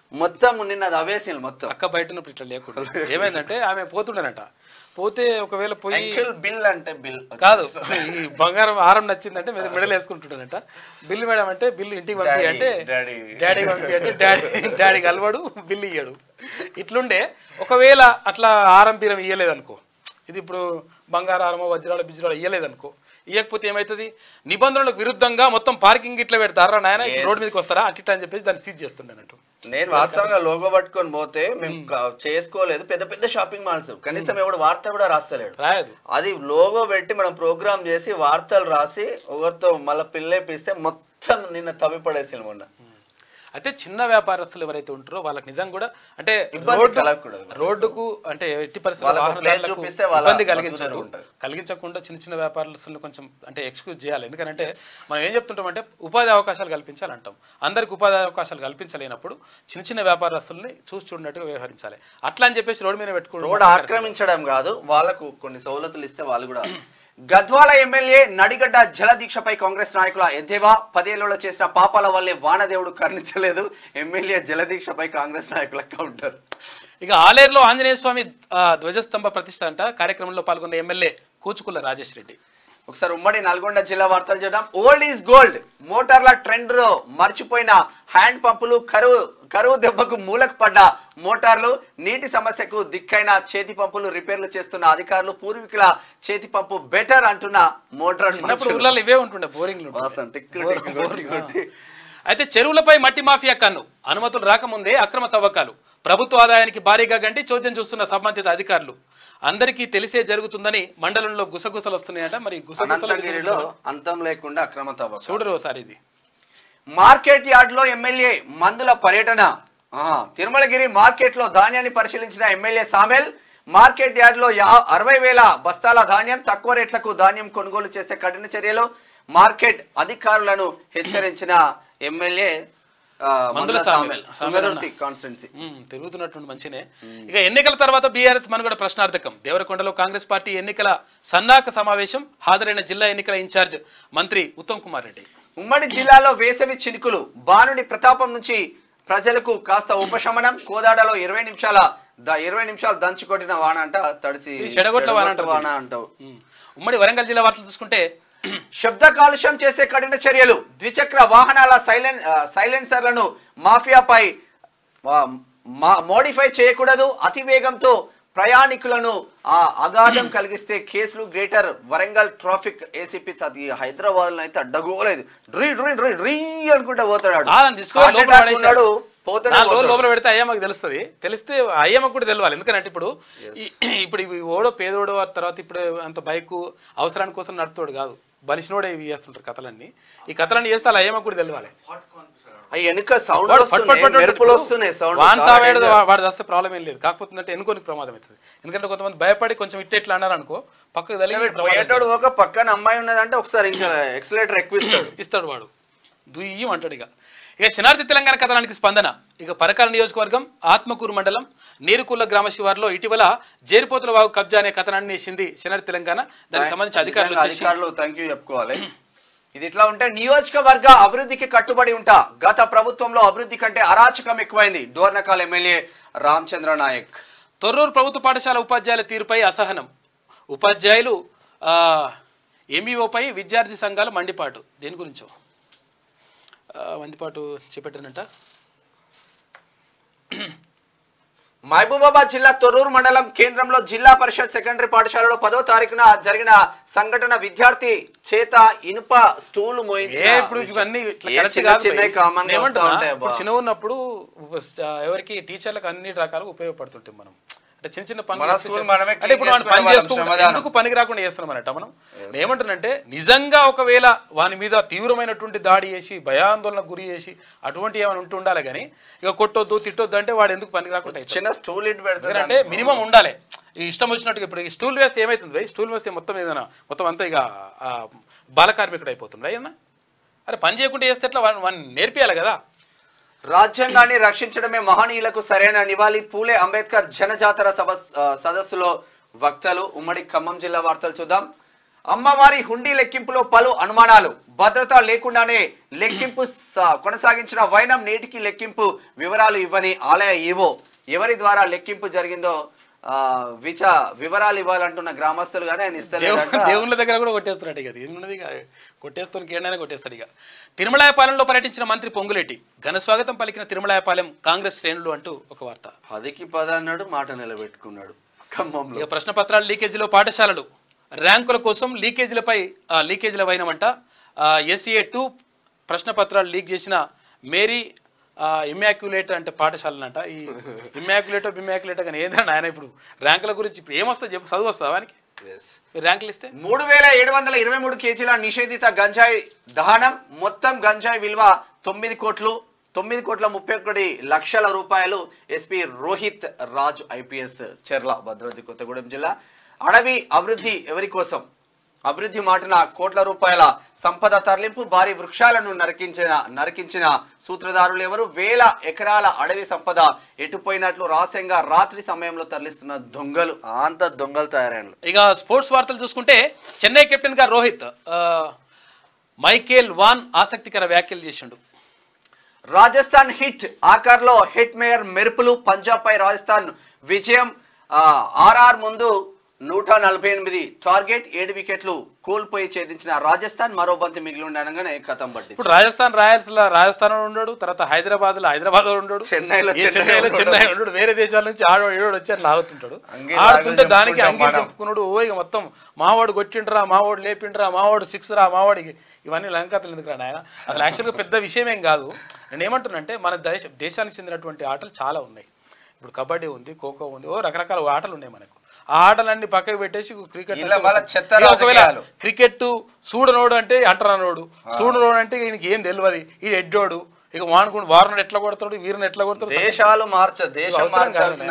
B: మొత్తం నిన్న అది అవేసింది మొత్తం
A: అక్క బయట ఉన్నప్పుడు ఇట్లా లేకుండా ఏమైందంటే ఆమె పోతుండేనట పోతే ఒకవేళ పోయి
B: అంకిల్ బిల్ అంటే బిల్
A: కాదు ఈ బంగారం హారం నచ్చిందంటే మీద మెడల్ వేసుకుంటున్నాడంట బిల్లు మేడం అంటే బిల్లు ఇంటికి పంపి
B: Daddy,
A: అంటే
B: daddy.
A: డాడీ పంపి అంటే డాడీ డాడీ కలవాడు బిల్లు ఇయ్యాడు ఇట్లుండే ఒకవేళ అట్లా హారం పీరం ఇయ్యలేదనుకో ఇది ఇప్పుడు బంగారు హారమో వజ్రాలు బిజ్రాలు ఇయ్యలేదనుకో ఇవ్వకపోతే ఏమవుతుంది నిబంధనలకు విరుద్ధంగా మొత్తం పార్కింగ్ ఇట్లా పెడతారా నాయన రోడ్ మీదకి వస్తారా అట్లా అని చెప్పేసి దాన్ని సీజ్ చేస్తుండేనట్టు
B: నేను వాస్తవంగా లోగో పట్టుకొని పోతే మేము క- చేసుకోలేదు పెద్ద పెద్ద షాపింగ్ మాల్స్ కనీసం ఎవడు వార్త కూడా రాస్తలేడు
A: రాయదు
B: అది లోగో పెట్టి మనం ప్రోగ్రామ్ చేసి వార్తలు రాసి ఒకరితో మళ్ళీ పిల్లేపిస్తే మొత్తం నిన్న తవ్వి పడేసి మొన్న
A: అయితే చిన్న వ్యాపారస్తులు ఎవరైతే ఉంటారో వాళ్ళకి నిజంగా కూడా అంటే
B: ఇబ్బంది
A: రోడ్డు
B: కలగకూడదు.
A: రోడ్డుకు అంటే ఎట్టి పరిస్థితుల్లో
B: వాళ్ళకు place
A: వాహనదారులకు
B: చూపిస్తే వాళ్ళ
A: ఇబ్బంది
B: బతుకుదెరువు
A: కలిగించదు
B: ఉంటుంది.
A: కలిగించకుండా చిన్న చిన్న వ్యాపారస్తులను కొంచెం అంటే ఎక్స్క్యూజ్ చేయాలి ఎందుకంటే మనం ఏం చెప్తుంటాం అంటే ఉపాధి అవకాశాలు కల్పించాలంటాం అందరికి ఉపాధి అవకాశాలు కల్పించలేనప్పుడు చిన్న చిన్న వ్యాపారస్తుల్ని చూసి చూడనట్టుగా వ్యవహరించాలి అట్లా అని చెప్పేసి రోడ్డు మీద పెట్టుకోవడం
B: రోడ్ ఆక్రమించడం కాదు వాళ్ళకు కొన్ని సవలతులు ఇస్తే వాళ్ళు కూడా గద్వాల ఎమ్మెల్యే నడిగడ్డ జలదీక్షపై కాంగ్రెస్ నాయకుల ఎద్దేవా పదేళ్లలో చేసిన పాపాల వల్లే వానదేవుడు కరుణించలేదు ఎమ్మెల్యే జలదీక్షపై కాంగ్రెస్ నాయకుల కౌంటర్
A: ఇక ఆలేరులో ఆంజనేయ స్వామి ఆ, ధ్వజస్తంభ ప్రతిష్ట అంట కార్యక్రమంలో పాల్గొన్న ఎమ్మెల్యే కూచుకుల్ల రాజేష్ రెడ్డి
B: ఒకసారి ఉమ్మడి నల్గొండ జిల్లా వార్తలు చూద్దాం ఓల్డ్ ఈజ్ గోల్డ్ మోటార్ల ట్రెండ్ లో మర్చిపోయిన హ్యాండ్ పంపులు కరువు కరువు దెబ్బకు మూలకు పడ్డ మోటార్లు నీటి సమస్యకు దిక్కైన చేతి పంపులు రిపేర్లు చేస్తున్న అధికారులు పూర్వీకుల చేతి పంపు బెటర్ అంటున్న మోటార్
A: చిన్నప్పుడు ఊర్లలో ఇవే ఉంటుండే బోరింగ్లు ఉంటుండే.
B: వాస్తవం, టిక్కు
A: బోర్-
B: టిక్కు కొట్టి
A: బోర్-
B: కొట్టి.
A: అయితే చెరువులపై మట్టి మాఫియా కన్ను అనుమతులు రాకముందే అక్రమ తవ్వకాలు ప్రభుత్వ ఆదాయానికి భారీగా గంటి చోద్యం చూస్తున్న సంబంధిత అధికారులు అందరికీ తెలిసే జరుగుతుందని మండలంలో గుసగుసలు వస్తున్నాయట మరి గుసగుసలు
B: అనంతగిరిలో అంతం లేకుండా అక్రమ తవ్వకం
A: చూడరు ఒకసారి ఇది
B: మార్కెట్ యార్డ్ లో ఎమ్మెల్యే మందుల పర్యటన ఆ, తిరుమలగిరి మార్కెట్ లో ధాన్యాన్ని పరిశీలించిన ఎమ్మెల్యే సామెల్ మార్కెట్ యార్డ్ లో యా అరవై వేల బస్తాల ధాన్యం తక్కువ రేట్లకు ధాన్యం కొనుగోలు చేసే కఠిన చర్యలు మార్కెట్ అధికారులను హెచ్చరించిన ఎమ్మెల్యే ఆ, మందుల సామెల్ తుంగతుర్తి కాన్స్టిట్యున్సీ
A: ఉమ్, తిరుగుతున్నటువంటి మంచినే ఇక ఎన్నికల తర్వాత బీఆర్ఎస్ మనుగడ ప్రశ్నార్థకం దేవరకొండలో కాంగ్రెస్ పార్టీ ఎన్నికల సన్నాహక సమావేశం హాజరైన జిల్లా ఎన్నికల ఇన్ఛార్జ్ మంత్రి ఉత్తమ్ కుమార్ రెడ్డి
B: ఉమ్మడి జిల్లాలో వేసవి చినుకులు బానుడి ప్రతాపం నుంచి ప్రజలకు కాస్త ఉపశమనం కోదాడలో ఇరవై నిమిషాల ద- ఇరవై నిమిషాలు దంచి కొట్టిన వాన అంట తడిసి
A: ఇది చెడగొట్ల వాన అంటారు
B: వాన అంటావు
A: ఉమ్, ఉమ్మడి వరంగల్ జిల్లా వార్తలు చూసుకుంటే
B: శబ్ద కాలుష్యం చేసే కఠిన చర్యలు ద్విచక్ర వాహనాల సైలెన్ ఆ, సైలెన్సర్లను మాఫియాపై ఆ, మా- మోడిఫై చేయకూడదు అతి వేగంతో ప్రయాణికులను ఆ అగాధం కలిగిస్తే కేసులు గ్రేటర్ వరంగల్ ట్రాఫిక్ ఏసీపీ అది హైదరాబాద్ లో అయితే అడ్డగోలేదు డ్రీ డ్రీ డ్రీ డ్రీ అనుకుంటా పోతాడు
A: ఆ, నన్ను తీసుకొని
B: Heart
A: లోపల
B: attack
A: పడేశారు.
B: ఉన్నాడు పోతాడు
A: నాలుగు రోజులు లోపల పెడితే అయ్యమ్మకి తెలుస్తుంది తెలిస్తే అయ్యమ్మకు కూడా తెలియాలి ఎందుకంటే ఇప్పుడు ఈ- ఇప్పుడు ఇవి ఓడో పేదోడో ఆ తర్వాత ఇప్పుడు అంత బైక్ అవసరాని కోసం నడుపుతాడు కాదు బలిసినోడే ఇవి చేస్తుంటారు కథలన్నీ ఈ కథలన్నీ చేస్తే అలా అయ్యమ్మకు కూడా తెలియాలి
B: అయ్యి వెనుక సౌండ్
A: వాడు పట్ పట్
B: వస్తున్నాయి
A: పట్
B: మెరుపులు
A: ఇప్పుడు
B: వస్తున్నాయి సౌండ్
A: వాన్ తావేడు వాడు చేస్తే ప్రాబ్లం ఏం లేదు కాకపోతే ఏంటంటే ఎన్నుకోనికి ప్రమాదం అవుతుంది ఎందుకంటే కొంతమంది భయపడి కొంచెం ఇట్ట ఇట్లా అన్నారు అనుకో పక్కకు తగిలి ప్రమాదం
B: పోయేటోడు ఒక పక్కన అమ్మాయి ఉన్నదంటే ఒకసారి ఇంకా ఎక్సలేటర్ ఎక్కువ ఇస్తాడు
A: ఇస్తాడు వాడు దుయ్యం అంటాడు ఇక ఇక శనార్థి తెలంగాణ కథనానికి స్పందన ఇక పరకాల నియోజకవర్గం ఆత్మకూరు మండలం నీరుకుల్ల గ్రామ శివారులో ఇటీవల జేరిపోతుల వాగు కబ్జా అనే కథనాన్ని వేసింది శనార్థి తెలంగాణ దానికి సంబంధించి అధికారులు
B: నిజంగా
A: వచ్చేసి
B: అధికారులు థ్యాంక్ యూ చెప్పుకోవాలి ఇది ఇట్లా ఉంటే నియోజకవర్గ అభివృద్ధికి కట్టుబడి ఉంటా గత ప్రభుత్వంలో అభివృద్ధి కంటే అరాచకం ఎక్కువైంది డోర్నకాల్ ఎమ్మెల్యే రామచంద్ర నాయక్
A: తొర్రూరు ప్రభుత్వ పాఠశాల ఉపాధ్యాయుల తీరుపై అసహనం ఉపాధ్యాయులు ఆ, ఎంఈఓపై విద్యార్థి సంఘాలు మండిపాటు దేని గురించో ఆ, మండిపాటు చేపట్టానంట
B: మహబూబాబాద్ జిల్లా తొర్రూరు మండలం కేంద్రంలో జిల్లా పరిషత్ సెకండరీ పాఠశాలలో పదో తారీఖున జరిగిన సంఘటన విద్యార్థి చేత ఇనుప స్టూల్
A: ఏ
B: మోయించిన
A: ఇప్పుడు ఇవన్నీ ఇట్లా
B: ఏ
A: correct
B: చిన్న
A: కాదు
B: చిన్న
A: భయ్.
B: కామన్
A: నేను ఏమంటున్నా,
B: ఉంటాయి
A: ఇప్పుడు చిన్న ఉన్నప్పుడు ఉప- ఆ, ఎవరికి టీచర్లకు అన్ని రకాలుగా ఉపయోగపడుతుంటాం మనం అంటే చిన్న చిన్న పనులు
B: మన
A: చేసి-
B: స్కూల్ మనమే
A: అంటే ఇప్పుడు
B: clean
A: మనం పని
B: చేసుకునే వాళ్ళం,
A: చేసుకుంటాం
B: శ్రమదానం.
A: ఎందుకు పనికి రాకుండా చేస్తున్నాం అన్నట్ట మనం నేను ఏమంటున్నంటే నిజంగా ఒకవేళ వాని మీద తీవ్రమైనటువంటి దాడి చేసి భయాందోళన గురి చేసి అటువంటి ఏమైనా ఉంటూ ఉండాలి కానీ ఇక కొట్టొద్దు తిట్టొద్దు అంటే వాడు ఎందుకు పనికి రాకుండా అవుతాడు?
B: చిన్న స్టూల్ ఇటు పెడతారు
A: ఎందుకంటే మినిమం ఉండాలి ఈ ఇష్టం వచ్చినట్టుగా ఇప్పుడు ఈ స్టూల్ వేస్తే ఏమవుతుంది భయ్? స్టూల్ వేస్తే మొత్తం ఏదైనా మొత్తం అంతా ఇక ఆ, బాల కార్మికుడు అయిపోతుంది అయ్యన్నా అరే పని చేయకుండా చేస్తే ఎట్లా వాడిని వాడిని నేర్పియాలి కదా
B: రాజ్యాంగాన్ని రక్షించడమే మహనీయులకు సరైన నివాళి పూలే అంబేద్కర్ జనజాతర సభ ఆ, సదస్సులో వక్తలు ఉమ్మడి ఖమ్మం జిల్లా వార్తలు చూద్దాం అమ్మవారి హుండీ లెక్కింపులో పలు అనుమానాలు భద్రత లేకుండానే లెక్కింపు స- కొనసాగించిన వైనం నేటికి లెక్కింపు వివరాలు ఇవ్వని ఆలయ ఈవో ఎవరి ద్వారా లెక్కింపు జరిగిందో ఆ, విచ వివరాలు ఇవ్వాలంటున్న గ్రామస్తులు కానీ ఆయన ఇస్తలేదంట
A: దేవు- దేవుళ్ళ దగ్గర కూడా కొట్టేస్తున్నాడు ఇక ఏమున్నది ఇక కొట్టేస్తానికి ఏంటనే కొట్టేస్తాడు ఇక తిరుమలాయపాలెంలో పర్యటించిన మంత్రి పొంగులేటి ఘన స్వాగతం పలికిన తిరుమలాయపాలెం కాంగ్రెస్ శ్రేణులు అంటూ ఒక వార్త
C: పదికి పది అన్నాడు మాట నిలబెట్టుకున్నాడు ఖమ్మంలో
A: ఇక ప్రశ్న పత్రాలు లీకేజీలో పాఠశాలలు ర్యాంకుల కోసం లీకేజీలపై ఆ, లీకేజీల వైనమంట ఎస్ఏ టూ ప్రశ్న పత్రాలు లీక్ చేసిన మేరీ ఇమ్మాక్యులేట్ అంటే పాఠశాలనంట ఈ ఇమ్మాక్యులేటో బిమ్మాక్యులేటో కానీ ఏంటంటే ఆయన ఇప్పుడు ర్యాంకుల గురించి ఇప్పుడు ఏమొస్తా చెప్పు చదువు వస్తా వానికి
C: Yes.
A: మీరు ర్యాంకులు ఇస్తే
B: మూడు వేల ఏడు వందల ఇరవై మూడు కేజీల నిషేధిత గంజాయి దహనం మొత్తం గంజాయి విలువ తొమ్మిది కోట్లు తొమ్మిది కోట్ల ముప్పై ఒకటి లక్షల రూపాయలు ఎస్పీ రోహిత్ రాజ్ ఐపీఎస్ చెర్ల భద్రాద్రి కొత్తగూడెం జిల్లా అడవి అభివృద్ధి ఎవరి కోసం అభివృద్ధి మాటన కోట్ల రూపాయల సంపద తరలింపు భారీ వృక్షాలను నరికించిన నరికించిన సూత్రధారులు ఎవరు వేల ఎకరాల అడవి సంపద ఎటుపోయినట్లు రహస్యంగా రాత్రి సమయంలో తరలిస్తున్న దొంగలు
C: అంత దొంగలు తయారైన
A: ఇక స్పోర్ట్స్ వార్తలు చూసుకుంటే చెన్నై కెప్టెన్ గా రోహిత్ ఆ, మైకేల్ వాన్ ఆసక్తికర వ్యాఖ్యలు చేసిండు
B: రాజస్థాన్ హిట్ ఆఖర్లో హిట్ మేయర్ మెరుపులు పంజాబ్ పై రాజస్థాన్ విజయం ఆ, ఆర్ఆర్ ముందు నూట నలభై ఎనిమిది టార్గెట్ ఏడు వికెట్లు కోల్పోయి ఛేదించిన రాజస్థాన్ మరో బంతి మిగిలి ఉండగానే కథం పట్టింది
A: ఇప్పుడు రాజస్థాన్ రాయల్స్ లో రాజస్థాన్ ఉన్నాడు తర్వాత హైదరాబాద్ లో హైదరాబాద్ ఉన్నాడు
B: చెన్నైలో
A: ఈ
B: చెన్నై
A: చెన్నైలో
B: ఉన్నాడు.
A: చెన్నై ఉన్నాడు వేరే దేశాల నుంచి ఆడో ఏడో వచ్చి అట్లా ఆగుతుంటాడు
B: అంగీ
A: ఆడుతుంటే
B: లాగులు
A: దానికి
B: చెప్పుకుంటాం
A: అంగీ
B: మనం.
A: చెప్పుకున్నాడు ఓ ఇక మొత్తం మావాడు కొట్టిండ్రా మావాడు లేపిండ్రా మావాడు సిక్స్ రా మావాడికి ఇవన్నీ లంకతలు ఎందుకు రా నాయన అసలు యాక్చువల్గా పెద్ద విషయం ఏం కాదు నేను ఏమంటున్నానంటే మన దేశ దేశానికి చెందినటువంటి ఆటలు చాలా ఉన్నాయి ఇప్పుడు కబడ్డీ ఉంది ఖోఖో ఉంది ఓ రకరకాల ఆటలు ఉన్నాయి మనకు ఆ ఆటలన్నీ పక్కకు పెట్టేసి క్రికెట్
B: ఇలా మళ్ళా చెత్త
A: ఇక ఒకవేళ
B: రాజకీయాలు.
A: క్రికెట్ సూడనోడు అంటే అంటరానోడు సూడనోడు అంటే ఈయనకి ఏం తెలియదు ఈ ఎడ్డోడు ఇక వానుకుని వారుని ఎట్లా కొడతాడు వీరిని ఎట్లా కొడతాడు
B: దేశాలు మార్చ దేశం
A: అవసరం కాదు
B: మార్చాల్సిన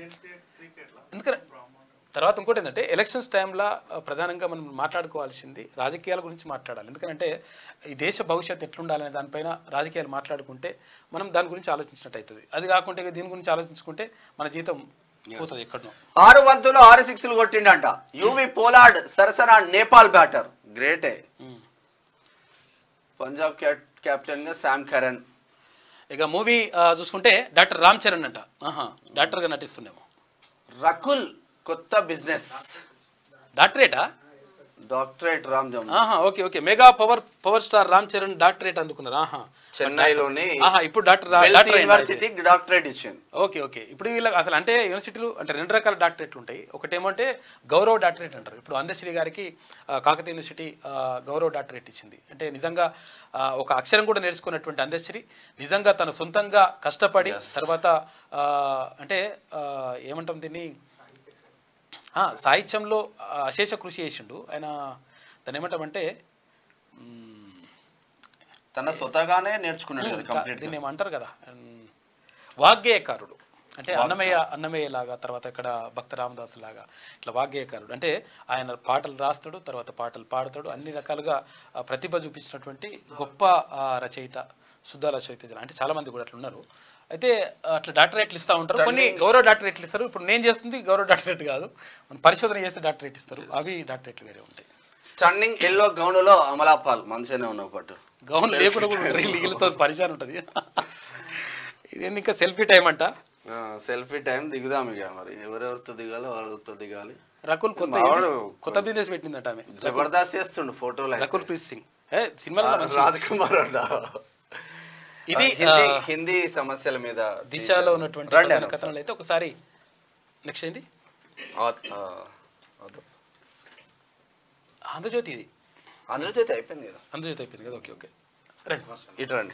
A: ఎందుకంటే తర్వాత ఇంకోటి ఏంటంటే ఎలక్షన్స్ టైంలో ప్రధానంగా మనం మాట్లాడుకోవాల్సింది రాజకీయాల గురించి మాట్లాడాలి ఎందుకంటే ఈ దేశ భవిష్యత్తు ఎట్లుండాలనే దానిపైన రాజకీయాలు మాట్లాడుకుంటే మనం దాని గురించి ఆలోచించినట్టు అవుతుంది అది కాకుండా ఇక దీని గురించి ఆలోచించుకుంటే మన జీతం పోతుంది ఎక్కడనో
B: ఆరు వంతులు ఆరు సిక్స్లు కొట్టిండంట యువి పోలార్డ్ సరసన నేపాల్ బ్యాటర్ గ్రేటే పంజాబ్ కెప్టెన్ గా శామ్ కరణ్
A: ఇక మూవీ చూసుకుంటే డాక్టర్ రామ్ చరణ్ అంట ఆహా డాక్టర్గా నటిస్తుండేమో
B: రకుల్ కొత్త బిజినెస్
A: డాక్టరేటా
B: డాక్టరేట్ రామ్ జమ్
A: ఆహా okay okay mega power power star Ram Charan doctorate అందుకున్నారు ఆహా
B: చెన్నైలోని
A: ఆహా ఇప్పుడు డాక్టర్ రా-
B: వెల్స్
A: డాక్టర్ అయిందా అయితే?
B: యూనివర్సిటీకి డాక్టరేట్ ఇచ్చింది
A: ఓకే ఓకే ఇప్పుడు వీళ్ళకి అసలు అంటే యూనివర్సిటీలు అంటే రెండు రకాల డాక్టరేట్లు ఉంటాయి ఒకటేమంటే గౌరవ డాక్టరేట్ అంటారు ఇప్పుడు అందశ్రీ గారికి ఆ, కాకతీయ యూనివర్సిటీ ఆ, గౌరవ డాక్టరేట్ ఇచ్చింది అంటే నిజంగా ఆ, ఒక అక్షరం కూడా నేర్చుకున్నటువంటి అందశ్రీ నిజంగా తన సొంతంగా కష్టపడి తర్వాత ఆ, అంటే ఆ, ఏమంటాం దీన్ని ఆ, సాహిత్యంలో ఆ, అశేష కృషి చేసిండు ఆయన దాన్ని ఏమంటామంటే మ్,
B: తన స్వతహాగానే నేర్చుకున్నాడు కదా కంప్లీట్
A: దీన్ని ఏమంటారు కదా ఉమ్, వాగ్గేయకారుడు అంటే అన్నమయ్య అన్నమయ్య లాగా తర్వాత ఇక్కడ భక్త రామదాసు లాగా ఇట్లా వాగ్గేయకారుడు అంటే ఆయన పాటలు రాస్తాడు తర్వాత పాటలు పాడతాడు అన్ని రకాలుగా ఆ, ప్రతిభ చూపించినటువంటి గొప్ప ఆ, రచయిత సుద్దాల రచయిత అంటే చాలా మంది కూడా అట్లా ఉన్నారు అయితే ఆ, అట్లా డాక్టరేట్లు ఇస్తూ ఉంటారు కొన్ని గౌరవ డాక్టరేట్లు ఇస్తారు ఇప్పుడు నేను చేస్తుంది గౌరవ డాక్టరేట్ కాదు మనం పరిశోధన చేస్తే డాక్టరేట్ ఇస్తారు అవి డాక్టరేట్లు వేరే ఉంటాయి
B: స్టన్నింగ్ ఎల్లో గౌనులో అమలాపాల్ మంచిగానే ఉన్నావు పట్టు
A: గౌన్ లేకుండా కూడా ఉంటాయి లీగలతో పరిచయం ఉంటుంది ఇదేంది ఇంకా సెల్ఫీ టైం అంట
C: సెల్ఫీ టైం దిగుదాం ఇక మరి ఎవరెవరితో దిగాలో వాళ్ళతో దిగాలి
A: రకుల్ కొత్త
C: మావాడు
A: కొత్త బిజినెస్ పెట్టిందట ఆమె
C: జబర్దస్త్ చేస్తుండు ఫోటోలు అయితే.
A: రకుల్ ప్రీత్ సింగ్ ఏ సినిమాలో మంచి-
C: రాజ్ కుమార్ అన్న
A: ఇది
B: హిందీ
A: ఆ,
B: హిందీ సమస్యల మీద
A: దిశలో ఉన్నటువంటి
B: రండి
A: కథన
B: అన్న
A: కథనాలు అయితే ఒకసారి నెక్స్ట్ ఏంది
B: ఆ- ఆ, వద్దు.
A: ఆంధ్రజ్యోతి ఇది
B: అందరూ చేతి అయిపోయింది కదా
A: ఆంధ్రజ్యోతి అయిపోయింది కదా ఓకే ఓకే రండి
B: ఇటు రండి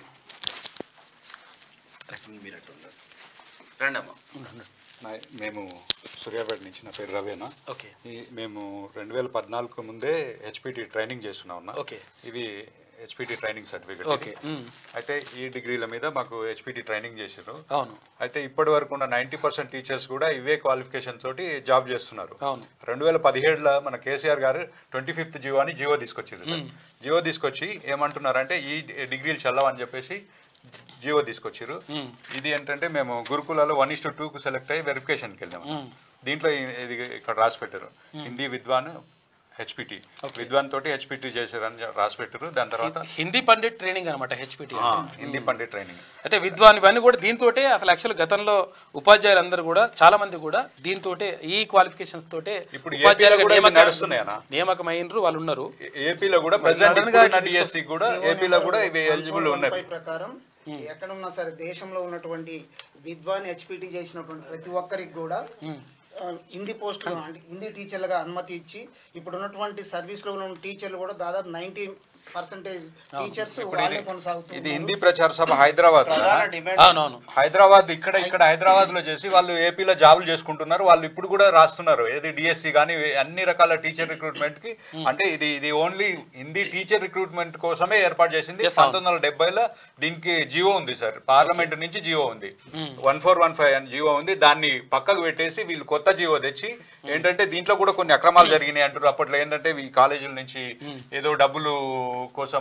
B: రండి అమ్మా
D: నా- మేము సూర్యాపేట నుంచి నా పేరు రవేనా
A: ఓకే
D: ఈ మేము రెండు వేల పద్నాలుగు ముందే హెచ్పిటి ట్రైనింగ్ చేస్తున్నా ఉన్నా
A: ఓకే.
D: ఇది హెచ్పిటి ట్రైనింగ్ సర్టిఫికేట్
A: ఓకే ఉమ్.
D: అయితే ఈ డిగ్రీల మీద మాకు హెచ్పిటి ట్రైనింగ్ చేసారు
A: అవును
D: అయితే ఇప్పటి వరకు ఉన్న నైంటీ పర్సెంట్ టీచర్స్ కూడా ఇవే క్వాలిఫికేషన్ తోటి జాబ్ చేస్తున్నారు
A: అవును
D: రెండు వేల పదిహేడులో మన కేసీఆర్ గారు ట్వంటీ ఫిఫ్త్ జియో అని జియో తీసుకొచ్చారు సార్ జియో తీసుకొచ్చి ఏమంటున్నారంటే ఈ డిగ్రీలు చల్లవని చెప్పేసి జియో తీసుకొచ్చారు
A: మ్మ్.
D: ఇది ఏంటంటే మేము గురుకులలో వన్ ఇస్ టు టూకు సెలెక్ట్ అయ్యి వెరిఫికేషన్కి వెళ్ళాము
A: మ్మ్.
D: దీంట్లో ఇ- ఇది ఇక్కడ రాసి పెట్టారు హిందీ విద్వాన్ హెచ్పిటి విద్వాన్ తోటి హెచ్పిటి చేశారని రాసి పెట్టారు దాని తర్వాత
A: హిందీ పండిట్ ట్రైనింగ్ అనమాట హెచ్పిటి
D: ఆ, హిందీ పండిట్ ట్రైనింగ్
A: అయితే విద్వాన్ ఇవన్నీ కూడా దీంతోటే అసలు యాక్చువల్ గతంలో ఉపాధ్యాయులందరూ కూడా చాలా మంది కూడా దీంతోటే ఈ క్వాలిఫికేషన్స్ తోటే
D: ఇప్పుడు
A: ఉపాధ్యాయులుగా
D: ఏపీలో కూడా ఇవి
A: నియామక-
D: నడుస్తున్నాయనా?
A: నియామకమైనరు వాళ్ళు ఉన్నారు
D: ఏపీలో కూడా ప్రజెంట్
A: sudden గా
D: ఇప్పుడున్న డిఎస్సి కూడా ఏపీలో కూడా ఇవి ఎలిజిబుల్ ఉన్నాయి
E: పై ప్రకారం ఎక్కడ ఉన్నా సరే దేశంలో ఉన్నటువంటి విద్వాన్ హెచ్పిటి చేసినటువంటి ప్రతి ఒక్కరికి కూడా ఆ, హిందీ పోస్టులు అంటే హిందీ టీచర్లుగా అనుమతి ఇచ్చి ఇప్పుడు ఉన్నటువంటి సర్వీస్ లో ఉన్న టీచర్లు కూడా దాదాపు నైన్టీ పర్సెంటేజ్ టీచర్స్ వాళ్ళే కొనసాగుతూ
D: ఇది హిందీ ప్రచార సభ హైదరాబాద్
B: ప్రధాన డిమాండ్
A: అవునవును
D: హైదరాబాద్ ఇక్కడ ఇక్కడ హైదరాబాద్ లో చేసి వాళ్ళు ఏపీలో జాబులు చేసుకుంటున్నారు వాళ్ళు ఇప్పుడు కూడా రాస్తున్నారు ఏది డిఎస్సి కానీ అన్ని రకాల టీచర్ రిక్రూట్మెంట్ కి అంటే ఇది ఇది ఓన్లీ హిందీ టీచర్ రిక్రూట్మెంట్ కోసమే ఏర్పాటు చేసింది పంతొమ్మిది వందల డెబ్బైలో దీనికి జియో ఉంది సార్ పార్లమెంట్ నుంచి జియో ఉంది వన్ ఫోర్ వన్ ఫైవ్ అని జియో ఉంది దాన్ని పక్కకు పెట్టేసి వీళ్ళు కొత్త జియో తెచ్చి ఏంటంటే దీంట్లో కూడా కొన్ని అక్రమాలు జరిగినాయి అంటారు అప్పట్లో ఏంటంటే ఈ కాలేజీల నుంచి ఏదో డబ్బులు కోసం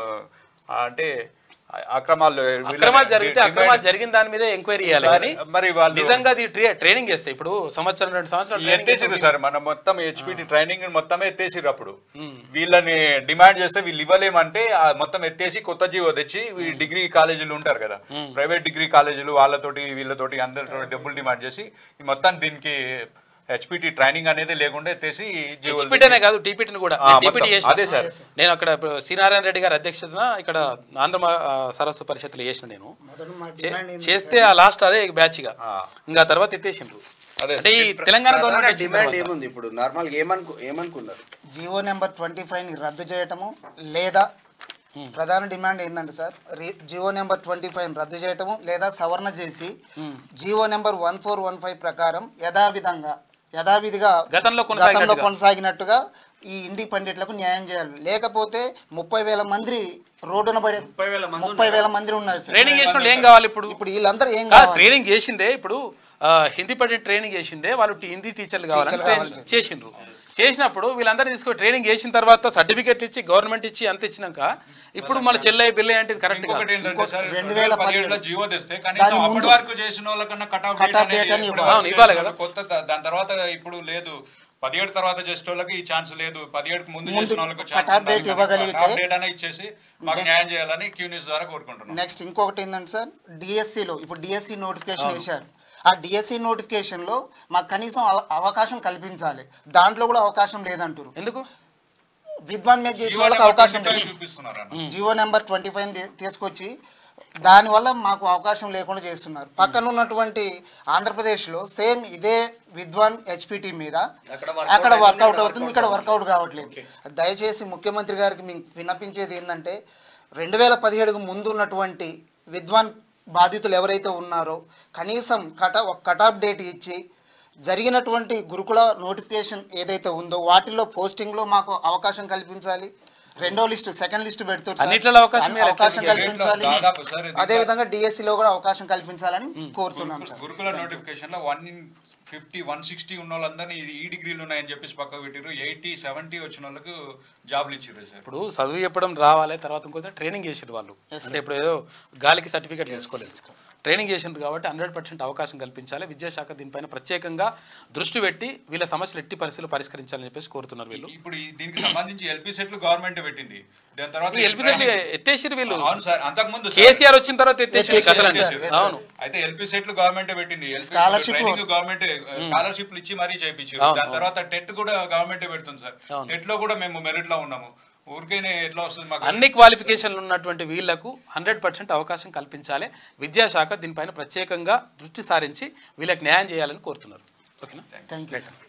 D: ఆ, అంటే అక్రమాలు వీళ్ళని
A: అక్రమాలు జరిగితే
D: డిమాండ్-
A: అక్రమాలు జరిగిన దాని మీద ఎంక్వైరీ చేయాలి
D: సార్,
A: కానీ
D: మరి వాళ్ళు
A: నిజంగా అది ట్రే- ట్రైనింగ్ చేస్తే ఇప్పుడు సంవత్సరం రెండు సంవత్సరాలు ట్రైనింగ్
D: ఎత్తేసిరు సార్ మనం మొత్తం హెచ్పిటి ట్రైనింగ్ మొత్తం ఎత్తేసిరు అప్పుడు వీళ్ళని డిమాండ్ చేస్తే వీళ్ళు ఇవ్వలేమంటే ఆ మొత్తం ఎత్తేసి కొత్త జీవో తెచ్చి ఈ డిగ్రీ కాలేజీలు ఉంటారు కదా ప్రైవేట్ డిగ్రీ కాలేజీలు వాళ్ళతోటి వీళ్ళతోటి అందరితో డబ్బులు డిమాండ్ చేసి ఈ మొత్తం దీనికి హెచ్పిటి ట్రైనింగ్ అనేది లేకుండా ఎత్తేసి జీవోలు
A: హెచ్పిటనే కాదు టీపీటీని కూడా
D: ఆ,
A: టీపీటీ
D: మొత్తం.
A: చేసిన
D: అదే సార్.
A: నేను అక్కడ ఇప్పుడు శ్రీనారాయణ రెడ్డి గారి అధ్యక్షతన ఇక్కడ ఆంధ్ర మా- ఆ, సరస్వతి పరిషత్తులు చేసిన నేను
E: మొదట మా
A: చే-
E: డిమాండ్ ఏంటి
A: చేస్తే ఆ లాస్ట్ అదే బ్యాచ్ గా
D: ఆ.
A: ఇంకా తర్వాత ఎత్తేసిండ్రు
D: అదే
A: అంటే ఈ తెలంగాణ
B: ప్రధాన
A: గవర్నమెంట్
B: డిమాండ్
A: వచ్చిన
B: ఏముంది ఇప్పుడు నార్మల్ ఏమనుకు ఏమనుకున్నారు
E: జియో నెంబర్ ట్వంటీ ఫైవ్ని రద్దు చేయటము లేదా ప్రధాన డిమాండ్ ఏంటంటే సార్ రి- జియో నెంబర్ ట్వంటీ ఫైవ్ రద్దు చేయటము లేదా సవరణ చేసి GO number one four one five ప్రకారం యథావిధంగా యథావిధిగా
A: గతంలో
E: గతంలో
A: కొనసాగినట్టుగా.
E: కొనసాగినట్టుగా ఈ హిందీ పండిట్లకు న్యాయం చేయాలి లేకపోతే ముప్పై వేల మంది రోడ్డున పడే
B: ముప్పై వేల మంది
E: ముప్పై వేల మంది ఉన్నారు సార్
A: ట్రైనింగ్ చేసిన వాళ్ళు ఏం కావాలి ఇప్పుడు
E: ఇప్పుడు వీళ్ళందరూ ఏం
A: కాదు,
E: కావాలి
A: ట్రైనింగ్ చేసిందే ఇప్పుడు ఆ, హిందీ పడి ట్రైనింగ్ చేసిందే వాళ్ళు టి- హిందీ టీచర్లు కావాలని
E: టీచర్లు
A: ట్రైనింగ్
E: కావాలని
A: చేసిండ్రు చేసినప్పుడు వీళ్ళందరూ తీసుకొని ట్రైనింగ్ చేసిన తర్వాత సర్టిఫికేట్ ఇచ్చి గవర్నమెంట్ ఇచ్చి అంత ఇచ్చినాక ఇప్పుడు మన చెల్లె బిల్లె అంటే కరెక్ట్
D: ఇంకొకటి ఏంటంటే సార్
E: రెండు
D: రెండు
E: వేల
D: వేల
E: పదిహేడు
D: పదిహేడులో జియో తెస్తే
E: దాని
D: కనీసం
E: ముందు
D: అప్పటి వరకు చేసిన వాళ్ళకన్నా కట్అవుట్
E: Cut-off date అని ఇవ్వాలి.
A: అవును, ఇవ్వాలి కదా.
D: కొత్త దా- దాని తర్వాత ఇప్పుడు లేదు పదిహేడు తర్వాత చేసే వాళ్ళకి ఈ ఛాన్స్ లేదు పదిహేడుకు ముందు
E: ముందు
D: చేసిన వాళ్ళకి
E: cut-off date ఇవ్వగలిగితే
D: డేట్ అనేది ఇచ్చేసి మాకు న్యాయం చేయాలని క్యూ న్యూస్ ద్వారా కోరుకుంటున్నాం
E: నెక్స్ట్ ఇంకొకటి ఏంటంటే సార్ డిఎస్సిలో ఇప్పుడు డిఎస్సి నోటిఫికేషన్ వేశారు ఆ డిఎస్సి నోటిఫికేషన్లో మాకు కనీసం అవ- అవకాశం కల్పించాలి దాంట్లో కూడా అవకాశం లేదంటారు
A: ఎందుకు
E: విద్వాన్ మీద చేసిన
D: జియో
E: వాళ్ళకి
D: నెంబర్
E: అవకాశం
D: 25
E: లేదు
D: చూపిస్తున్నారు అన్న
E: జియో నెంబర్ ట్వంటీ ఫైవ్ తీసుకొచ్చి దానివల్ల మాకు అవకాశం లేకుండా చేస్తున్నారు పక్కన ఉన్నటువంటి ఆంధ్రప్రదేశ్లో సేమ్ ఇదే విద్వాన్ హెచ్పిటి మీద
B: అక్కడ workout
E: అక్కడ
B: అవుతుంది,
E: వర్కౌట్
B: ఇక్కడ
E: అవుతుంది ఇక్కడ వర్కౌట్ కావట్లేదు దయచేసి ముఖ్యమంత్రి గారికి మేము విన్నపించేది ఏంటంటే రెండు వేల పదిహేడుకు ముందు ఉన్నటువంటి విద్వాన్ బాధితులు ఎవరైతే ఉన్నారో కనీసం కట ఒక కటాఫ్ డేట్ ఇచ్చి జరిగినటువంటి గురుకుల నోటిఫికేషన్ ఏదైతే ఉందో వాటిల్లో పోస్టింగ్లో మాకు అవకాశం కల్పించాలి రెండో లిస్టు సెకండ్ లిస్ట్ పెడుతుంది సార్.
A: అన్నిట్లలో అవకాశం
E: అన్ని
A: ఇవ్వాలి.
E: అవకాశం
A: అన్నిట్లో
E: కల్పించాలి
D: దాదాపు సార్ ఇది
E: అదే విధంగా డిఎస్సి లో కూడా అవకాశం కల్పించాలని కోరుతున్నాం సార్
D: గురుకుల నోటిఫికేషన్ లో one in fifty one sixty ఉన్న వాళ్ళందరినీ ఇది ఈ డిగ్రీలు ఉన్నాయని చెప్పేసి పక్కకు పెట్టిరు ఎయిటీ సెవెంటీ వచ్చిన వాళ్ళకు జాబ్లు ఇచ్చిర్రు సార్
A: ఇప్పుడు చదువు చెప్పడం రావాలి తర్వాత ఇంకొక ట్రైనింగ్ చేసారు వాళ్ళు అంటే ఇప్పుడు ఏదో గాలికి సర్టిఫికేట్ చేసుకోలేదు ట్రైనింగ్ చేసిండ్రు కాబట్టి హండ్రెడ్ పర్సెంట్ అవకాశం కల్పించాలి విద్యాశాఖ దీనిపైన ప్రత్యేకంగా దృష్టి పెట్టి వీళ్ళ సమస్యలు ఎట్టి పరిస్థితులు పరిష్కరించాలని చెప్పేసి కోరుతున్నారు వీళ్ళు
D: ఇప్పుడు ఈ- దీనికి సంబంధించి ఎల్పీ సెట్లు గవర్నమెంట్ పెట్టింది దాని తర్వాత
A: ఈ ఎల్పీ ఎత్తేసిరు వీళ్ళు
D: అవును సార్ అంతకుముందు సార్.
A: కేసీఆర్ వచ్చిన తర్వాత ఎత్తేసి
E: ఎత్తేసారు,
A: కథలన్నీ.
E: yes, sir.
A: అవును
D: అయితే ఎల్పీ సెట్లు గవర్నమెంట్ పెట్టింది
E: Scholarship
D: ట్రైనింగ్ గవర్నమెంట్ స్కాలర్షిప్లు ఇచ్చి మరీ చేయించారు దాని తర్వాత టెట్ కూడా గవర్నమెంట్ పెడుతుంది సార్
A: అవును.
D: టెట్ లో కూడా మేము మెరిట్ లో ఉన్నాము ఊరికేనే ఎట్లా వస్తుంది మాకు
A: అన్ని క్వాలిఫికేషన్లు ఉన్నటువంటి వీళ్లకు హండ్రెడ్ పర్సెంట్ అవకాశం కల్పించాలి విద్యాశాఖ దీనిపైన ప్రత్యేకంగా దృష్టి సారించి వీళ్ళకి న్యాయం చేయాలని కోరుతున్నారు ఓకేనా
E: థ్యాంక్ యూ సార్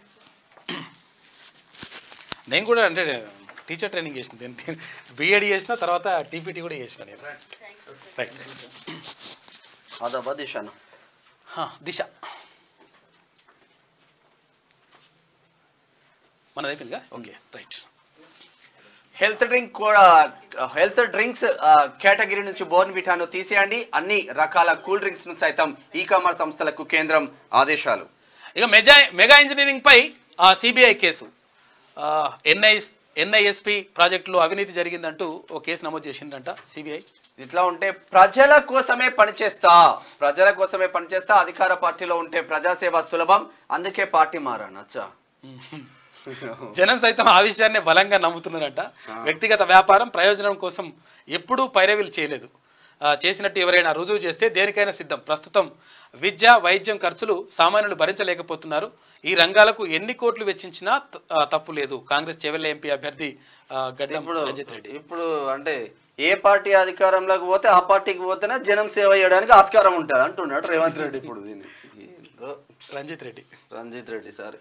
A: నేను కూడా అంటే టీచర్ ట్రైనింగ్ చేసిన బీఎడ్ చేసిన తర్వాత టీపీటీ కూడా చేసిన నేను రైట్
B: అదబ్బా దిశాను
A: దిశ మనది అయిపోయిందిగా ఓకే రైట్
B: హెల్త్ డ్రింక్ కూడా హెల్త్ డ్రింక్స్ కేటగిరీ నుంచి బోర్న్ విటాను తీసేయండి అన్ని రకాల కూల్ డ్రింక్స్ ను సైతం ఈ కామర్స్ సంస్థలకు కేంద్రం ఆదేశాలు
A: ఇక మెజా మెగా ఇంజనీరింగ్ పై సిబిఐ కేసు ఎన్ఐ ఎన్ఐఎస్పి ప్రాజెక్టులో అవినీతి జరిగిందంటూ ఓ కేసు నమోదు చేసిందంట సిబిఐ
B: ఇట్లా ఉంటే ప్రజల కోసమే పనిచేస్తా ప్రజల కోసమే పనిచేస్తా అధికార పార్టీలో ఉంటే ప్రజాసేవ సులభం అందుకే పార్టీ మారాను అచ్చా
A: జనం సైతం ఆ విషయాన్ని బలంగా నమ్ముతున్నారట వ్యక్తిగత వ్యాపారం ప్రయోజనం కోసం ఎప్పుడూ పైరవీలు చేయలేదు ఆ, చేసినట్టు ఎవరైనా రుజువు చేస్తే దేనికైనా సిద్ధం ప్రస్తుతం విద్య వైద్యం ఖర్చులు సామాన్యులు భరించలేకపోతున్నారు ఈ రంగాలకు ఎన్ని కోట్లు వెచ్చించినా త- ఆ, తప్పు లేదు కాంగ్రెస్ చెవెల్ల ఎంపీ అభ్యర్థి ఆ, గడ్డం
B: ఇప్పుడు
A: రంజిత్ రెడ్డి
B: ఇప్పుడు అంటే ఏ పార్టీ అధికారంలోకి పోతే ఆ పార్టీకి పోతేనే జనం సేవ చేయడానికి ఆస్కారం ఉంటుంది అంటున్నాడు రేవంత్ రెడ్డి ఇప్పుడు దీన్ని ఏందో.
A: రంజిత్ రెడ్డి
B: రంజిత్ రెడ్డి సార్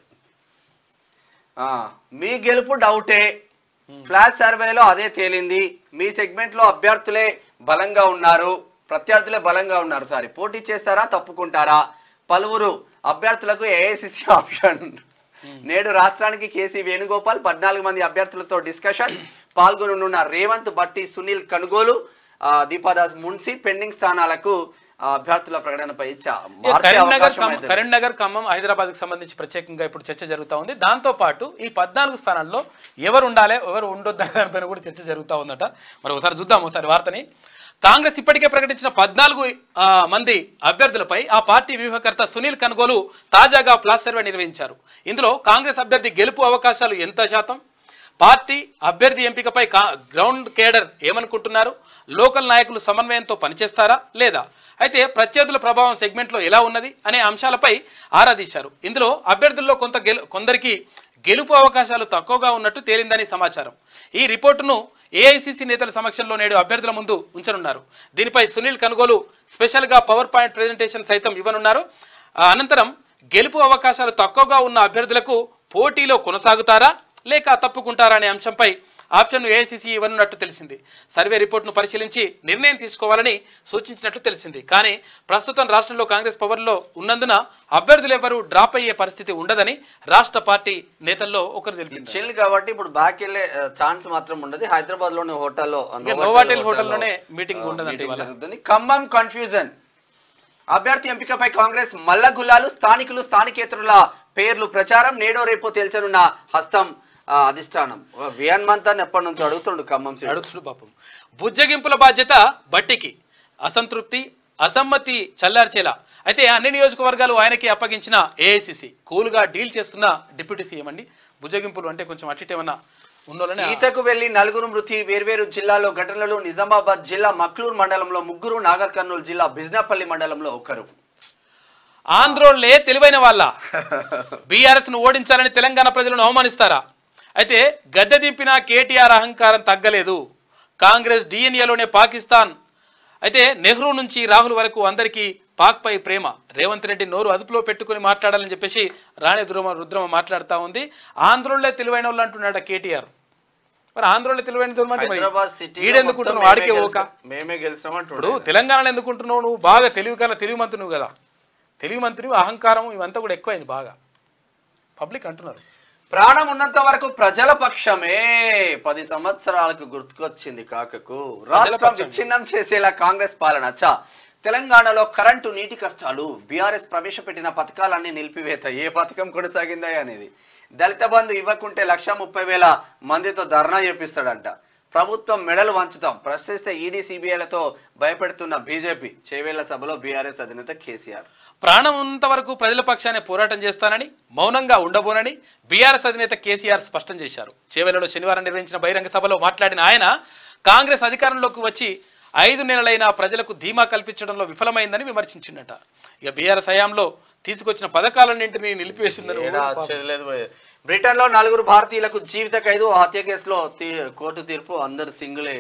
B: ఆ, మీ గెలుపు డౌటే ఫ్లాష్ సర్వేలో అదే తేలింది మీ సెగ్మెంట్ లో అభ్యర్థులే బలంగా ఉన్నారు ప్రత్యర్థులే బలంగా ఉన్నారు సారీ పోటీ చేస్తారా తప్పుకుంటారా పలువురు అభ్యర్థులకు ఏఐసిసి ఆప్షన్ నేడు రాష్ట్రానికి కేసీ వేణుగోపాల్ పద్నాలుగు మంది అభ్యర్థులతో డిస్కషన్ పాల్గొనున్న రేవంత్ బట్టి సునీల్ కనుగోలు ఆ, దీపాదాస్ మున్సి పెండింగ్ స్థానాలకు ఆ, అభ్యర్థుల ప్రకటనపై చ-
A: ఇక
B: మార్చే
A: కరీంనగర్
B: అవకాశం
A: ఖమ్మం-
B: అయితే
A: కరీంనగర్ ఖమ్మం హైదరాబాద్ కి సంబంధించి ప్రత్యేకంగా ఇప్పుడు చర్చ జరుగుతా ఉంది దాంతో పాటు ఈ పద్నాలుగు స్థానాల్లో ఎవరు ఉండాలి ఎవరు ఉండొద్దు అనే దానిపైన కూడా చర్చ జరుగుతా ఉందట మరి ఒకసారి చూద్దాం ఒకసారి వార్తని కాంగ్రెస్ ఇప్పటికే ప్రకటించిన పద్నాలుగు ఆ, మంది అభ్యర్థులపై ఆ పార్టీ వ్యూహకర్త సునీల్ కనుగోలు తాజాగా ప్లాస్ సర్వే నిర్వహించారు ఇందులో కాంగ్రెస్ అభ్యర్థి గెలుపు అవకాశాలు ఎంత శాతం పార్టీ అభ్యర్థి ఎంపికపై కా- గ్రౌండ్ కేడర్ ఏమనుకుంటున్నారు లోకల్ నాయకులు సమన్వయంతో పనిచేస్తారా లేదా అయితే ప్రత్యర్థుల ప్రభావం సెగ్మెంట్లో ఎలా ఉన్నది అనే అంశాలపై ఆరా తీశారు ఇందులో అభ్యర్థుల్లో కొంత గెలు కొందరికి గెలుపు అవకాశాలు తక్కువగా ఉన్నట్టు తేలిందని సమాచారం ఈ రిపోర్టును ఏఐసిసి నేతల సమక్షంలో నేడు అభ్యర్థుల ముందు ఉంచనున్నారు దీనిపై సునీల్ కనుగోలు స్పెషల్గా పవర్ పాయింట్ ప్రెజెంటేషన్ సైతం ఇవ్వనున్నారు ఆ అనంతరం గెలుపు అవకాశాలు తక్కువగా ఉన్న అభ్యర్థులకు పోటీలో కొనసాగుతారా లేక తప్పుకుంటారా అనే అంశంపై ఆప్షన్ను ఏఐసిసి ఇవ్వనున్నట్టు తెలిసింది సర్వే రిపోర్ట్ను పరిశీలించి నిర్ణయం తీసుకోవాలని సూచించినట్లు తెలిసింది కానీ ప్రస్తుతం రాష్ట్రంలో కాంగ్రెస్ పవర్లో ఉన్నందున అభ్యర్థులు ఎవరు డ్రాప్ అయ్యే పరిస్థితి ఉండదని రాష్ట్ర పార్టీ నేతల్లో ఒకరు తెలిపింది
B: చిల్ కాబట్టి ఇప్పుడు బ్యాక్ వెళ్ళే ఛాన్స్ మాత్రం ఉండదు హైదరాబాద్ లోని హోటల్లో
A: నోవాటెల్ హోటల్లోనే మీటింగ్ ఉండదంట ఇవాళ.
B: జరుగుతుంది ఖమ్మం కన్ఫ్యూజన్ అభ్యర్థి ఎంపికపై కాంగ్రెస్ మల్లగుల్లాలు స్థానికులు స్థానికేతరుల పేర్లు ప్రచారం నేడో రేపో తేల్చనున్న హస్తం ఆ, అధిష్టానం వియన్ మంత్ ఎప్పటి నుంచి అడుగుతుండు ఖమ్మం సీట్
A: అడుగుతుడు పాపం బుజ్జగింపుల బాధ్యత బట్టికి అసంతృప్తి అసమ్మతి చల్లార్చేలా అయితే అన్ని నియోజకవర్గాలు ఆయనకి అప్పగించిన ఏఐసిసి కూల్గా డీల్ చేస్తున్న డిప్యూటీ సీఎం అండి బుజ్జగింపులు అంటే కొంచెం అటు ఇటు ఏమన్నా ఉన్నోళ్ళని
B: ఈతకు వెళ్లి నలుగురు మృతి వేర్వేరు జిల్లాలో ఘటనలు నిజామాబాద్ జిల్లా మక్లూర్ మండలంలో ముగ్గురు నాగర్ కర్నూలు జిల్లా బిజ్నాపల్లి మండలంలో ఒకరు
A: ఆంధ్రోళ్లే తెలివైన వాళ్ళ బీఆర్ఎస్ ను ఓడించాలని తెలంగాణ ప్రజలను అవమానిస్తారా అయితే గద్దె దింపిన కేటీఆర్ అహంకారం తగ్గలేదు కాంగ్రెస్ డిఎన్ఏలోనే పాకిస్తాన్ అయితే నెహ్రూ నుంచి రాహుల్ వరకు అందరికీ పాక్పై ప్రేమ రేవంత్ రెడ్డి నోరు అదుపులో పెట్టుకుని మాట్లాడాలని చెప్పేసి రాణి రుద్రమ రుద్రమ మాట్లాడుతూ ఉంది ఆంధ్రోళ్లే తెలివైన వాళ్ళు అంటున్నాడు కేటీఆర్ మరి ఆంధ్రోళ్లే తెలివైన వాళ్ళు మరి
B: హైదరాబాద్ సిటీ
A: ఈడెందుకుంటున్నావు వాడికే ఓక
B: మేమే గెలిచాం
A: ఇప్పుడు తెలంగాణలో ఎందుకుంటున్నావు నువ్వు బాగా తెలివి కల తెలివి మంత్రి నువ్వు కదా తెలివి మంత్రి అహంకారం ఇవంతా కూడా ఎక్కువైంది బాగా పబ్లిక్ అంటున్నారు
B: ప్రాణం ఉన్నంత వరకు ప్రజల పక్షమే పది సంవత్సరాలకు గుర్తుకొచ్చింది కాకకు రాష్ట్రం
A: పక్షమే.
B: విచ్ఛిన్నం చేసేలా కాంగ్రెస్ పాలన చ తెలంగాణలో కరెంటు నీటి కష్టాలు బీఆర్ఎస్ ప్రవేశపెట్టిన పథకాలన్నీ నిలిపివేత ఏ పథకం కొనసాగిందా అనేది దళిత బంధు ఇవ్వకుంటే లక్ష ముప్పై వేల మందితో ధర్నా చేపిస్తాడంట ప్రభుత్వం మెడలు వంచుతాం ప్రశ్నిస్తే ఈడీ సిబిఐలతో భయపెడుతున్న బీజేపీ చేవేళ్ల సభలో బీఆర్ఎస్ అధినేత కేసీఆర్
A: ప్రాణం ఉన్నంత వరకు ప్రజల పక్షానే పోరాటం చేస్తానని మౌనంగా ఉండబోనని బీఆర్ఎస్ అధినేత కేసీఆర్ స్పష్టం చేశారు చేవెలలో శనివారం నిర్వహించిన బహిరంగ సభలో మాట్లాడిన ఆయన కాంగ్రెస్ అధికారంలోకి వచ్చి ఐదు నెలలైనా ప్రజలకు ధీమా కల్పించడంలో విఫలమైందని విమర్శించిండట ఇక బీఆర్ఎస్ హయాంలో తీసుకొచ్చిన పథకాలన్నింటినీ నిలిపివేసిందని
B: ఏడా వచ్చేది లేదు పోయేది. బ్రిటన్ లో నలుగురు భారతీయులకు జీవిత ఖైదు ఆ హత్య కేసులో తీ- కోర్టు తీర్పు అందరు సింగిలే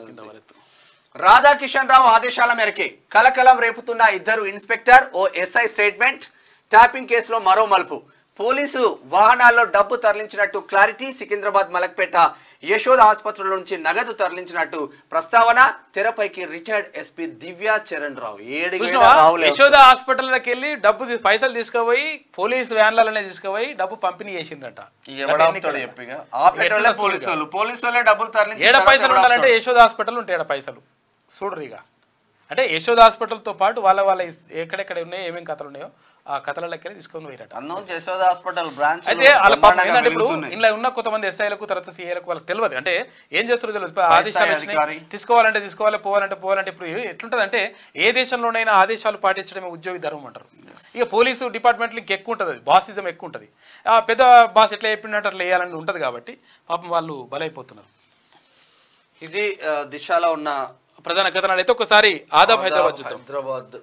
B: రాధాకిషన్ రావు ఆదేశాల మేరకే కలకలం రేపుతున్న ఇద్దరు ఇన్స్పెక్టర్ ఓ ఎస్ఐ స్టేట్మెంట్ ట్యాపింగ్ కేసులో మరో మలుపు పోలీసు వాహనాల్లో డబ్బు తరలించినట్టు క్లారిటీ సికింద్రాబాద్ మలక్పేట యశోద ఆసుపత్రుల నుంచి నగదు తరలించినట్టు ప్రస్తావన తెరపైకి రిటైర్డ్ ఎస్పీ దివ్యా చరణ్ రావు ఏడికి
A: చూసినావా?
B: పోయినా రావులే
A: యశోద హాస్పిటల్లోకి వెళ్ళి డబ్బు తీ- పైసలు తీసుకుపోయి పోలీసు వ్యాన్లలోనే తీసుకుపోయి డబ్బు పంపిణీ చేసిండట
B: ఎవడాపుతాడు చెప్పిగా ఆపేటోళ్ళే పోలీసు వాళ్ళు పోలీసు వాళ్ళే డబ్బులు తరలించి
A: ఏడ
B: తర్వాత
A: పైసలు
B: ఎవడు
A: ఉండాలంటే
B: ఆపుతాడు?
A: యశోద హాస్పిటల్ ఉంటాయి ఏడ పైసలు చూడరు ఇక అంటే యశోద హాస్పిటల్తో పాటు వాళ్ళ వాళ్ళ ఇస్- ఎక్కడెక్కడ ఉన్నాయో ఏమేం కథలు ఉన్నాయో ఆ కథలకి తీసుకొని పోయిరట
B: అన్నం యశోద హాస్పిటల్ బ్రాంచ్
A: అయితే వాళ్ళ పాపం ఏంటంటే ఇప్పుడు ఇంట్లో ఉన్న కొంతమంది ఎస్ఐలకు తర్వాత సిఐలకు వాళ్ళకి తెలియదు అంటే ఏం చేస్తారో తెలియదు ఇప్పుడు ఆదేశాలు వచ్చినాయి
B: అధికారి.
A: తీసుకోవాలంటే తీసుకోవాలి పోవాలంటే పోవాలంటే ఇప్పుడు ఎట్లుంటది అంటే ఏ దేశంలోనైనా ఆదేశాలు పాటించడమే ఉద్యోగి ధర్మం అంటారు ఇక పోలీసు డిపార్ట్మెంట్లో ఇంకెక్కువ ఉంటుంది అది బాసిజం ఎక్కువ ఉంటుంది ఆ పెద్ద బాస్ ఎట్లా చెప్పినట్టు అట్లా వేయాలని ఉంటుంది కాబట్టి పాపం వాళ్ళు బలైపోతున్నారు
B: ఇది ఆ, దిశలో ఉన్న
A: ప్రధాన కథనాలు అయితే ఒకసారి ఆదాబ్ హైదరాబాద్ చూద్దాం
B: హైదరాబాద్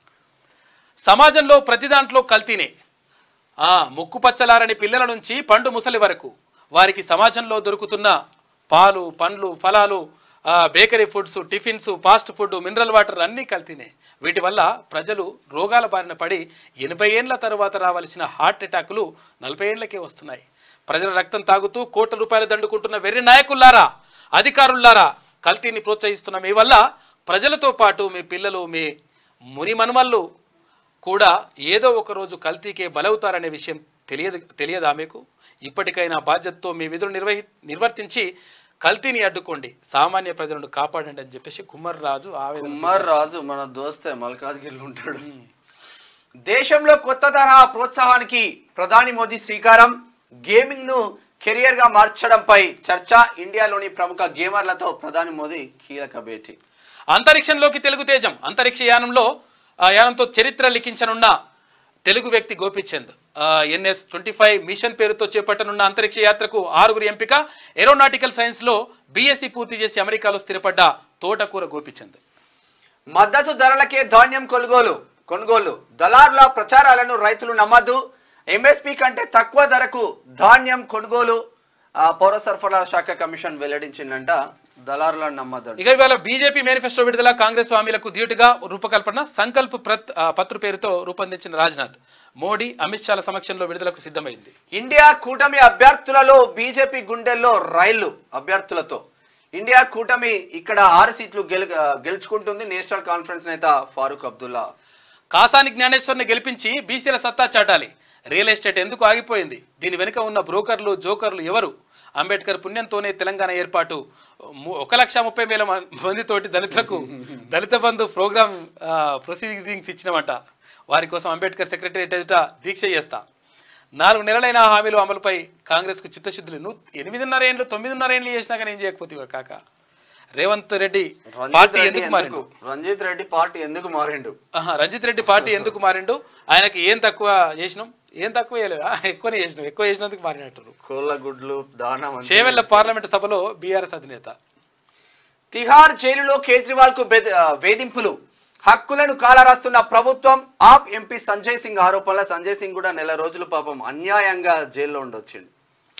A: సమాజంలో ప్రతి దాంట్లో కల్తీనే ఆ ముక్కు పచ్చలారని పిల్లల నుంచి పండు ముసలి వరకు వారికి సమాజంలో దొరుకుతున్న పాలు పండ్లు ఫలాలు ఆ, bakery foods tiffins fast food mineral water అన్నీ కల్తీనే వీటి వల్ల ప్రజలు రోగాల బారిన పడి ఎనభై ఏండ్ల తరువాత రావాల్సిన హార్ట్ అటాకులు నలభై ఏండ్లకే వస్తున్నాయి ప్రజల రక్తం తాగుతూ కోట్ల రూపాయలు దండుకుంటున్న వెర్రి నాయకుల్లారా అధికారుల్లారా కల్తీని ప్రోత్సహిస్తున్న మీ వల్ల ప్రజలతో పాటు మీ పిల్లలు మీ ముని మనుమళ్ళు కూడా ఏదో ఒక రోజు కల్తీకే బలవుతారనే విషయం తెలియదు తెలియదా మీకు ఇప్పటికైనా బాధ్యతతో మీ విధులు నిర్వహి నిర్వర్తించి కల్తీని అడ్డుకోండి సామాన్య ప్రజలను కాపాడండి అని చెప్పేసి కుమ్మర్ రాజు ఆవేదన
B: కుమార్ రాజు మన దోస్తే మల్కాజ్గిరి ఉంటాడు దేశంలో కొత్త తరహా ప్రోత్సాహానికి ప్రధాని మోదీ శ్రీకారం గేమింగ్ ను కెరియర్ గా మార్చడంపై చర్చ ఇండియాలోని ప్రముఖ గేమర్లతో ప్రధాని మోదీ కీలక భేటీ
A: అంతరిక్షంలోకి తెలుగు తేజం అంతరిక్ష యానంలో ఆ యానంతో చరిత్ర లిఖించనున్న తెలుగు వ్యక్తి Gopichand NS twenty five mission పేరుతో చేపట్టనున్న అంతరిక్ష యాత్రకు ఆరుగురు ఎంపిక ఏరోనాటికల్ సైన్స్లో బీఎస్సీ పూర్తి చేసి అమెరికాలో స్థిరపడ్డ తోటకూర గోపిచంద్
B: మద్దతు ధరలకే ధాన్యం కొనుగోలు కొనుగోలు దళారుల ప్రచారాలను రైతులు నమ్మద్దు ఎంఎస్పి కంటే తక్కువ ధరకు ధాన్యం కొనుగోలు ఆ, పౌర సరఫరాల శాఖ కమిషన్ వెల్లడించిందంట దళారులను నమ్మద్దు
A: ఇక ఇవాళ బీజేపీ మేనిఫెస్టో విడుదల కాంగ్రెస్ హామీలకు ధీటుగా రూపకల్పన సంకల్ప్ ప్రత్ ఆ, పత్ర పేరుతో రూపొందించిన రాజ్నాథ్ మోడీ అమిత్ షాల సమక్షంలో విడుదలకు సిద్ధమైంది
B: ఇండియా కూటమి అభ్యర్థులలో బీజేపీ గుండెల్లో రైళ్లు అభ్యర్థులతో ఇండియా కూటమి ఇక్కడ ఆరు సీట్లు గెలు గెలుచుకుంటుంది నేషనల్ కాన్ఫరెన్స్ నేత ఫారూక్ అబ్దుల్లా
A: కాసాని జ్ఞానేశ్వర్ని గెలిపించి బీసీల సత్తా చాటాలి రియల్ ఎస్టేట్ ఎందుకు ఆగిపోయింది దీని వెనుక ఉన్న బ్రోకర్లు జోకర్లు ఎవరు అంబేద్కర్ పుణ్యంతోనే తెలంగాణ ఏర్పాటు ము- ఒక లక్ష ముప్పై వేల మ- మందితోటి దళితులకు దళిత బంధు ప్రోగ్రామ్ ప్రొసీడింగ్స్ ఇచ్చినమాట వారి కోసం అంబేద్కర్ సెక్రటరియట్ ఎదుట దీక్ష చేస్తా నాలుగు నెలలైన ఆ హామీలు అమలుపై కాంగ్రెస్కు చిత్తశుద్ధులు నువ్వు ఎనిమిదిన్నర ఏళ్ళు తొమ్మిదిన్నర ఏళ్ళు చేసినా కానీ ఏం చేయకపోతే కాక రేవంత్ రెడ్డి
B: రంజిత్
A: పార్టీ
B: రెడ్డి
A: ఎందుకు
B: ఎందుకు
A: మారిండు
B: రంజిత్ రెడ్డి పార్టీ ఎందుకు మారిండు
A: ఆహా, రంజిత్ రెడ్డి పార్టీ ఎందుకు మారిండు ఆయనకి ఏం తక్కువ చేసినాం ఏం తక్కువ చేయలేదా ఎక్కువనే చేసినాం ఎక్కువ చేసినందుకు మారినట్టు
B: కోళ్ళ గుడ్లు దానం అని.
A: చేవెళ్ల పార్లమెంట్ సభలో బీఆర్ఎస్ అధినేత
B: తిహార్ జైలులో కేజ్రీవాల్ కు బెద- ఆ, వేధింపులు హక్కులను కాలరాస్తున్న ప్రభుత్వం ఆప్ ఎంపీ సంజయ్ సింగ్ ఆరోపణల సంజయ్ సింగ్ కూడా నెల రోజులు పాపం అన్యాయంగా జైల్లో ఉండొచ్చిండు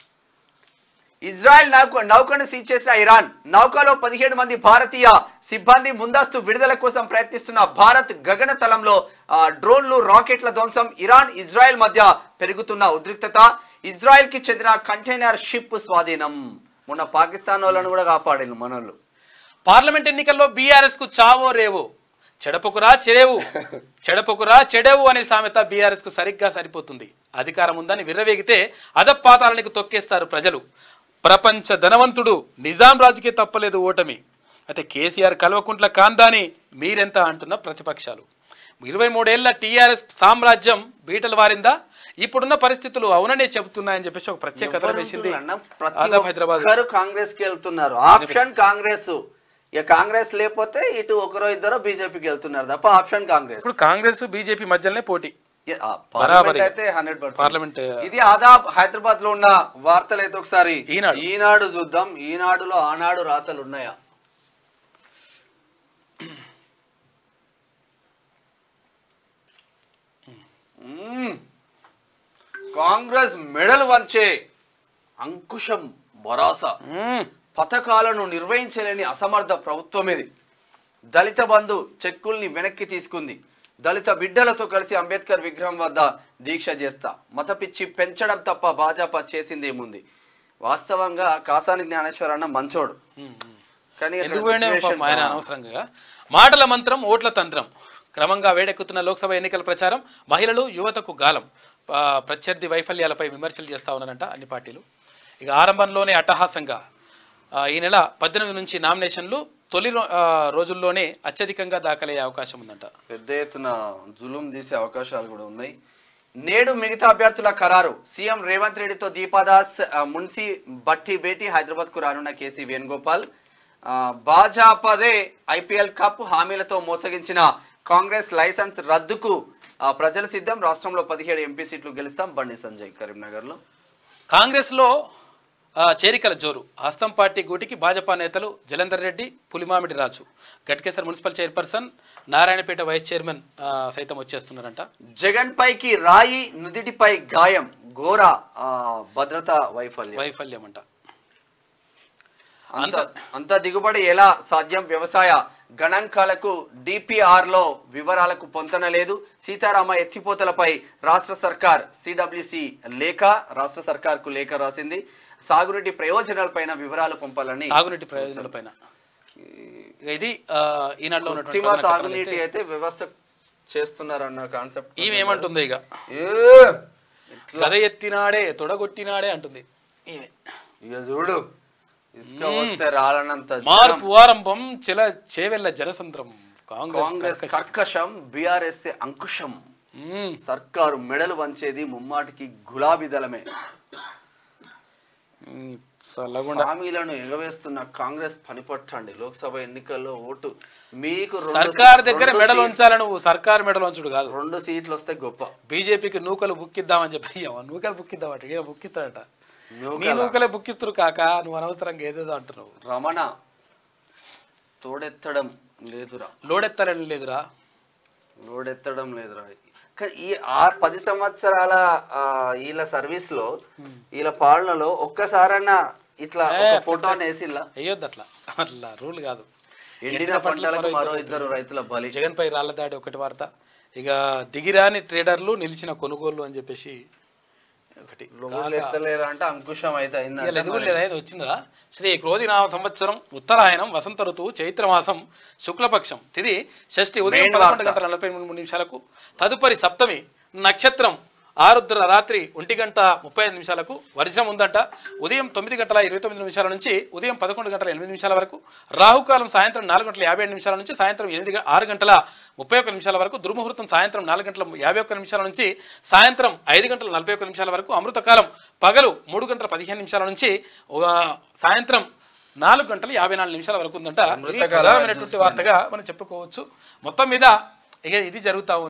B: ఇజ్రాయెల్ నౌక నౌకను సీజ్ చేసిన ఇరాన్ నౌకలో పదిహేడు మంది భారతీయ సిబ్బంది ముందస్తు విడుదల కోసం ప్రయత్నిస్తున్న భారత్ గగనతలంలో ఆ, డ్రోన్లు రాకెట్ల ధ్వంసం ఇరాన్ ఇజ్రాయెల్ మధ్య పెరుగుతున్న ఉద్రిక్తత ఇజ్రాయెల్ కి చెందిన కంటైనర్ షిప్ స్వాధీనం మొన్న పాకిస్తాన్ వాళ్ళను కూడా కాపాడాను మనోళ్ళు
A: పార్లమెంట్ ఎన్నికల్లో బీఆర్ఎస్ కు చావో రేవో చెడపకురా చెడేవు చెడపకురా చెడేవు అనే సామెత బీఆర్ఎస్ కు సరిగ్గా సరిపోతుంది అధికారం ఉందని విర్రవేగితే అధపాతాలనికి తొక్కేస్తారు ప్రజలు ప్రపంచ ధనవంతుడు నిజాం రాజుకే తప్పలేదు ఓటమి అయితే కేసీఆర్ కల్వకుంట్ల కాందాని మీరెంత అంటున్న ప్రతిపక్షాలు ఇరవై మూడేళ్ల టీఆర్ఎస్ సామ్రాజ్యం బీటలు వారిందా ఇప్పుడున్న పరిస్థితులు అవుననే చెబుతున్నాయని చెప్పేసి ఒక ప్రత్యేకత వేసింది
B: అన్న, ప్రతి
A: ఆదాబ్ హైదరాబాద్
B: ఒక్కరు కాంగ్రెస్ కి వెళ్తున్నారు ఆప్షన్ కాంగ్రెస్ ఇక కాంగ్రెస్ లేకపోతే ఇటు ఒకరో ఇద్దరు బీజేపీకి వెళ్తున్నారు తప్ప ఆప్షన్ కాంగ్రెస్
A: ఇప్పుడు కాంగ్రెస్ బీజేపీ మధ్యలోనే పోటీ
B: ఏ, ఆ,
A: బరాబరి.
B: పార్లమెంట్ అయితే హండ్రెడ్
A: పార్లమెంట్,
B: ఇది ఆదాబ్ హైదరాబాద్ లో ఉన్న వార్తలు అయితే ఒకసారి
A: ఈనాడు.
B: ఈనాడు చూద్దాం ఈనాడులో ఆనాడు రాతలు ఉన్నాయా మ్మ్. కాంగ్రెస్ మెడల్ వంచే అంకుశం భరోసా
A: మ్మ్.
B: పథకాలను నిర్వహించలేని అసమర్థ ప్రభుత్వం ఇది దళిత బంధు చెక్కుల్ని వెనక్కి తీసుకుంది దళిత బిడ్డలతో కలిసి అంబేద్కర్ విగ్రహం వద్ద దీక్ష చేస్తా మత పిచ్చి పెంచడం తప్ప భాజపా చేసింది ఏముంది వాస్తవంగా కాసాని జ్ఞానేశ్వర అన్న మంచోడు కానీ అక్కడ
A: ఎందుకు పోయినా
B: situation
A: పాపం ఆయన
B: చాలా-
A: అనవసరంగా మాటల మంత్రం ఓట్ల తంత్రం క్రమంగా వేడెక్కుతున్న లోక్సభ ఎన్నికల ప్రచారం మహిళలు యువతకు గాలం ఆ, ప్రత్యర్థి వైఫల్యాలపై విమర్శలు చేస్తా ఉన్నారంట అన్ని పార్టీలు ఇక ఆరంభంలోనే అట్టహాసంగా ఆ, ఈ నెల పద్దెనిమిది నుంచి నామినేషన్లు తొలి రో- ఆ, రోజుల్లోనే అత్యధికంగా దాఖలయ్యే అవకాశం ఉందంట
B: పెద్ద ఎత్తున జులుం తీసే అవకాశాలు కూడా ఉన్నాయి నేడు మిగతా అభ్యర్థుల ఖరారు సీఎం రేవంత్ రెడ్డితో దీపాదాస్ ఆ, మున్సి బట్టి భేటీ హైదరాబాద్ కు రానున్న కేసీ వేణుగోపాల్ ఆ, భాజపాదే ఐపీఎల్ కప్ హామీలతో మోసగించిన కాంగ్రెస్ లైసెన్స్ రద్దుకు ఆ, ప్రజలు సిద్ధం రాష్ట్రంలో పదిహేడు ఎంపీ సీట్లు గెలుస్తాం బండి సంజయ్ కరీంనగర్ లో
A: కాంగ్రెస్లో ఆ, చేరికల జోరు హస్తం పార్టీ గూటికి భాజపా నేతలు Jalandhar Reddy Pulimamidi Raju Ghatkesar municipal chairperson Narayanpet vice chairman ఆ, సైతం వచ్చేస్తున్నారంట
B: జగన్ పైకి రాయి నుదిటిపై గాయం ఘోర ఆ, భద్రతా వైఫల్యం
A: వైఫల్యం అంట
B: అంత అంత దిగుబడి ఎలా సాధ్యం వ్యవసాయ గణాంకాలకు డిపిఆర్ లో వివరాలకు పొంతన లేదు సీతారామ ఎత్తిపోతలపై రాష్ట్ర సర్కార్ సిడబ్ల్యూసి లేఖ రాష్ట్ర సర్కార్ కు లేఖ రాసింది సాగునీటి ప్రయోజనాలపైన వివరాలు పంపాలని
A: తాగునీటి ప్రయోజనాలపైన ఇక ఇది ఆ, ఈనాడులో ఉన్నటువంటి
B: కృత్రిమ
A: ప్రధాన కథనాలు
B: తాగునీటి
A: అయితే
B: అయితే వ్యవస్థ చేస్తున్నారన్న కాన్సెప్ట్
A: ఈమె ఏమంటుంది ఇక గద ఎత్తినాడే తొడగొట్టినాడే అంటుంది ఈమె
B: ఇక చూడు ఇసుక వస్తే రాలనంత జనం.
A: మార్పు ఆరంభం చిల చేవెళ్ళ జనసంద్రం కాంగ్రెస్
B: కాంగ్రెస్ కర్కశం బిఆర్ఎస్ అంకుశం
A: మ్మ్.
B: సర్కారు మెడలు వంచేది ముమ్మాటికి గులాబీ దళమే
A: మ్మ్. చల్లగుండా
B: హామీలను ఎగవేస్తున్న కాంగ్రెస్ పనిపట్టండి లోక్సభ ఎన్నికల్లో ఓటు మీకు రెండు
A: సర్కార్ దగ్గర
B: రెండు
A: మెడలు
B: సీ-
A: ఉంచాలి నువ్వు సర్కార్ మెడలు ఉంచుడు కాదు
B: రెండు సీట్లు వస్తే గొప్ప
A: బీజేపీకి నూకలు బుక్కిద్దామని చెప్పి అయ్యవ్వ, నూకలు బుక్కిద్దామట ఈయన బుక్కిస్తాడట నీ
B: నూకల.
A: నూకలే బుక్కిస్తురు కాక నువ్వు అనవసరంగా ఏదేదో అంటున్నావు
B: రమణ తోడెత్తడం లేదురా
A: లోడెత్తాలని లేదురా
B: లోడెత్తడం లేదురా కానీ ఈ ఆ పది సంవత్సరాల ఆ, వీళ్ళ సర్వీస్ లో వీళ్ళ పాలనలో ఒక్కసారన్నా ఇట్లా ఒక ఫోటో వేసిల్లా
A: వేయొద్దు అట్లా అట్లా రూల్ కాదు
B: ఎండిన పంటలకు మరో ఇద్దరు రైతుల బలి
A: జగన్ పై రాళ్ల దాడి ఒకటి వార్త ఇక దిగిరాని ట్రేడర్లు నిలిచిన కొనుగోలు అని చెప్పేసి ఒకటి
B: లోన్లు ఎత్తలేరా అంటే అంకుశం అయితే
A: ఇక
B: అయిందంటే
A: ఎదుగు లేదా ఇది వచ్చిందా శ్రీ క్రోధినామ సంవత్సరం ఉత్తరాయణం వసంత ఋతువు చైత్రమాసం శుక్లపక్షం తిది షష్ఠి ఉదయం
B: Main
A: పదకొండు
B: వార్త.
A: గంటల నలభై మూడు నిమిషాలకు తదుపరి సప్తమి నక్షత్రం ఆరుద్ర రాత్రి ఒంటి గంట ముప్పై ఐదు నిమిషాలకు వర్షం ఉందంట ఉదయం తొమ్మిది గంటల ఇరవై తొమ్మిది నిమిషాల నుంచి ఉదయం పదకొండు గంటల ఎనిమిది నిమిషాల వరకు రాహుకాలం సాయంత్రం నాలుగు గంటల యాభై ఏడు నిమిషాల నుంచి సాయంత్రం ఎనిమిది గ- ఆరు గంటల ముప్పై ఒక్క నిమిషాల వరకు దుర్ముహూర్తం సాయంత్రం నాలుగు గంటల యాభై ఒక్క నిమిషాల నుంచి సాయంత్రం ఐదు గంటల నలభై ఒక్క నిమిషాల వరకు అమృతకాలం పగలు మూడు గంటల పదిహేను నిమిషాల నుంచి ఆ, సాయంత్రం నాలుగు గంటల యాభై నాలుగు నిమిషాల వరకు ఉందంట ఇది ప్రధానమైనటువంటి వార్తగా మనం చెప్పుకోవచ్చు మొత్తం మీద ఇక ఇది జరుగుతా ఉంది